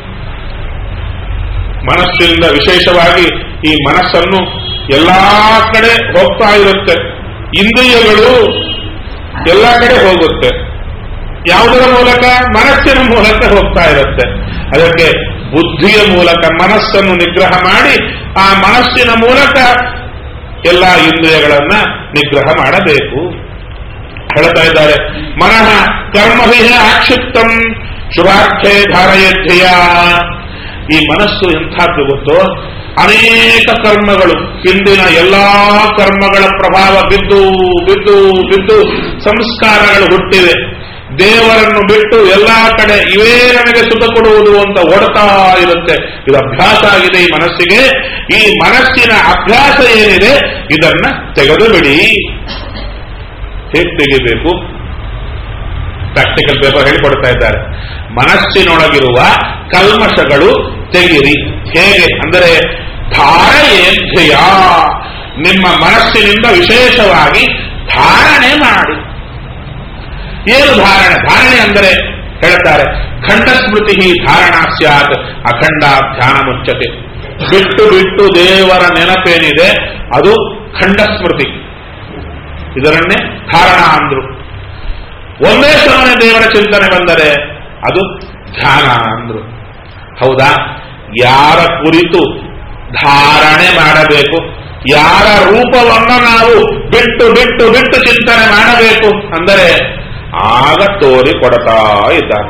ಮನಸ್ಸಿಂದ ವಿಶೇಷವಾಗಿ ಈ ಮನಸ್ಸನ್ನು ಎಲ್ಲಾ ಕಡೆ ಹೋಗ್ತಾ ಇರುತ್ತೆ ಇಂದ್ರಿಯಗಳು ಎಲ್ಲ ಕಡೆ ಹೋಗುತ್ತೆ ಯಾವುದರ ಮೂಲಕ ಮನಸ್ಸಿನ ಮೂಲಕ ಹೋಗ್ತಾ ಇರುತ್ತೆ ಅದಕ್ಕೆ ಬುದ್ಧಿಯ ಮೂಲಕ ಮನಸ್ಸನ್ನು ನಿಗ್ರಹ ಮಾಡಿ ಆ ಮನಸ್ಸಿನ ಮೂಲಕ ಎಲ್ಲ ಇಂದ್ರಿಯಗಳನ್ನ ನಿಗ್ರಹ ಮಾಡಬೇಕು ಹೇಳ್ತಾ ಇದ್ದಾರೆ ಮನಃ ಕರ್ಮಭಿಹ ಆಕ್ಷಿಪ್ತಂ ಶುಭಾಖ್ಯೆ ಧಾರಯಧ್ಯಯ ಈ ಮನಸ್ಸು ಎಂಥದ್ದು ಗೊತ್ತೋ ಅನೇಕ ಕರ್ಮಗಳು ಹಿಂದಿನ ಎಲ್ಲಾ ಕರ್ಮಗಳ ಪ್ರಭಾವ ಬಿದ್ದು ಬಿದ್ದು ಬಿದ್ದು ಸಂಸ್ಕಾರಗಳು ಹುಟ್ಟಿವೆ ದೇವರನ್ನು ಬಿಟ್ಟು ಎಲ್ಲಾ ಕಡೆ ಇವೇ ನನಗೆ ಸುಖ ಕೊಡುವುದು ಅಂತ ಓಡ್ತಾ ಇರುತ್ತೆ ಇದು ಅಭ್ಯಾಸ ಆಗಿದೆ ಈ ಮನಸ್ಸಿಗೆ ಈ ಮನಸ್ಸಿನ ಅಭ್ಯಾಸ ಏನಿದೆ ಇದನ್ನ ತೆಗೆದು ಬಿಡಿ ಹೇಗೆ ತೆಗಿಬೇಕು ಪ್ರಾಕ್ಟಿಕಲ್ ಪೇಪರ್ ಹೇಳಿಕೊಡ್ತಾ ಇದ್ದಾರೆ ಮನಸ್ಸಿನೊಳಗಿರುವ ಕಲ್ಮಶಗಳು ತೆಗಿರಿ ಹೇಗೆ ಅಂದರೆ ಧಾರಯೇಧ್ಯಯ ನಿಮ್ಮ ಮನಸ್ಸಿನಿಂದ ವಿಶೇಷವಾಗಿ ಧಾರಣೆ ಮಾಡಿ ಏನು ಧಾರಣೆ ಧಾರಣೆ ಅಂದರೆ ಹೇಳ್ತಾರೆ ಖಂಡ ಸ್ಮೃತಿ ಧಾರಣಾ ಸ್ಯಾತ್ ಅಖಂಡ ಧ್ಯಾನ ಮುಚ್ಚತೆ ಬಿಟ್ಟು ಬಿಟ್ಟು ದೇವರ ನೆನಪೇನಿದೆ ಅದು ಖಂಡ ಸ್ಮೃತಿ ಇದರನ್ನೇ ಧಾರಣ ಅಂದ್ರು ಒಂದೇ ಸಮನೆ ದೇವರ ಚಿಂತನೆ ಬಂದರೆ ಅದು ಧ್ಯಾನ ಅಂದ್ರು ಹೌದಾ ಯಾರ ಕುರಿತು ಧಾರಣೆ ಮಾಡಬೇಕು ಯಾರ ರೂಪವನ್ನು ನಾವು ಬಿಟ್ಟು ಬಿಟ್ಟು ಬಿಟ್ಟು ಚಿಂತನೆ ಮಾಡಬೇಕು ಅಂದರೆ ಆಗ ತೋರಿ ಕೊಡ್ತಾ ಇದ್ದಾನೆ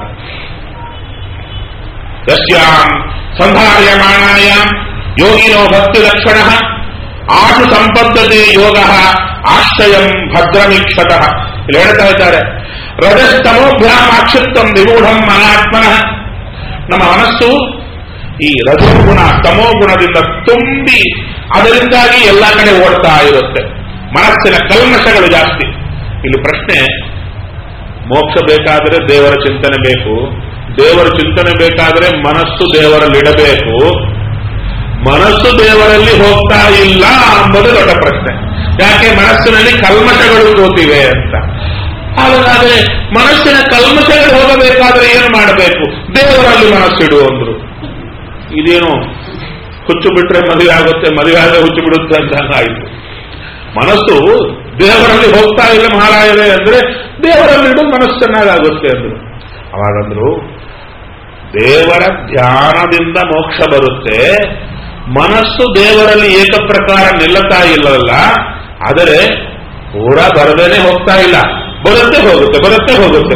ಯಸ್ಯಾಂ ಸಂಧಾರ್ಯಮಾಣಾಯ ಯೋಗಿನೋ ಭಕ್ತಿ ಲಕ್ಷಣ ಆಶು ಸಂಪದ್ದತೆ ಯೋಗ ಆಶ್ರಯಂ ಭದ್ರಮೀಕ್ಷತಃ ಇಲ್ಲಿ ಹೇಳ್ತಾ ಇದ್ದಾರೆ ರಜಸ್ತಮೋಭ್ಯಾಂ ಆಕ್ಷಿಪ್ತಂ ವಿಮೂಢಂ ಮನಾತ್ಮನಃ ನಮ್ಮ ಮನಸ್ಸು ಈ ರಜೋಗುಣ ತಮೋಗುಣದಿಂದ ತುಂಬಿ ಅದರಿಂದಾಗಿ ಎಲ್ಲ ಕಡೆ ಓಡ್ತಾ ಇರುತ್ತೆ ಮನಸ್ಸಿನ ಕಲ್ಮಶಗಳು ಜಾಸ್ತಿ ಇಲ್ಲಿ ಪ್ರಶ್ನೆ ಮೋಕ್ಷ ಬೇಕಾದರೆ ದೇವರ ಚಿಂತನೆ ಬೇಕು ದೇವರ ಚಿಂತನೆ ಬೇಕಾದರೆ ಮನಸ್ಸು ದೇವರಲ್ಲಿಡಬೇಕು ಮನಸ್ಸು ದೇವರಲ್ಲಿ ಹೋಗ್ತಾ ಇಲ್ಲ ಎಂಬುದು ದೊಡ್ಡ ಪ್ರಶ್ನೆ ಯಾಕೆ ಮನಸ್ಸಿನಲ್ಲಿ ಕಲ್ಮಶಗಳು ಕೂತಿವೆ ಅಂತ ಹಾಗಾದ್ರೆ ಮನಸ್ಸಿನ ಕಲ್ಮಶಗಳು ಹೋಗಬೇಕಾದ್ರೆ ಏನು ಮಾಡಬೇಕು ದೇವರಲ್ಲಿ ಮನಸ್ಸಿಡು ಅಂದ್ರು ಇದೇನು ಹುಚ್ಚು ಬಿಟ್ರೆ ಮದುವೆ ಆಗುತ್ತೆ ಮದುವೆ ಆದರೆ ಹುಚ್ಚು ಬಿಡುತ್ತೆ ಅಂತ ಆಯಿತು ಮನಸ್ಸು ದೇವರಲ್ಲಿ ಹೋಗ್ತಾ ಇಲ್ಲ ಮಹಾರಾಯರೇ ಅಂದ್ರೆ ದೇವರಲ್ಲಿಡು ಮನಸ್ಸು ಚೆನ್ನಾಗಾಗುತ್ತೆ ಅಂದ್ರು ಅವಾಗಂದ್ರು ದೇವರ ಧ್ಯಾನದಿಂದ ಮೋಕ್ಷ ಬರುತ್ತೆ ಮನಸ್ಸು ದೇವರಲ್ಲಿ ಏಕಪ್ರಕಾರ ನಿಲ್ಲತಾ ಇಲ್ಲವಲ್ಲ ಆದರೆ ಪೂರಾ ಬರದೇನೆ ಹೋಗ್ತಾ ಇಲ್ಲ ಬರುತ್ತೆ ಹೋಗುತ್ತೆ ಬರುತ್ತೆ ಹೋಗುತ್ತೆ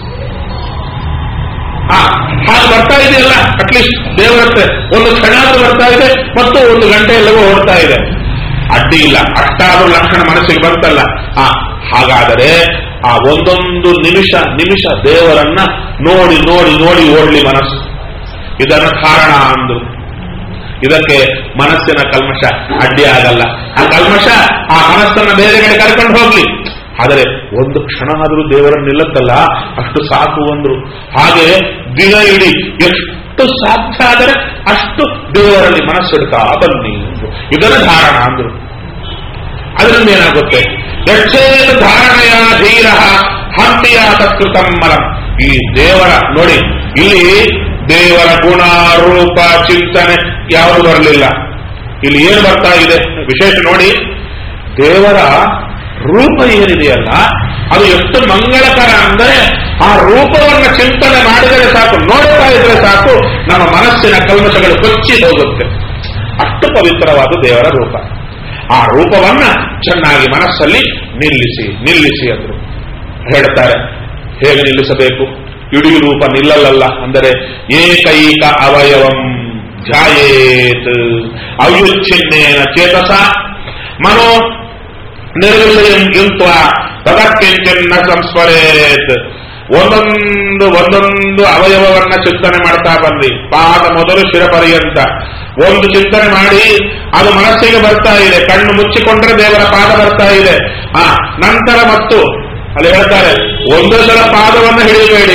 ಹಾ ಹಾಗೆ ಬರ್ತಾ ಇದೆಯಲ್ಲ ಅಟ್ಲೀಸ್ಟ್ ದೇವರತ್ತೆ ಒಂದು ಕ್ಷಣ ಆದ್ರೂ ಬರ್ತಾ ಇದೆ ಮತ್ತು ಒಂದು ಗಂಟೆ ಎಲ್ಲವೂ ಓಡ್ತಾ ಇದೆ ಅಡ್ಡಿ ಇಲ್ಲ ಅಷ್ಟಾದ್ರೂ ಲಕ್ಷಣ ಮನಸ್ಸಿಗೆ ಬರ್ತಲ್ಲ ಆ ಹಾಗಾದರೆ ಆ ಒಂದೊಂದು ನಿಮಿಷ ನಿಮಿಷ ದೇವರನ್ನ ನೋಡಿ ನೋಡಿ ನೋಡಿ ಓಡ್ಲಿ ಮನಸ್ಸು ಇದನ್ನು ಕಾರಣ ಅಂದ್ರು ಇದಕ್ಕೆ ಮನಸ್ಸಿನ ಕಲ್ಮಶ ಅಡ್ಡಿ ಆಗಲ್ಲ ಆ ಕಲ್ಮಶ ಆ ಮನಸ್ಸನ್ನ ಬೇರೆ ಕಡೆ ಕರ್ಕೊಂಡು ಹೋಗ್ಲಿ ಆದರೆ ಒಂದು ಕ್ಷಣ ಆದರೂ ದೇವರನ್ನು ನಿಲ್ಲತ್ತಲ್ಲ ಅಷ್ಟು ಸಾಕು ಅಂದ್ರು ಹಾಗೆ ದಿನ ಇಡೀ ಎಷ್ಟು ಸಾಧ್ಯ ಆದರೆ ಅಷ್ಟು ದೇವರಲ್ಲಿ ಮನಸ್ಸಿಡ್ತಾ ಬನ್ನಿ ಅಂದ್ರು. ಇದನ್ನು ಧಾರಣ ಅಂದ್ರು ಅದರಿಂದ ಏನಾಗುತ್ತೆ ಯಕ್ಷೇನ ಧಾರಣೆಯ ಧೀರ ಹಂತಿಯ ತತ್ಕೃತಂ ಮಲಂ ಈ ದೇವರ ನೋಡಿ ಇಲ್ಲಿ ದೇವರ ಗುಣ ರೂಪ ಚಿಂತನೆ ಯಾವುದು ಬರಲಿಲ್ಲ ಇಲ್ಲಿ ಏನು ಬರ್ತಾ ಇದೆ ವಿಶೇಷ ನೋಡಿ ದೇವರ ರೂಪ ಏನಿದೆಯಲ್ಲ ಅದು ಎಷ್ಟು ಮಂಗಳಕರ ಅಂದರೆ ಆ ರೂಪವನ್ನು ಚಿಂತನೆ ಮಾಡಿದರೆ ಸಾಕು ನೋಡ್ತಾ ಇದ್ರೆ ಸಾಕು ನಮ್ಮ ಮನಸ್ಸಿನ ಕಲ್ಮಶಗಳು ಕೊಚ್ಚಿ ಹೋಗುತ್ತೆ ಅಷ್ಟು ಪವಿತ್ರವಾದ ದೇವರ ರೂಪ ಆ ರೂಪವನ್ನ ಚೆನ್ನಾಗಿ ಮನಸ್ಸಲ್ಲಿ ನಿಲ್ಲಿಸಿ ನಿಲ್ಲಿಸಿ ಅಂದ್ರು ಹೇಳ್ತಾರೆ ಹೇಗೆ ನಿಲ್ಲಿಸಬೇಕು ಇಡೀ ರೂಪ ನಿಲ್ಲಲ್ಲ ಅಂದರೆ ಏಕೈಕ ಅವಯವಂ ಧ್ಯಾಯೇತ್ ಅವ್ಯುಚ್ಛಿನ್ನೇನ ಚೇತಸ ಮನೋ ನಿರ್ವಿಲಯಂ ಗಿಂತ್ವ ತದಕ್ಕಿಂಚಿನ್ನ ಸಂಸ್ಮರೇತ್ ಒಂದೊಂದು ಒಂದೊಂದು ಅವಯವವನ್ನ ಚಿಂತನೆ ಮಾಡ್ತಾ ಬಂದ್ರಿ ಪಾದ ಮೊದಲು ಶಿರ ಪರ್ಯಂತ ಒಂದು ಚಿಂತನೆ ಮಾಡಿ ಅದು ಮನಸ್ಸಿಗೆ ಬರ್ತಾ ಇದೆ ಕಣ್ಣು ಮುಚ್ಚಿಕೊಂಡ್ರೆ ದೇವರ ಪಾದ ಬರ್ತಾ ಇದೆ ಆ ನಂತರ ಮತ್ತು ಅಲ್ಲಿ ಹೇಳ್ತಾರೆ ಒಂದು ಸಲ ಪಾದವನ್ನು ಹಿಡಿಯಬೇಡಿ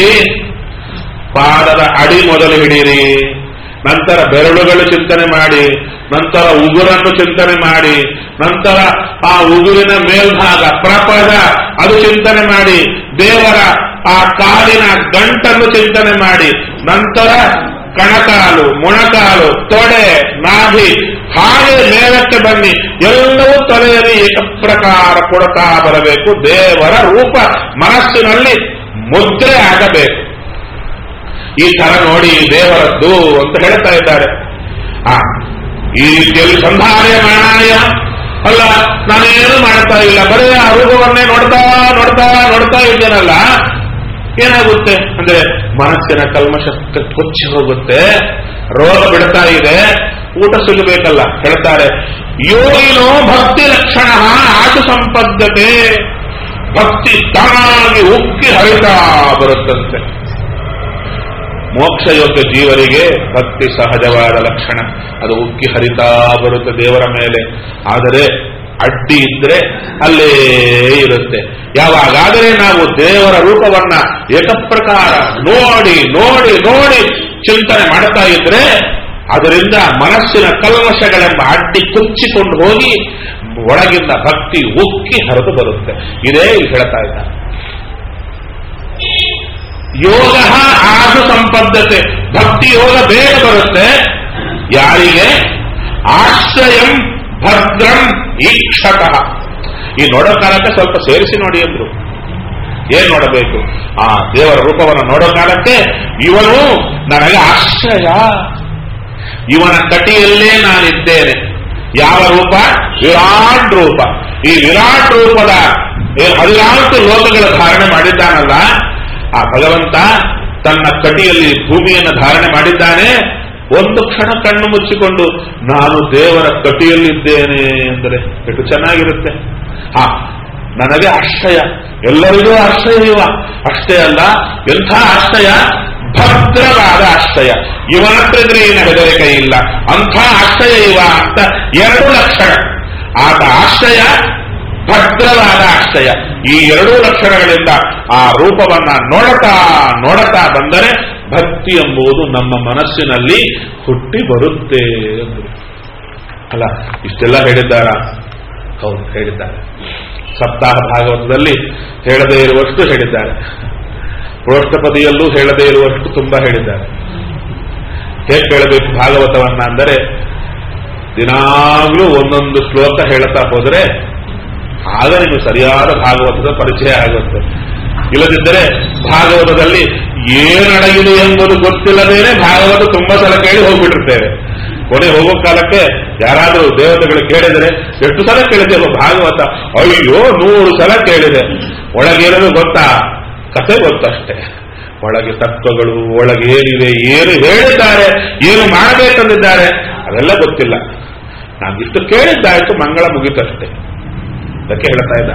ಪಾದದ ಅಡಿ ಮೊದಲು ಹಿಡೀರಿ ನಂತರ ಬೆರಳುಗಳು ಚಿಂತನೆ ಮಾಡಿ ನಂತರ ಉಗುರನ್ನು ಚಿಂತನೆ ಮಾಡಿ ನಂತರ ಆ ಉಗುರಿನ ಮೇಲ್ಭಾಗ ಪ್ರಪದ ಅದು ಚಿಂತನೆ ಮಾಡಿ ದೇವರ ಆ ಕಾಲಿನ ಗಂಟನ್ನು ಚಿಂತನೆ ಮಾಡಿ ನಂತರ ಕಣಕಾಲು ಮೊಣಕಾಲು ತೊಡೆ ನಾಭಿ ಹಾಗೆ ಮೇಲಕ್ಕೆ ಬನ್ನಿ ಎಲ್ಲವೂ ತಲೆಯಲ್ಲಿ ಏಕಪ್ರಕಾರ ಕೊಡ್ತಾ ಬರಬೇಕು ದೇವರ ರೂಪ ಮನಸ್ಸಿನಲ್ಲಿ ಮುದ್ರೆ ಆಗಬೇಕು ಈ ತರ ನೋಡಿ ದೇವರದ್ದು ಅಂತ ಹೇಳ್ತಾ ಇದ್ದಾರೆ ಆ ಈ ರೀತಿಯಲ್ಲಿ ಸಂಧಾರ್ಯ ಮಾಣಾಯ ಅಲ್ಲ ನಾನೇನು ಮಾಡ್ತಾ ಇಲ್ಲ ಬರೀ ಆ ರೂಪವನ್ನೇ ನೋಡ್ತಾ ನೋಡ್ತಾ ನೋಡ್ತಾ ಇದ್ದೇನಲ್ಲ ಏನಾಗುತ್ತೆ ಅಂದ್ರೆ ಮನಸ್ಸಿನ ಕಲ್ಮಶ ಕೊಚ್ಚಿ ಹೋಗುತ್ತೆ ರೋಗ ಬಿಡ್ತಾ ಇದೆ ಊಟ ಸಿಗಬೇಕಲ್ಲ ಹೇಳ್ತಾರೆ ಯೋಗಿನೋ ಭಕ್ತಿ ಲಕ್ಷಣ ಆಶು ಸಂಪದ್ಧತೆ ಭಕ್ತಿ ತಾನಾಗಿ ಉಕ್ಕಿ ಹರಿತಾ ಬರುತ್ತಂತೆ ಮೋಕ್ಷಯೋಗ್ಯ ಜೀವರಿಗೆ ಭಕ್ತಿ ಸಹಜವಾದ ಲಕ್ಷಣ ಅದು ಉಕ್ಕಿ ಹರಿತಾ ಬರುತ್ತೆ ದೇವರ ಮೇಲೆ ಆದರೆ ಅಡ್ಡಿ ಇದ್ರೆ ಅಲ್ಲೇ ಇರುತ್ತೆ ಯಾವಾಗಾದರೆ ನಾವು ದೇವರ ರೂಪವನ್ನ ಏಕಪ್ರಕಾರ ನೋಡಿ ನೋಡಿ ನೋಡಿ ಚಿಂತನೆ ಮಾಡ್ತಾ ಇದ್ರೆ ಅದರಿಂದ ಮನಸ್ಸಿನ ಕಲ್ಮಶಗಳೆಂಬ ಅಡ್ಡಿ ಕುಚ್ಚಿಕೊಂಡು ಹೋಗಿ ಒಳಗಿಂದ ಭಕ್ತಿ ಉಕ್ಕಿ ಹರಿದು ಬರುತ್ತೆ ಇದೇ ಇಲ್ಲಿ ಹೇಳ್ತಾ ಇದ್ದಾರೆ ಯೋಗ ಆಸು ಸಂಪದ್ದತೆ ಭಕ್ತಿ ಯೋಗ ಬೇಗ ಬರುತ್ತೆ ಯಾರಿಗೆ ಆಶ್ರಯಂ ಭದ್ರಂ ಈಕ್ಷತಃ ಈ ನೋಡೋ ಕಾಲಕ್ಕೆ ಸ್ವಲ್ಪ ಸೇರಿಸಿ ನೋಡಿ ಅಂದ್ರು ಏನ್ ನೋಡಬೇಕು ಆ ದೇವರ ರೂಪವನ್ನು ನೋಡೋ ಕಾಲಕ್ಕೆ ಇವನು ನನಗೆ ಆಶ್ರಯ ಇವನ ಕಟಿಯಲ್ಲೇ ನಾನಿದ್ದೇನೆ ಯಾವ ರೂಪ ವಿರಾಟ್ ರೂಪ ಈ ವಿರಾಟ್ ರೂಪದ ಏ- ಹದಿನಾಲ್ಕು ಲೋಕಗಳ ಧಾರಣೆ ಮಾಡಿದ್ದಾನಲ್ಲ ಆ ಭಗವಂತ ತನ್ನ ಕಟಿಯಲ್ಲಿ ಭೂಮಿಯನ್ನು ಧಾರಣೆ ಮಾಡಿದ್ದಾನೆ ಒಂದು ಕ್ಷಣ ಕಣ್ಣು ಮುಚ್ಚಿಕೊಂಡು ನಾನು ದೇವರ ಕಟಿಯಲ್ಲಿದ್ದೇನೆ ಅಂದರೆ ಎಷ್ಟು ಚೆನ್ನಾಗಿರುತ್ತೆ ಹಾ ನನಗೆ ಆಶ್ರಯ ಎಲ್ಲರಿಗೂ ಆಶ್ರಯ ಇವ ಅಷ್ಟೇ ಅಲ್ಲ ಎಂಥ ಆಶ್ರಯ ಭದ್ರವಾದ ಆಶ್ರಯ ಇವನ ಹತ್ರ ಇದ್ರೆ ಏನು ಹೆದರಿಕೆ ಇಲ್ಲ ಅಂಥ ಆಶ್ರಯ ಇವ ಅಂತ ಎರಡು ಲಕ್ಷಣ ಆತ ಆಶ್ರಯ ಭದ್ರವಾದ ಆಶ್ರಯ ಈ ಎರಡೂ ಲಕ್ಷಣಗಳಿಂದ ಆ ರೂಪವನ್ನ ನೋಡತಾ ನೋಡತಾ ಬಂದರೆ ಭಕ್ತಿ ಎಂಬುದು ನಮ್ಮ ಮನಸ್ಸಿನಲ್ಲಿ ಹುಟ್ಟಿ ಬರುತ್ತೆ ಎಂದರು ಅಲ್ಲ ಇಷ್ಟೆಲ್ಲ ಹೇಳಿದ್ದಾರ ಹೌದು ಹೇಳಿದ್ದಾರೆ ಸಪ್ತಾಹ ಭಾಗವತದಲ್ಲಿ ಹೇಳದೇ ಇರುವಷ್ಟು ಹೇಳಿದ್ದಾರೆ ಪ್ರೋಷ್ಠಪದಿಯಲ್ಲೂ ಹೇಳದೇ ಇರುವಷ್ಟು ತುಂಬಾ ಹೇಳಿದ್ದಾರೆ ಹೇಗೆ ಹೇಳಬೇಕು ಭಾಗವತವನ್ನ ಅಂದರೆ ದಿನಾಗ್ಲೂ ಒಂದೊಂದು ಶ್ಲೋಕ ಹೇಳ್ತಾ ಹೋದರೆ ಆಗ ನಿಮಗೆ ಸರಿಯಾದ ಭಾಗವತದ ಪರಿಚಯ ಆಗುತ್ತೆ ಇಲ್ಲದಿದ್ದರೆ ಭಾಗವತದಲ್ಲಿ ಏನಡಗಿದೆ ಎಂಬುದು ಗೊತ್ತಿಲ್ಲದೇನೆ ಭಾಗವತ ತುಂಬಾ ಸಲ ಕೇಳಿ ಹೋಗ್ಬಿಟ್ಟಿರ್ತೇವೆ ಕೊನೆ ಹೋಗೋ ಕಾಲಕ್ಕೆ ಯಾರಾದರೂ ದೇವತೆಗಳು ಕೇಳಿದರೆ ಎಷ್ಟು ಸಲ ಕೇಳಿದ್ದೇವೆ ಭಾಗವತ ಅಯ್ಯೋ ನೂರು ಸಲ ಕೇಳಿದೆ ಒಳಗೇನದು ಗೊತ್ತಾ ಕಥೆ ಗೊತ್ತಷ್ಟೇ ಒಳಗೆ ತತ್ವಗಳು ಒಳಗೆ ಏನಿದೆ ಏನು ಹೇಳಿದ್ದಾರೆ ಏನು ಮಾಡಬೇಕಂದಿದ್ದಾರೆ ಅದೆಲ್ಲ ಗೊತ್ತಿಲ್ಲ ನಾನು ಇಷ್ಟು ಕೇಳಿದ್ದಾಯ್ತು ಮಂಗಳ ಮುಗಿತಷ್ಟೇ ಅದಕ್ಕೆ ಹೇಳ್ತಾ ಇದ್ದ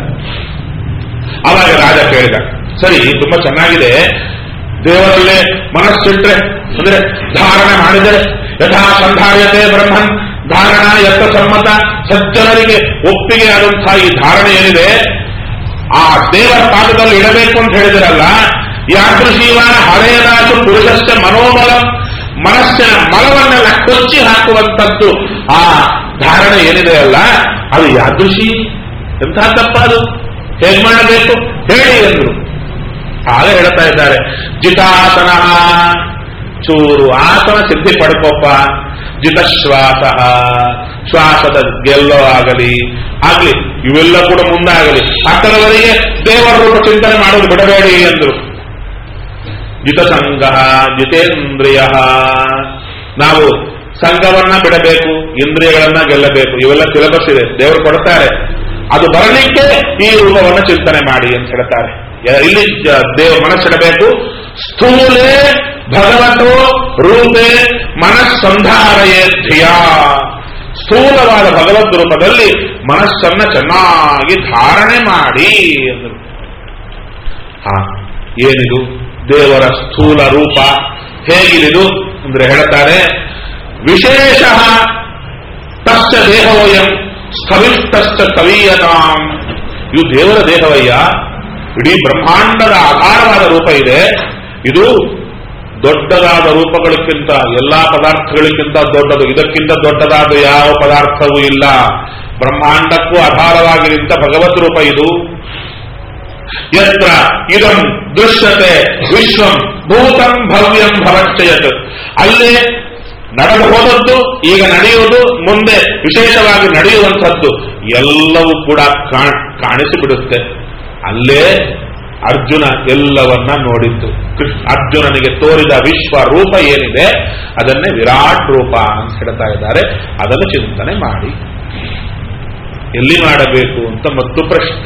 ಆವಾಗ ರಾಜ ಕೇಳಿದ ಸರಿ ತುಂಬಾ ಚೆನ್ನಾಗಿದೆ ದೇವರಲ್ಲೇ ಮನಸ್ಸಿಟ್ರೆ ಅಂದ್ರೆ ಧಾರಣೆ ಮಾಡಿದರೆ ಯಥಾ ಸಂಧಾರ್ಯತೆ ಬ್ರಹ್ಮನ್ ಧಾರಣ ಯಥ ಸಮ್ಮತ ಸಜ್ಜನರಿಗೆ ಒಪ್ಪಿಗೆ ಆದಂತಹ ಈ ಧಾರಣೆ ಏನಿದೆ ಆ ದೇವರ ಪಾದದಲ್ಲಿ ಇಡಬೇಕು ಅಂತ ಹೇಳಿದಿರಲ್ಲ ಯಾದೃಶೀವಾನ ಹಳೆಯದಾದ ಪುರುಷಸ್ಥ ಮನೋಬಲ ಮನಸ್ಸಿನ ಮಲವನ್ನೆಲ್ಲ ಕೊಚ್ಚಿ ಹಾಕುವಂಥದ್ದು ಆ ಧಾರಣೆ ಏನಿದೆ ಅಲ್ಲ ಅದು ಯಾದೃಶಿ ಎಂಥ ತಪ್ಪದು ಹೇಗೆ ಮಾಡಬೇಕು ಹೇಳಿ ಎಂದ್ರು ಆಗ ಹೇಳ್ತಾ ಇದ್ದಾರೆ ಜಿತಾಸನ ಚೂರು ಆಸನ ಸಿದ್ಧಿ ಪಡ್ಕೋಪ್ಪ ಜಿತಶ್ವಾಸ ಶ್ವಾಸದ ಗೆಲ್ಲೋ ಆಗಲಿ ಆಗ್ಲಿ ಇವೆಲ್ಲ ಕೂಡ ಮುಂದಾಗಲಿ ಹತ್ತರವರೆಗೆ ದೇವರ ರೂಪ ಚಿಂತನೆ ಮಾಡೋದು ಬಿಡಬೇಡಿ ಎಂದರು ಜಿತಸಂಗ ಜಿತೇಂದ್ರಿಯ ನಾವು ಸಂಘವನ್ನ ಬಿಡಬೇಕು ಇಂದ್ರಿಯಗಳನ್ನ ಗೆಲ್ಲಬೇಕು ಇವೆಲ್ಲ ಸಿಲೆಬಸ್ ಇದೆ ದೇವರು ಕೊಡ್ತಾರೆ ಅದು ಬರಲಿಕ್ಕೆ ಈ ರೂಪವನ್ನು ಚಿಂತನೆ ಮಾಡಿ ಅಂತ ಹೇಳ್ತಾರೆ ಯ- ಇಲ್ಲಿ ಜ- ದೇವ ಮನಸ್ಸಿಡಬೇಕು ಸ್ಥೂಲೆ ಭಗವತೋ ರೂಪೆ ಮನಸ್ಸಂಧಾರಯೇ ಧಿಯ ಸ್ಥೂಲವಾದ ಭಗವದ್ ರೂಪದಲ್ಲಿ ಮನಸ್ಸನ್ನ ಚೆನ್ನಾಗಿ ಧಾರಣೆ ಮಾಡಿ ಎಂದರು ಹಾ ಏನಿದು ದೇವರ ಸ್ಥೂಲ ರೂಪ ಹೇಗಿರಿದು ಅಂದ್ರೆ ಹೇಳ್ತಾರೆ ವಿಶೇಷ ತಸ್ಯ ದೇಹವಯಂ ಸ್ಥವಿಷ್ಟಶ್ಚ ಕವೀಯತಾಂ ಇದು ದೇವರ ದೇಹವಯ್ಯ ಇಡೀ ಬ್ರಹ್ಮಾಂಡದ ಆಧಾರವಾದ ರೂಪ ಇದೆ ಇದು ದೊಡ್ಡದಾದ ರೂಪಗಳಕ್ಕಿಂತ ಎಲ್ಲಾ ಪದಾರ್ಥಗಳಿಗಿಂತ ದೊಡ್ಡದು ಇದಕ್ಕಿಂತ ದೊಡ್ಡದಾದ ಯಾವ ಪದಾರ್ಥವೂ ಇಲ್ಲ ಬ್ರಹ್ಮಾಂಡಕ್ಕೂ ಆಧಾರವಾಗಿ ನಿಂತ ಭಗವತ್ ರೂಪ ಇದು ಯತ್ರ ಇದಂ ದೃಶ್ಯತೆ ವಿಶ್ವಂ ಭೂತಂ ಭವ್ಯಂ ಭವಚ್ಚಯತ್ ಅಲ್ಲೇ ನಡೆದು ಹೋದದ್ದು ಈಗ ನಡೆಯುವುದು ಮುಂದೆ ವಿಶೇಷವಾಗಿ ನಡೆಯುವಂಥದ್ದು ಎಲ್ಲವೂ ಕೂಡ ಕಾ- ಕಾಣಿಸಿಬಿಡುತ್ತೆ ಅಲ್ಲೇ ಅರ್ಜುನ ಎಲ್ಲವನ್ನ ನೋಡಿದ್ದು ಕೃಷ್ಣ ಅರ್ಜುನನಿಗೆ ತೋರಿದ ವಿಶ್ವ ರೂಪ ಏನಿದೆ ಅದನ್ನೇ ವಿರಾಟ್ ರೂಪ ಅಂತ ಹೇಳ್ತಾ ಇದ್ದಾರೆ ಅದನ್ನು ಚಿಂತನೆ ಮಾಡಿ ಎಲ್ಲಿ ಮಾಡಬೇಕು ಅಂತ ಮತ್ತು ಪ್ರಶ್ನೆ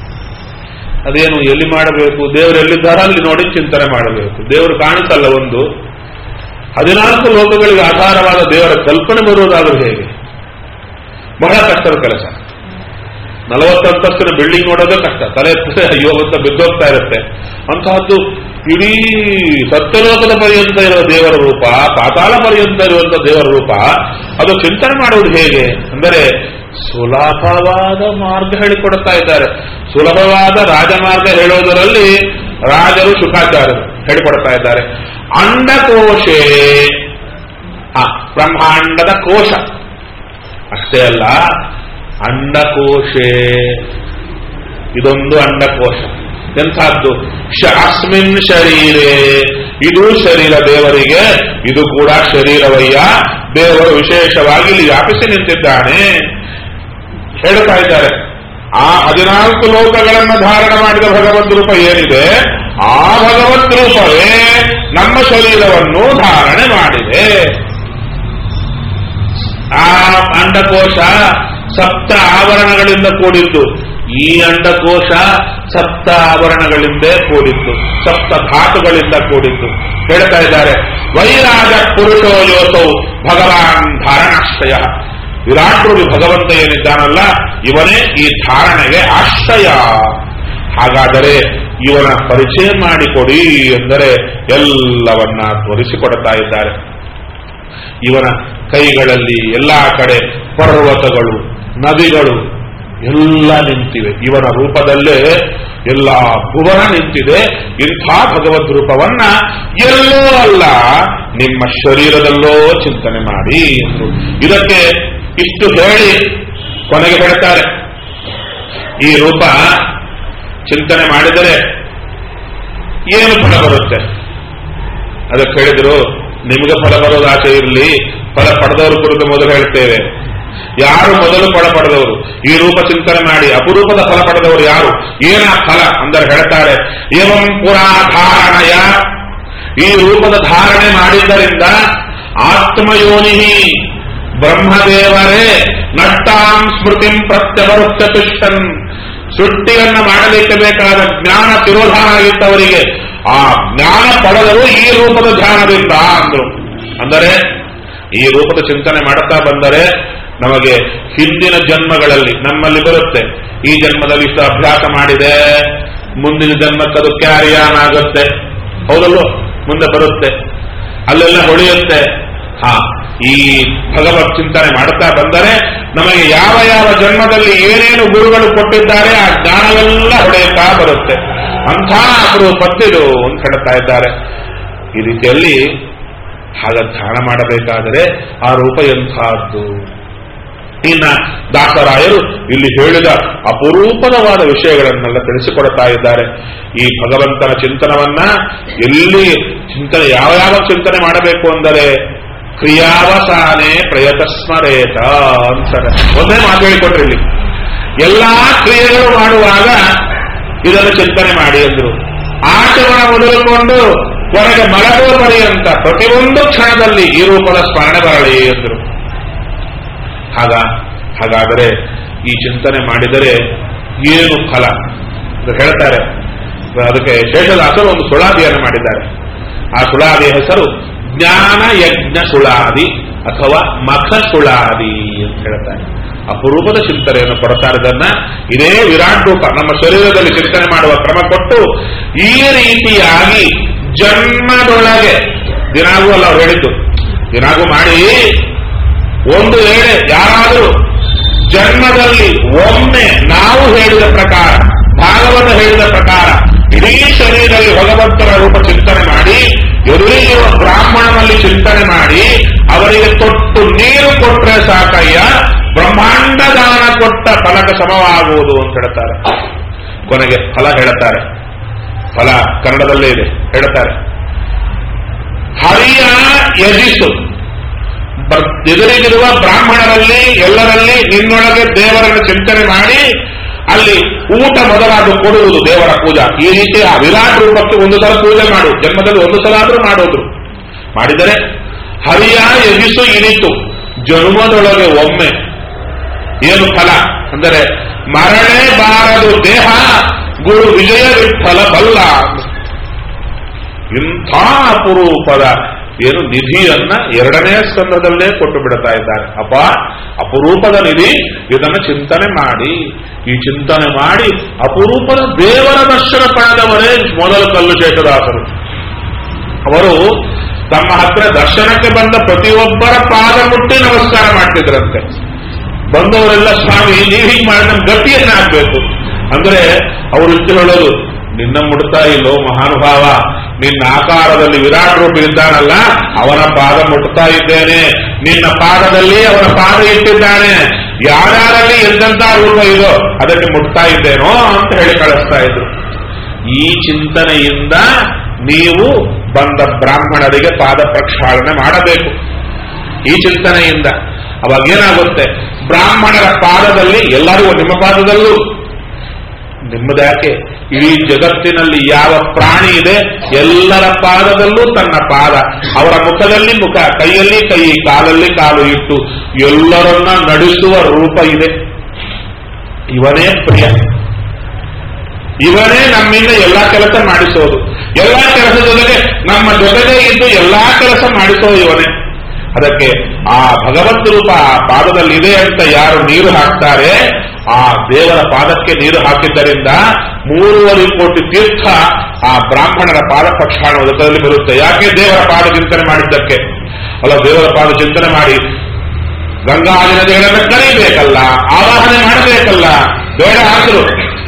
ಅದೇನು ಎಲ್ಲಿ ಮಾಡಬೇಕು ದೇವರು ಎಲ್ಲಿದ್ದಾರ ಅಲ್ಲಿ ನೋಡಿ ಚಿಂತನೆ ಮಾಡಬೇಕು ದೇವರು ಕಾಣಿಸಲ್ಲ ಒಂದು ಹದಿನಾಲ್ಕು ಲೋಕಗಳಿಗೆ ಆಧಾರವಾದ ದೇವರ ಕಲ್ಪನೆ ಬರುವುದಾದರೂ ಹೇಗೆ ಬಹಳ ಕಷ್ಟದ ಕೆಲಸ ನಲವತ್ತಂತಸ್ತಿನ ಬಿಲ್ಡಿಂಗ್ ನೋಡೋದೇ ಕಷ್ಟ ತಲೆ ಎತ್ತಿದ್ರೆ ಅಯ್ಯೋ ಅಂತ ಬಿದ್ದೋಗ್ತಾ ಇರುತ್ತೆ ಅಂತಹದ್ದು ಇಡೀ ಸತ್ಯಲೋಕದ ಪರ್ಯಂತ ಇರುವ ದೇವರ ರೂಪ ಪಾತಾಳ ಪರ್ಯಂತ ಇರುವಂತಹ ದೇವರ ರೂಪ ಅದು ಚಿಂತನೆ ಮಾಡುವುದು ಹೇಗೆ ಅಂದರೆ ಸುಲಭವಾದ ಮಾರ್ಗ ಹೇಳಿಕೊಡ್ತಾ ಇದ್ದಾರೆ ಸುಲಭವಾದ ರಾಜಮಾರ್ಗ ಹೇಳೋದರಲ್ಲಿ ರಾಜರು ಶುಕಾಚಾರ್ಯರು ಹೇಳಿಕೊಡ್ತಾ ಇದ್ದಾರೆ ಅಂಡಕೋಶೆ ಹಾ ಬ್ರಹ್ಮಾಂಡದ ಕೋಶ ಅಷ್ಟೇ ಅಲ್ಲ ಅಂಡಕೋಶೆ ಇದೊಂದು ಅಂಡಕೋಶ ಎಂಥದ್ದು ಶ- ಅಸ್ಮಿನ್ ಶರೀರೇ ಇದು ಶರೀರ ದೇವರಿಗೆ ಇದು ಕೂಡ ಶರೀರವಯ್ಯ ದೇವರು ವಿಶೇಷವಾಗಿ ಇಲ್ಲಿ ವ್ಯಾಪಿಸಿ ನಿಂತಿದ್ದಾನೆ ಹೇಳ್ತಾ ಇದ್ದಾರೆ ಆ ಹದಿನಾಲ್ಕು ಲೋಕಗಳನ್ನು ಧಾರಣ ಮಾಡಿದ ಭಗವದ್ ರೂಪ ಏನಿದೆ ಆ ಭಗವದ್ ರೂಪವೇ ನಮ್ಮ ಶರೀರವನ್ನು ಧಾರಣೆ ಮಾಡಿದೆ ಆ ಅಂಡಕೋಶ ಸಪ್ತ ಆವರಣಗಳಿಂದ ಕೂಡಿದ್ದು ಈ ಅಂಡಕೋಶ ಸಪ್ತ ಆವರಣಗಳಿಂದ ಕೂಡಿದ್ದು ಸಪ್ತ ಧಾತುಗಳಿಂದ ಕೂಡಿದ್ದು ಹೇಳ್ತಾ ಇದ್ದಾರೆ ವೈರಾಜ ಪುರುಷೋ ಯೋಸೌ ಭಗವಾನ್ ಧಾರಣಾಶ್ರಯ ವಿರಾಟ್ ರೂಪಿ ಭಗವಂತ ಏನಿದ್ದಾನಲ್ಲ ಇವನೇ ಈ ಧಾರಣೆಗೆ ಆಶ್ರಯ ಹಾಗಾದರೆ ಇವನ ಪರಿಚಯ ಮಾಡಿಕೊಡಿ ಎಂದರೆ ಎಲ್ಲವನ್ನ ತೋರಿಸಿಕೊಡ್ತಾ ಇದ್ದಾರೆ ಇವನ ಕೈಗಳಲ್ಲಿ ಎಲ್ಲಾ ಕಡೆ ಪರ್ವತಗಳು ನದಿಗಳು ಎಲ್ಲ ನಿಂತಿವೆ ಇವನ ರೂಪದಲ್ಲೇ ಎಲ್ಲ ಭುವನ ನಿಂತಿದೆ ಇಂಥ ಭಗವದ್ ರೂಪವನ್ನ ಎಲ್ಲೋ ಅಲ್ಲ ನಿಮ್ಮ ಶರೀರದಲ್ಲೋ ಚಿಂತನೆ ಮಾಡಿ ಎಂದು ಇದಕ್ಕೆ ಇಷ್ಟು ಹೇಳಿ ಕೊನೆಗೆ ಹೇಳ್ತಾರೆ ಈ ರೂಪ ಚಿಂತನೆ ಮಾಡಿದರೆ ಏನು ಫಲ ಬರುತ್ತೆ ಅದಕ್ಕೆ ಹೇಳಿದ್ರು ನಿಮಗೆ ಫಲ ಬರೋದು ಆಸೆ ಇರಲಿ ಫಲ ಪಡೆದವರು ಕುರಿತು ಮೊದಲು ಹೇಳ್ತೇವೆ ಯಾರು ಮೊದಲು ಫಲ ಪಡೆದವರು ಈ ರೂಪ ಚಿಂತನೆ ಮಾಡಿ ಅಪರೂಪದ ಫಲ ಪಡೆದವರು ಯಾರು ಏನ ಫಲ ಅಂದರೆ ಹೇಳ್ತಾರೆ ಏವಂ ಪುರಾಧಾರಣಯ ಈ ರೂಪದ ಧಾರಣೆ ಮಾಡಿದ್ದರಿಂದ ಆತ್ಮಯೋನಿ ಬ್ರಹ್ಮದೇವರೇ ನಷ್ಟಾಂ ಸ್ಮೃತಿಂ ಪ್ರತ್ಯವರುತ್ತ ತುಷ್ಟನ್ ಸೃಷ್ಟಿಯನ್ನ ಮಾಡಲಿಕ್ಕೆ ಬೇಕಾದ ಜ್ಞಾನ ತಿರೋಧಾನ ಆಗಿದ್ದವರಿಗೆ ಆ ಜ್ಞಾನ ಪಡೆದರು ಈ ರೂಪದ ಧ್ಯಾನದಿಂದ ಅಂದ್ರು ಅಂದರೆ ಈ ರೂಪದ ಚಿಂತನೆ ಮಾಡುತ್ತಾ ಬಂದರೆ ನಮಗೆ ಹಿಂದಿನ ಜನ್ಮಗಳಲ್ಲಿ ನಮ್ಮಲ್ಲಿ ಬರುತ್ತೆ ಈ ಜನ್ಮದಲ್ಲಿ ಇಷ್ಟು ಅಭ್ಯಾಸ ಮಾಡಿದೆ ಮುಂದಿನ ಜನ್ಮಕ್ಕೆ ಅದು ಕ್ಯಾರಿಯಾನ್ ಆಗುತ್ತೆ ಹೌದಲ್ವೋ ಮುಂದೆ ಬರುತ್ತೆ ಅಲ್ಲೆಲ್ಲ ಹೊಳೆಯುತ್ತೆ ಹಾ ಈ ಭಗವತ್ ಚಿಂತನೆ ಮಾಡುತ್ತಾ ಬಂದರೆ ನಮಗೆ ಯಾವ ಯಾವ ಜನ್ಮದಲ್ಲಿ ಏನೇನು ಗುರುಗಳು ಕೊಟ್ಟಿದ್ದಾರೆ ಆ ಜ್ಞಾನವೆಲ್ಲ ಹೊಳೆಯುತ್ತಾ ಬರುತ್ತೆ ಅಂಥ ಅಪರೂಪತ್ತಿದು ಅಂತ ಹೇಳ್ತಾ ಇದ್ದಾರೆ ಈ ರೀತಿಯಲ್ಲಿ ಹಾಗ ಧ್ಯಾನ ಮಾಡಬೇಕಾದರೆ ಆ ರೂಪ ಎಂಥದ್ದು ಇನ್ನ ದಾಸರಾಯರು ಇಲ್ಲಿ ಹೇಳಿದ ಅಪರೂಪದವಾದ ವಿಷಯಗಳನ್ನೆಲ್ಲ ತಿಳಿಸಿಕೊಡ್ತಾ ಇದ್ದಾರೆ ಈ ಭಗವಂತನ ಚಿಂತನವನ್ನ ಎಲ್ಲಿ ಚಿಂತನೆ ಯಾವ ಯಾವ ಚಿಂತನೆ ಮಾಡಬೇಕು ಅಂದರೆ ಕ್ರಿಯಾವಸಾನೆ ಪ್ರಯತಸ್ಮರೇತ ಅಂತಾರೆ ಒಂದೇ ಮಾತು ಹೇಳಿಕೊಟ್ರಿ ಇಲ್ಲಿ ಎಲ್ಲಾ ಕ್ರಿಯೆಗಳು ಮಾಡುವಾಗ ಇದನ್ನು ಚಿಂತನೆ ಮಾಡಿ ಅಂದ್ರು ಆಚರಣ ಮೊದಲುಕೊಂಡು ಹೊರಗೆ ಮಲಗುವ ಪರ್ಯಂತ ಪ್ರತಿಯೊಂದು ಕ್ಷಣದಲ್ಲಿ ಈ ರೂಪದ ಸ್ಮರಣೆ ಬರಲಿ ಎಂದರು ಹಾಗ ಹಾಗಾದರೆ ಈ ಚಿಂತನೆ ಮಾಡಿದರೆ ಏನು ಫಲ ಅಂತ ಹೇಳ್ತಾರೆ ಅದಕ್ಕೆ ಶೇಷದಾಸರು ಒಂದು ಸುಳಾದಿಯನ್ನು ಮಾಡಿದ್ದಾರೆ ಆ ಸುಳಾದಿಯ ಹೆಸರು ಜ್ಞಾನ ಯಜ್ಞ ಸುಳಾದಿ ಅಥವಾ ಮಖ ಸುಳಾದಿ ಅಂತ ಹೇಳ್ತಾರೆ ಅಪರೂಪದ ಚಿಂತನೆಯನ್ನು ಕೊಡ್ತಾರೆ ಇದನ್ನ ಇದೇ ವಿರಾಟ್ ರೂಪ ನಮ್ಮ ಶರೀರದಲ್ಲಿ ಚಿಂತನೆ ಮಾಡುವ ಕ್ರಮ ಕೊಟ್ಟು ಈ ರೀತಿಯಾಗಿ ಜನ್ಮದೊಳಗೆ ದಿನಾಗೂ ಅಲ್ಲ ಅವ್ರು ಹೇಳಿದ್ದು ದಿನಾಗೂ ಮಾಡಿ ಒಂದು ವೇಳೆ ಯಾರಾದರೂ ಜನ್ಮದಲ್ಲಿ ಒಮ್ಮೆ ನಾವು ಹೇಳಿದ ಪ್ರಕಾರ ಭಾಗವತ ಹೇಳಿದ ಪ್ರಕಾರ ಇಡೀ ಶರೀರದಲ್ಲಿ ಭಗವಂತನ ರೂಪ ಚಿಂತನೆ ಮಾಡಿ ಎದುರಿಗಿರುವ ಬ್ರಾಹ್ಮಣನಲ್ಲಿ ಚಿಂತನೆ ಮಾಡಿ ಅವರಿಗೆ ತೊಟ್ಟು ನೀರು ಕೊಟ್ಟರೆ ಸಾಕಯ್ಯ ಬ್ರಹ್ಮಾಂಡ ದಾನ ಕೊಟ್ಟ ಫಲಕ ಸಮವಾಗುವುದು ಅಂತ ಹೇಳ್ತಾರೆ ಕೊನೆಗೆ ಫಲ ಹೇಳುತ್ತಾರೆ ಫಲ ಕನ್ನಡದಲ್ಲೇ ಇದೆ ಹೇಳ್ತಾರೆ ಹರಿಯ ಯಜಿಸು ಬ- ಎದುರಿಗಿರುವ ಬ್ರಾಹ್ಮಣರಲ್ಲಿ ಎಲ್ಲರಲ್ಲಿ ನಿನ್ನೊಳಗೆ ದೇವರನ್ನು ಚಿಂತನೆ ಮಾಡಿ ಅಲ್ಲಿ ಊಟ ಮೊದಲಾದ ಕೊಡುವುದು ದೇವರ ಪೂಜಾ ಈ ರೀತಿ ಆ ವಿರಾಟ್ ರೂಪಕ್ಕೆ ಒಂದು ಸಲ ಪೂಜೆ ಮಾಡು ಜನ್ಮದಲ್ಲಿ ಒಂದು ಸಲ ಆದ್ರೂ ಮಾಡೋದು ಮಾಡಿದರೆ ಹರಿಯ ಎಗಿಸು ಇನಿತು ಜನ್ಮದೊಳಗೆ ಒಮ್ಮೆ ಏನು ಫಲ ಅಂದರೆ ಮರಳೇ ಬಾರದು ದೇಹ ಗುರು ವಿಜಯ ವಿಠಲ ಬಲ್ಲ ಇಂಥ ಅಪರೂಪದ ಏನು ನಿಧಿಯನ್ನ ಎರಡನೇ ಸ್ಕಂದದಲ್ಲೇ ಕೊಟ್ಟು ಬಿಡ್ತಾ ಇದ್ದಾರೆ ಅಪ್ಪ ಅಪರೂಪದ ನಿಧಿ ಇದನ್ನು ಚಿಂತನೆ ಮಾಡಿ ಈ ಚಿಂತನೆ ಮಾಡಿ ಅಪರೂಪದ ದೇವರ ದರ್ಶನ ಪಡೆದವರೇ ಮೊದಲ ಕಲ್ಲು ಶೇಷದಾಸರು ಅವರು ತಮ್ಮ ಹತ್ರ ದರ್ಶನಕ್ಕೆ ಬಂದ ಪ್ರತಿಯೊಬ್ಬರ ಪಾದ ಮುಟ್ಟಿ ನಮಸ್ಕಾರ ಮಾಡ್ತಿದ್ರಂತೆ ಬಂದವರೆಲ್ಲ ಸ್ವಾಮಿ ನೀವು ಹೀಗೆ ಮಾಡಿ ನಮ್ಮ ಗತಿಯನ್ನ ಆಗ್ಬೇಕು ಅಂದ್ರೆ ಅವರು ಇಷ್ಟು ಹೇಳೋದು ನಿನ್ನ ಮುಟ್ತಾ ಇಲ್ಲೋ ಮಹಾನುಭಾವ ನಿನ್ನ ಆಕಾರದಲ್ಲಿ ವಿರಾಟ್ ರೂಪ ಇದ್ದಾನಲ್ಲ ಅವನ ಪಾದ ಮುಟ್ತಾ ಇದ್ದೇನೆ ನಿನ್ನ ಪಾದದಲ್ಲಿ ಅವನ ಪಾದ ಇಟ್ಟಿದ್ದಾನೆ ಯಾರ್ಯಾರಲ್ಲಿ ಎಂತೆಂತ ರೂಪ ಇದೋ ಅದಕ್ಕೆ ಮುಟ್ತಾ ಇದ್ದೇನೋ ಅಂತ ಹೇಳಿ ಕಳಿಸ್ತಾ ಇದ್ರು ಈ ಚಿಂತನೆಯಿಂದ ನೀವು ಬಂದ ಬ್ರಾಹ್ಮಣರಿಗೆ ಪಾದ ಪ್ರಕ್ಷಾಳನೆ ಮಾಡಬೇಕು ಈ ಚಿಂತನೆಯಿಂದ ಅವಾಗ ಏನಾಗುತ್ತೆ ಬ್ರಾಹ್ಮಣರ ಪಾದದಲ್ಲಿ ಎಲ್ಲರಿಗೂ ನಿಮ್ಮ ಪಾದದಲ್ಲೂ ನಿಮ್ಮದ್ಯಾಕೆ ಇಡೀ ಜಗತ್ತಿನಲ್ಲಿ ಯಾವ ಪ್ರಾಣಿ ಇದೆ ಎಲ್ಲರ ಪಾದದಲ್ಲೂ ತನ್ನ ಪಾದ ಅವರ ಮುಖದಲ್ಲಿ ಮುಖ ಕೈಯಲ್ಲಿ ಕೈ ಕಾಲಲ್ಲಿ ಕಾಲು ಇಟ್ಟು ಎಲ್ಲರನ್ನ ನಡೆಸುವ ರೂಪ ಇದೆ ಇವನೇ ಪ್ರಿಯ ಇವನೇ ನಮ್ಮಿಂದ ಎಲ್ಲಾ ಕೆಲಸ ಮಾಡಿಸೋದು ಎಲ್ಲಾ ಕೆಲಸದ ಜೊತೆಗೆ ನಮ್ಮ ಜೊತೆಗೆ ಇದ್ದು ಎಲ್ಲಾ ಕೆಲಸ ಮಾಡಿಸೋ ಇವನೇ ಅದಕ್ಕೆ ಆ ಭಗವತ್ ರೂಪ ಆ ಪಾದದಲ್ಲಿ ಇದೆ ಅಂತ ಯಾರು ನೀರು ಹಾಕ್ತಾರೆ ಆ ದೇವರ ಪಾದಕ್ಕೆ ನೀರು ಹಾಕಿದ್ದರಿಂದ ಮೂರುವರೆ ಕೋಟಿ ತೀರ್ಥ ಆ ಬ್ರಾಹ್ಮಣರ ಪಾದ ಪ್ರಕ್ಷಾಳ ಉದಕದಲ್ಲಿ ಬರುತ್ತೆ ಯಾಕೆ ದೇವರ ಪಾದ ಚಿಂತನೆ ಮಾಡಿದ್ದಕ್ಕೆ ಅಲ್ಲ ದೇವರ ಪಾದ ಚಿಂತನೆ ಮಾಡಿ ಗಂಗಾದಿ ನದಿಗಳನ್ನು ಕರೀಬೇಕಲ್ಲ ಆವಾಹನೆ ಮಾಡಬೇಕಲ್ಲ ಬೇಡ ಹಾಕಿರು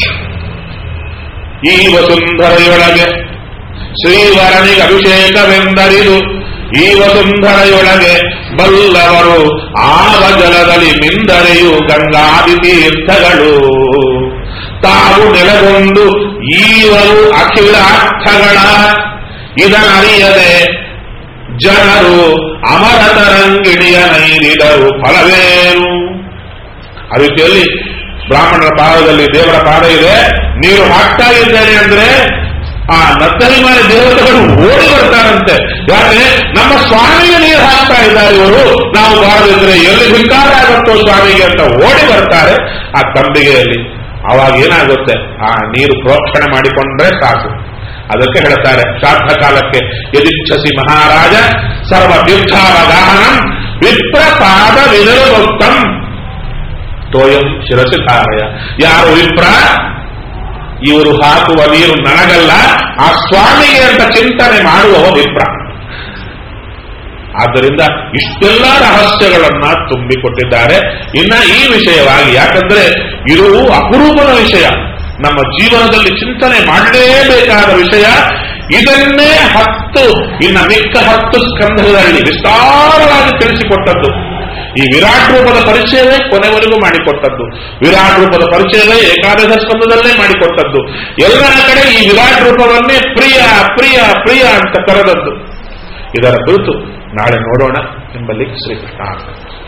ಈ ವಸುಂಧರೆಯೊಳಗೆ ಶ್ರೀವರನಿಗೆ ಅಭಿಷೇಕವೆಂದರಿದು ಈ ವಸುಂಧರೆಯೊಳಗೆ ಬಲ್ಲವರು ಆವ ಜಲದಲ್ಲಿ ಮಿಂದರೆಯು ಗಂಗಾದಿ ತೀರ್ಥಗಳು ತಾವು ನೆಲೆಗೊಂಡು ಈವರು ಅಖಿಲ ಅರ್ಥಗಳ ಇದನರಿಯದೆ ಜನರು ಅಮರತರಂಗಿಣಿಯ ನೈರಿದರು ಫಲವೇನು ಆ ರೀತಿಯಲ್ಲಿ ಬ್ರಾಹ್ಮಣರ ಪಾದದಲ್ಲಿ ದೇವರ ಪಾದ ಇದೆ ನೀರು ಹಾಕ್ತಾ ಇದ್ದೇನೆ ಅಂದ್ರೆ ಆ ನತ್ತಲಿಮಾರಿ ದೇವತೆಗಳು ಓಡಿ ಬರ್ತಾರಂತೆ ಯಾಕೆ ನಮ್ಮ ಸ್ವಾಮಿಗೆ ನೀರು ಹಾಕ್ತಾ ಇದ್ದಾರೆ ಇವರು ನಾವು ಬಾರದಿದ್ರೆ ಎಲ್ಲಿ ಧಿಕ್ಕಾರ ಆಗುತ್ತೋ ಸ್ವಾಮಿಗೆ ಅಂತ ಓಡಿ ಬರ್ತಾರೆ ಆ ತಂಬಿಗೆಯಲ್ಲಿ ಅವಾಗ ಏನಾಗುತ್ತೆ ಆ ನೀರು ಪ್ರೋಕ್ಷಣೆ ಮಾಡಿಕೊಂಡ್ರೆ ಸಾಕು ಅದಕ್ಕೆ ಹೇಳ್ತಾರೆ ಶ್ರಾದ್ದ ಕಾಲಕ್ಕೆ ಯದಿಚ್ಛಸಿ ಮಹಾರಾಜ ಸರ್ವ ತೀರ್ಥಾವಗಾಹನಂ ವಿಪ್ರ ಪಾದ ವಿನರುಕ್ತಂ ತೋಯಂ ಶಿರಸಿ ಧಾರಯ ಯಾರು ವಿಪ್ರ ಇವರು ಹಾಕುವ ನೀರು ನನಗಲ್ಲ ಆ ಸ್ವಾಮಿಗೆ ಅಂತ ಚಿಂತನೆ ಮಾಡುವವ ವಿಪ್ರ ಆದ್ದರಿಂದ ಇಷ್ಟೆಲ್ಲ ರಹಸ್ಯಗಳನ್ನ ತುಂಬಿಕೊಟ್ಟಿದ್ದಾರೆ ಇನ್ನ ಈ ವಿಷಯವಾಗಿ ಯಾಕಂದ್ರೆ ಇದು ಅಪರೂಪದ ವಿಷಯ ನಮ್ಮ ಜೀವನದಲ್ಲಿ ಚಿಂತನೆ ಮಾಡಲೇಬೇಕಾದ ವಿಷಯ ಇದನ್ನೇ ಹತ್ತು ಇನ್ನ ಮಿಕ್ಕ ಹತ್ತು ಸ್ಕಂಧಗಳಲ್ಲಿ ವಿಸ್ತಾರವಾಗಿ ತಿಳಿಸಿಕೊಟ್ಟದ್ದು ಈ ವಿರಾಟ್ ರೂಪದ ಪರಿಚಯವೇ ಕೊನೆವರೆಗೂ ಮಾಡಿಕೊಟ್ಟದ್ದು ವಿರಾಟ್ ರೂಪದ ಪರಿಚಯವೇ ಏಕಾದಶ ಸ್ಕಂದದಲ್ಲೇ ಮಾಡಿಕೊಟ್ಟದ್ದು ಎಲ್ಲರ ಕಡೆ ಈ ವಿರಾಟ್ ರೂಪವನ್ನೇ ಪ್ರಿಯ ಪ್ರಿಯ ಪ್ರಿಯ ಅಂತ ಕರೆದದ್ದು ಇದರ ಕುರಿತು ನಾಳೆ ನೋಡೋಣ ಎಂಬಲ್ಲಿ ಶ್ರೀಕೃಷ್ಣ